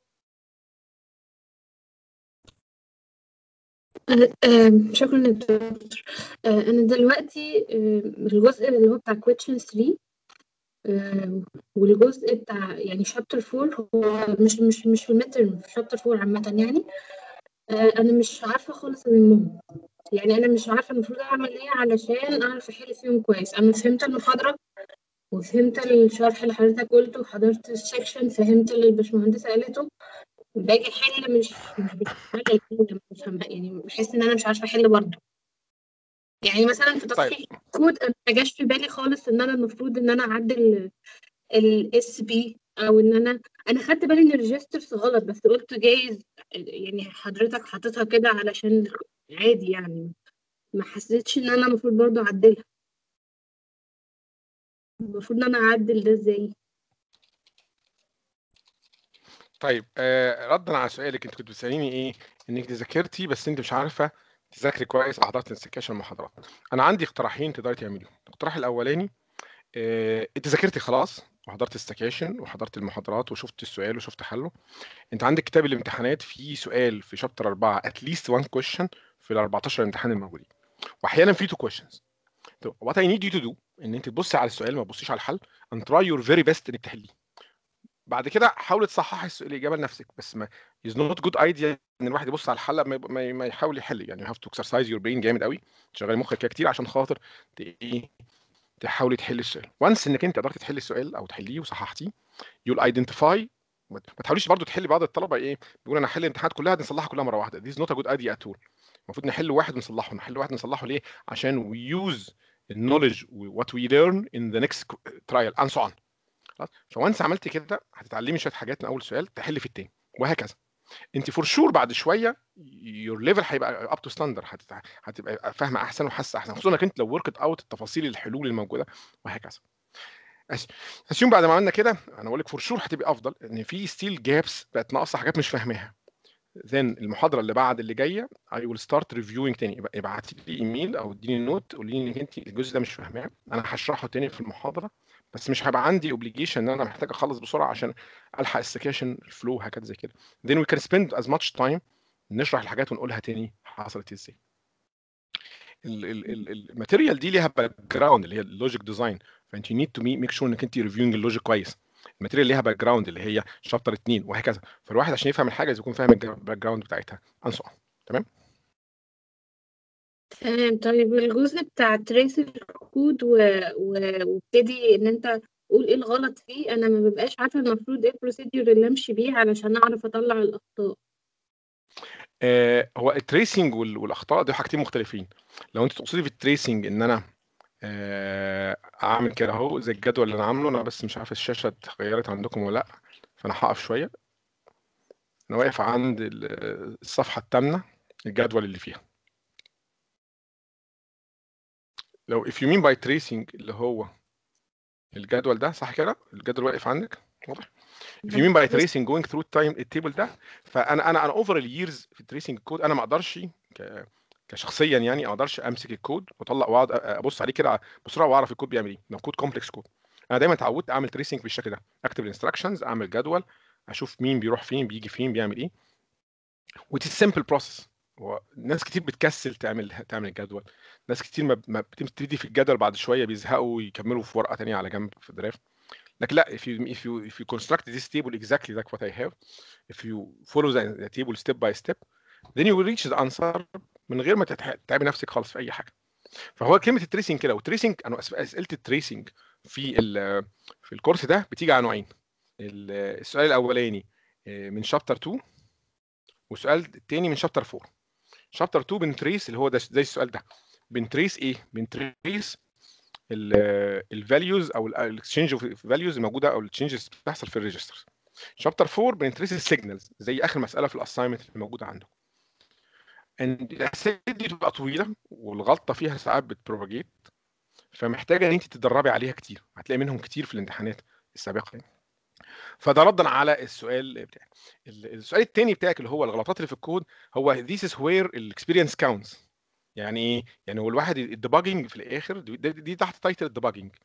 آه، شكرا يا دكتور آه، أنا دلوقتي آه، الجزء اللي هو بتاع question 3 آه، والجزء بتاع يعني شابتر 4 هو مش مش مش في المتر في شابتر 4 عامة يعني آه، أنا مش عارفة خالص المهم يعني أنا مش عارفة المفروض أعمل إيه علشان أعرف أحل فيهم كويس أنا فهمت المحاضرة وفهمت الشرح اللي حضرتك قلته وحضرت السكشن فهمت اللي الباشمهندسة قالته باجي أحل مش مش بتفهم الحل مش فاهمة يعني بحس إن أنا مش عارفة أحل برضه يعني مثلا في طيب تصحيح كود أنا ما جاش في بالي خالص إن أنا المفروض إن أنا أعدل الاس بي او ان انا انا خدت بالي ان الريجسترز غلط بس قلت جايز يعني حضرتك حاططها كده علشان عادي يعني ما حسيتش ان انا المفروض برضو اعدلها المفروض ان انا اعدل ده ازاي طيب آه ردا على سؤالك انت كنت بتساليني ايه انك ذاكرتي بس انت مش عارفه تذاكري كويس او حضرتي انسكاشن المحاضرات انا عندي اقتراحين تقدري تعمليهم الاقتراح الاولاني آه انت ذاكرتي خلاص وحضرت السكاشن وحضرت المحاضرات وشفت السؤال وشفت حله انت عندك كتاب الامتحانات فيه سؤال في شابتر 4 اتليست 1 كويشن في ال 14 امتحان الموجودين واحيانا في 2 كويشنز وات اي نيد يو تو دو ان انت تبصي على السؤال ما تبصيش على الحل and try your very best انك تحليه بعد كده حاولي تصححي الس- الاجابه لنفسك بس ما is not good idea ان الواحد يبص على الحل ما, ما, ما يحاول يحل يعني you have to exercise your brain جامد قوي تشغلي مخك كده كتير عشان خاطر ت- ايه تحاولي تحلي السؤال وانس انك انت قدرت تحلي السؤال او تحليه وصححتيه you'll identify ما ما تحاوليش برضو تحلي بعض الطلبه ايه بيقول انا هحل الامتحانات كلها دي نصلحها كلها مره واحده this is not a good idea at all المفروض نحل واحد ونصلحه نحل واحد نصلحه ليه عشان we use the knowledge what we learn in the next trial and so on خلاص فوانس عملت كده هتتعلمي شويه حاجات من اول سؤال تحل في التاني وهكذا انت فور شور بعد شويه يور ليفل هيبقى اب تو ستاندر هتبقى فاهمه احسن وحاسه احسن خصوصا انك انت لو وركت اوت التفاصيل الحلول الموجوده وهكذا اسيوم بعد ما عملنا كده انا بقول لك فور شور هتبقى افضل ان في ستيل جابس بقت ناقصه حاجات مش فاهماها then المحاضره اللي بعد اللي جايه I will start reviewing تاني يبقى ابعتي لي ايميل او اديني نوت قولي لي انك انت الجزء ده مش فاهماه انا هشرحه تاني في المحاضره بس مش هيبقى عندي اوبليجيشن ان انا محتاج اخلص بسرعه عشان الحق السكاشن الفلو حاجات زي كده then we can spend as much time نشرح الحاجات ونقولها تاني حصلت ازاي الماتيريال دي ليها باك جراوند اللي هي اللوجيك ديزاين فانت يو نيد تو ميك شور انك انت ريفيوينج اللوجيك كويس الماتيريال ليها باك جراوند اللي هي شابتر 2 وهكذا فالواحد عشان يفهم الحاجه لازم يكون فاهم الباك جراوند بتاعتها انسو تمام تمام طيب الجزء بتاع تريس الكود و... و... وابتدي ان انت قول ايه الغلط فيه انا ما ببقاش عارفه المفروض ايه البروسيدور اللي امشي بيه علشان اعرف اطلع الاخطاء آه هو التريسنج وال- والاخطاء دي حاجتين مختلفين لو انت تقصدي في التريسنج ان انا آه اعمل كده اهو زي الجدول اللي انا عامله انا بس مش عارف الشاشه اتغيرت عندكم ولا لا فانا هقف شويه انا واقف عند ال- الصفحه الثامنه الجدول اللي فيها لو if you mean by tracing اللي هو الجدول ده صح كده الجدول واقف عندك واضح if you mean by tracing going through time التيبل ده فانا انا انا اوفر اليرز في التريسنج كود انا ما اقدرش ك- كشخصيا يعني ما اقدرش امسك الكود واطلع واقعد ابص عليه كده بسرعه واعرف الكود بيعمل ايه لو كود كومبلكس كود انا دايما اتعودت اعمل تريسنج بالشكل ده اكتب الانستراكشنز اعمل جدول اشوف مين بيروح فين بيجي فين بيعمل ايه which is simple process هو ناس كتير بتكسل تعمل تعمل الجدول ناس كتير ما ما بتبتدي في الجدول بعد شويه بيزهقوا ويكملوا في ورقه تانية على جنب في الدراف لكن لا if you if you if you construct this table exactly like what I have if you follow the, the table step by step then you will reach the answer من غير ما تتح- تتعبي نفسك خالص في اي حاجه فهو كلمه التريسنج كده والتريسنج انا أس- اسئله التريسنج في ال- في الكورس ده بتيجي على نوعين ال- السؤال الاولاني آه، من شابتر 2 والسؤال الثاني من شابتر 4 شابتر 2 بنتريس اللي هو ده زي السؤال ده بنتريس ايه بنتريس الفاليوز او الاكسشينج اوف فاليوز الموجوده او التشينجز بتحصل في الريجستر شابتر 4 بنتريس السيجنالز زي اخر مساله في الاساينمنت اللي موجوده عندكم ان الاسئله دي بتبقى طويله والغلطه فيها ساعات بتبروباجيت فمحتاجه ان انت تتدربي عليها كتير هتلاقي منهم كتير في الامتحانات السابقه يعني. فده ردا على السؤال بتاعك ال- السؤال الثاني بتاعك اللي هو الغلطات اللي في الكود هو this is where الاكسبيرينس counts يعني ايه يعني هو الواحد الديباجنج في الاخر دي, دي دي تحت تايتل الديباجنج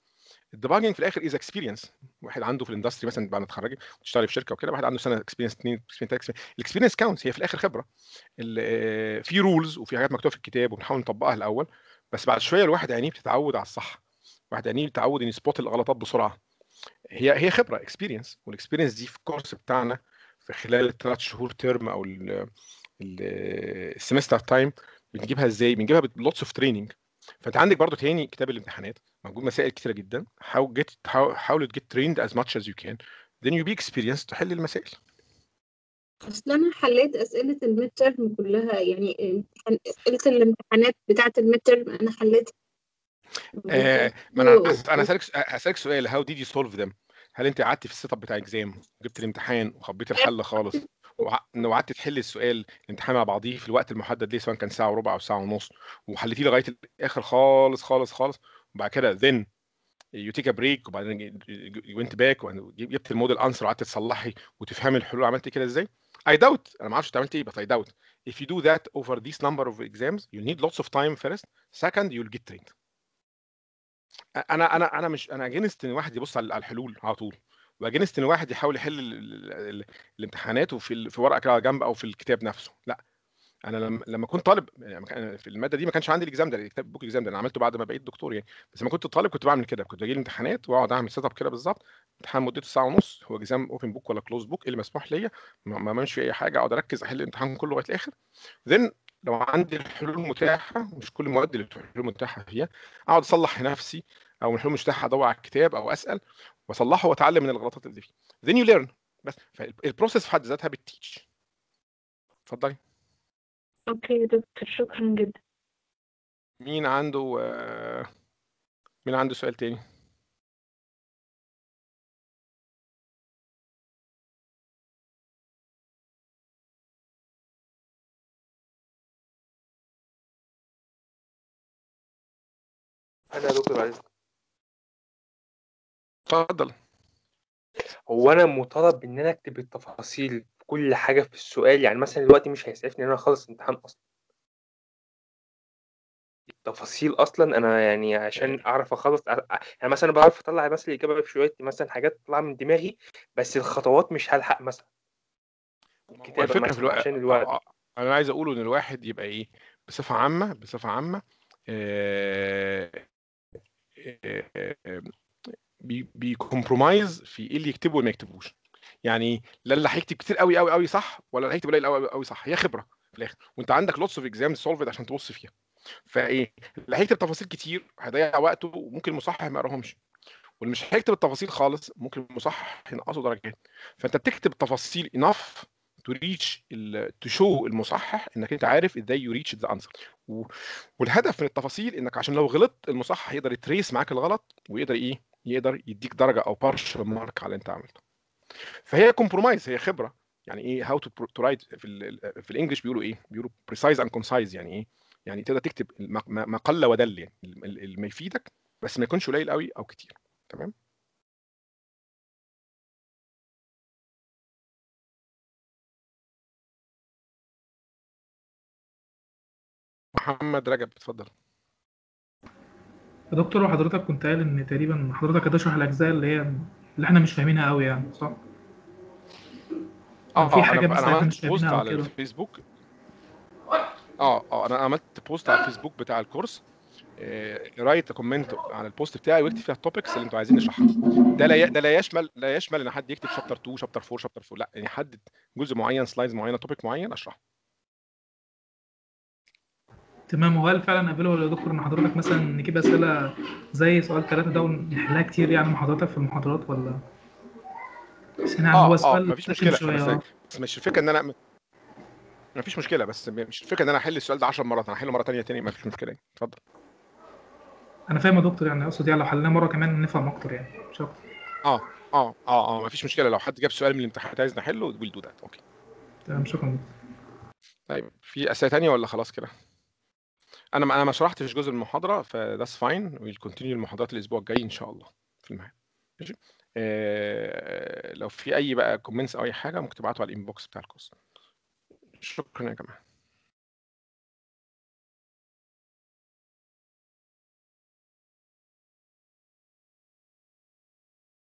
الديباجنج في الاخر از اكسبيرينس واحد عنده في الاندستري مثلا بعد ما اتخرج وتشتغل في شركه وكده واحد عنده سنه اكسبيرينس اثنين الاكسبيرينس كاونتس هي في الاخر خبره ال- آه، في رولز وفي حاجات مكتوبه في الكتاب وبنحاول نطبقها الاول بس بعد شويه الواحد عينيه بتتعود على الصح الواحد عينيه بيتعود ان يسبوت الغلطات بسرعه هي هي خبره اكسبيرينس والاكسبيرينس دي في الكورس بتاعنا في خلال الثلاث شهور ترم او السمستر تايم بنجيبها ازاي؟ بنجيبها بلوتس اوف تريننج فانت عندك برضو تاني كتاب الامتحانات موجود مسائل كتيره جدا حاول جيت حاول to get trained as much as you can then you be experienced تحل المسائل اصل انا حليت اسئله الميد ترم كلها يعني امتحان اسئله الامتحانات بتاعه الميد ترم انا حليتها آه ما انا انا هسالك هسالك سؤال how did you solve them هل انت قعدت في السيت اب بتاع اكزام وجبت الامتحان وخبيت الحل خالص وع- وقعدت تحل السؤال الامتحان مع بعضيه في الوقت المحدد ليه سواء كان ساعه وربع او ساعه ونص وحليتيه لغايه الاخر خالص خالص خالص وبعد كده then you take a break وبعدين you went back وجبت الموديل انسر وقعدت تصلحي وتفهمي الحلول عملت كده ازاي I doubt انا ما اعرفش انت عملت ايه but I doubt if you do that over this number of exams you'll need lots of time first second you'll get trained انا انا انا مش انا اجينست ان الواحد يبص على على الحلول على طول واجينست ان الواحد يحاول يحل ال- ال- ال- الامتحانات وفي ال- في ورقه كده على جنب او في الكتاب نفسه لا انا لما لما كنت طالب يعني كان- في الماده دي ما كانش عندي الاكزام ده الكتاب بوك اكزام ده انا عملته بعد ما بقيت دكتور يعني بس لما كنت طالب كنت بعمل كده كنت بجي الامتحانات واقعد اعمل سيت اب كده بالظبط امتحان مدته ساعه ونص هو اكزام اوبن بوك ولا كلوز بوك اللي مسموح ليا ما ما اعملش فيه اي حاجه اقعد اركز احل الامتحان كله لغايه الاخر then لو عندي الحلول متاحه مش كل المواد اللي الحلول متاحه فيها اقعد اصلح نفسي او من الحلول مش متاحه ادور على الكتاب او اسال واصلحه واتعلم من الغلطات اللي فيه then you learn بس فالبروسيس في حد ذاتها بتتيتش اتفضلي اوكي يا دكتور شكرا جدا مين عنده آه، مين عنده سؤال تاني انا يا دكتور بعد إذنك. اتفضل هو انا مطالب ان انا اكتب التفاصيل في كل حاجه في السؤال يعني مثلا دلوقتي مش هيسعفني ان انا اخلص امتحان اصلا التفاصيل اصلا انا يعني عشان اعرف اخلص يعني مثلا بعرف اطلع مثلا الاجابه في شويه مثلا حاجات تطلع من دماغي بس الخطوات مش هلحق مثلا هو الكتابه الفكره في مثلا الوقت عشان الوقت آه، آه، انا عايز اقوله ان الواحد يبقى ايه بصفه عامه بصفه عامه آه، آه، آه، بي بيكمبرومايز في ايه اللي يكتبه وما يكتبوش يعني لا اللي هيكتب كتير قوي قوي قوي صح ولا اللي هيكتب قليل قوي قوي صح هي خبره في الاخر وانت عندك لوتس اوف اكزامز سولفد عشان تبص فيها فايه اللي هيكتب تفاصيل كتير هيضيع وقته وممكن المصحح ما يقراهمش واللي مش هيكتب التفاصيل خالص ممكن المصحح ينقصه درجات فانت بتكتب تفاصيل enough to reach ال- to show المصحح انك انت عارف ازاي you reach the answer و- والهدف من التفاصيل انك عشان لو غلطت المصحح يقدر يتريس معاك الغلط ويقدر ايه يقدر يديك درجه او partial مارك على اللي انت عملته فهي كومبرومايز هي خبره يعني ايه هاو تو تو رايت في ال في الانجليش بيقولوا ايه بيقولوا بريسايز اند كونسايز يعني ايه يعني تقدر تكتب ما ما- ما قل ودل يعني ال- ال- اللي ما يفيدك بس ما يكونش قليل قوي او كتير تمام محمد رجب اتفضل يا دكتور وحضرتك كنت قايل ان تقريبا حضرتك هتشرح الاجزاء اللي هي اللي احنا مش فاهمينها قوي يعني صح اه في اه حاجه انا مثلا انا احنا مش عملت بوست فاهمينها او على كده الفيسبوك اه اه انا عملت بوست على الفيسبوك بتاع الكورس رايت كومنت على البوست بتاعي واكتب فيها التوبكس اللي انتوا عايزين نشرحها ده لا ي- ده لا يشمل لا يشمل ان حد يكتب شابتر 2 شابتر 4 شابتر 4 لا يعني حدد جزء معين سلايدز معينه توبيك معين اشرحه تمام وهل فعلا افيلبل يا دكتور ان حضرتك مثلا نجيب اسئله زي سؤال ثلاثة ده ونحلها كتير يعني مع حضرتك في المحاضرات ولا بس يعني هو اه اه سؤال مفيش رخم مشكله شويه بس اه بس مش الفكره ان انا مفيش مشكله بس مش الفكره ان انا احل السؤال ده 10 مرات انا هحله مره ثانيه تاني مفيش مشكله يعني اتفضل انا فاهم يا دكتور يعني اقصد يعني لو حلناه مره كمان نفهم اكتر يعني مش اكتر اه اه اه اه مفيش مشكله لو حد جاب سؤال من الامتحانات عايز نحله ويل دو ذات اوكي تمام شكرا دكتور طيب في اسئله ثانيه ولا خلاص كده انا ما انا ما شرحتش جزء من المحاضره فذاتس فاين ويل كونتينيو المحاضرات الاسبوع الجاي ان شاء الله في الميعاد ماشي آه لو في اي بقى كومنتس او اي حاجه ممكن تبعتوا على الانبوكس بتاع الكورس شكرا يا جماعه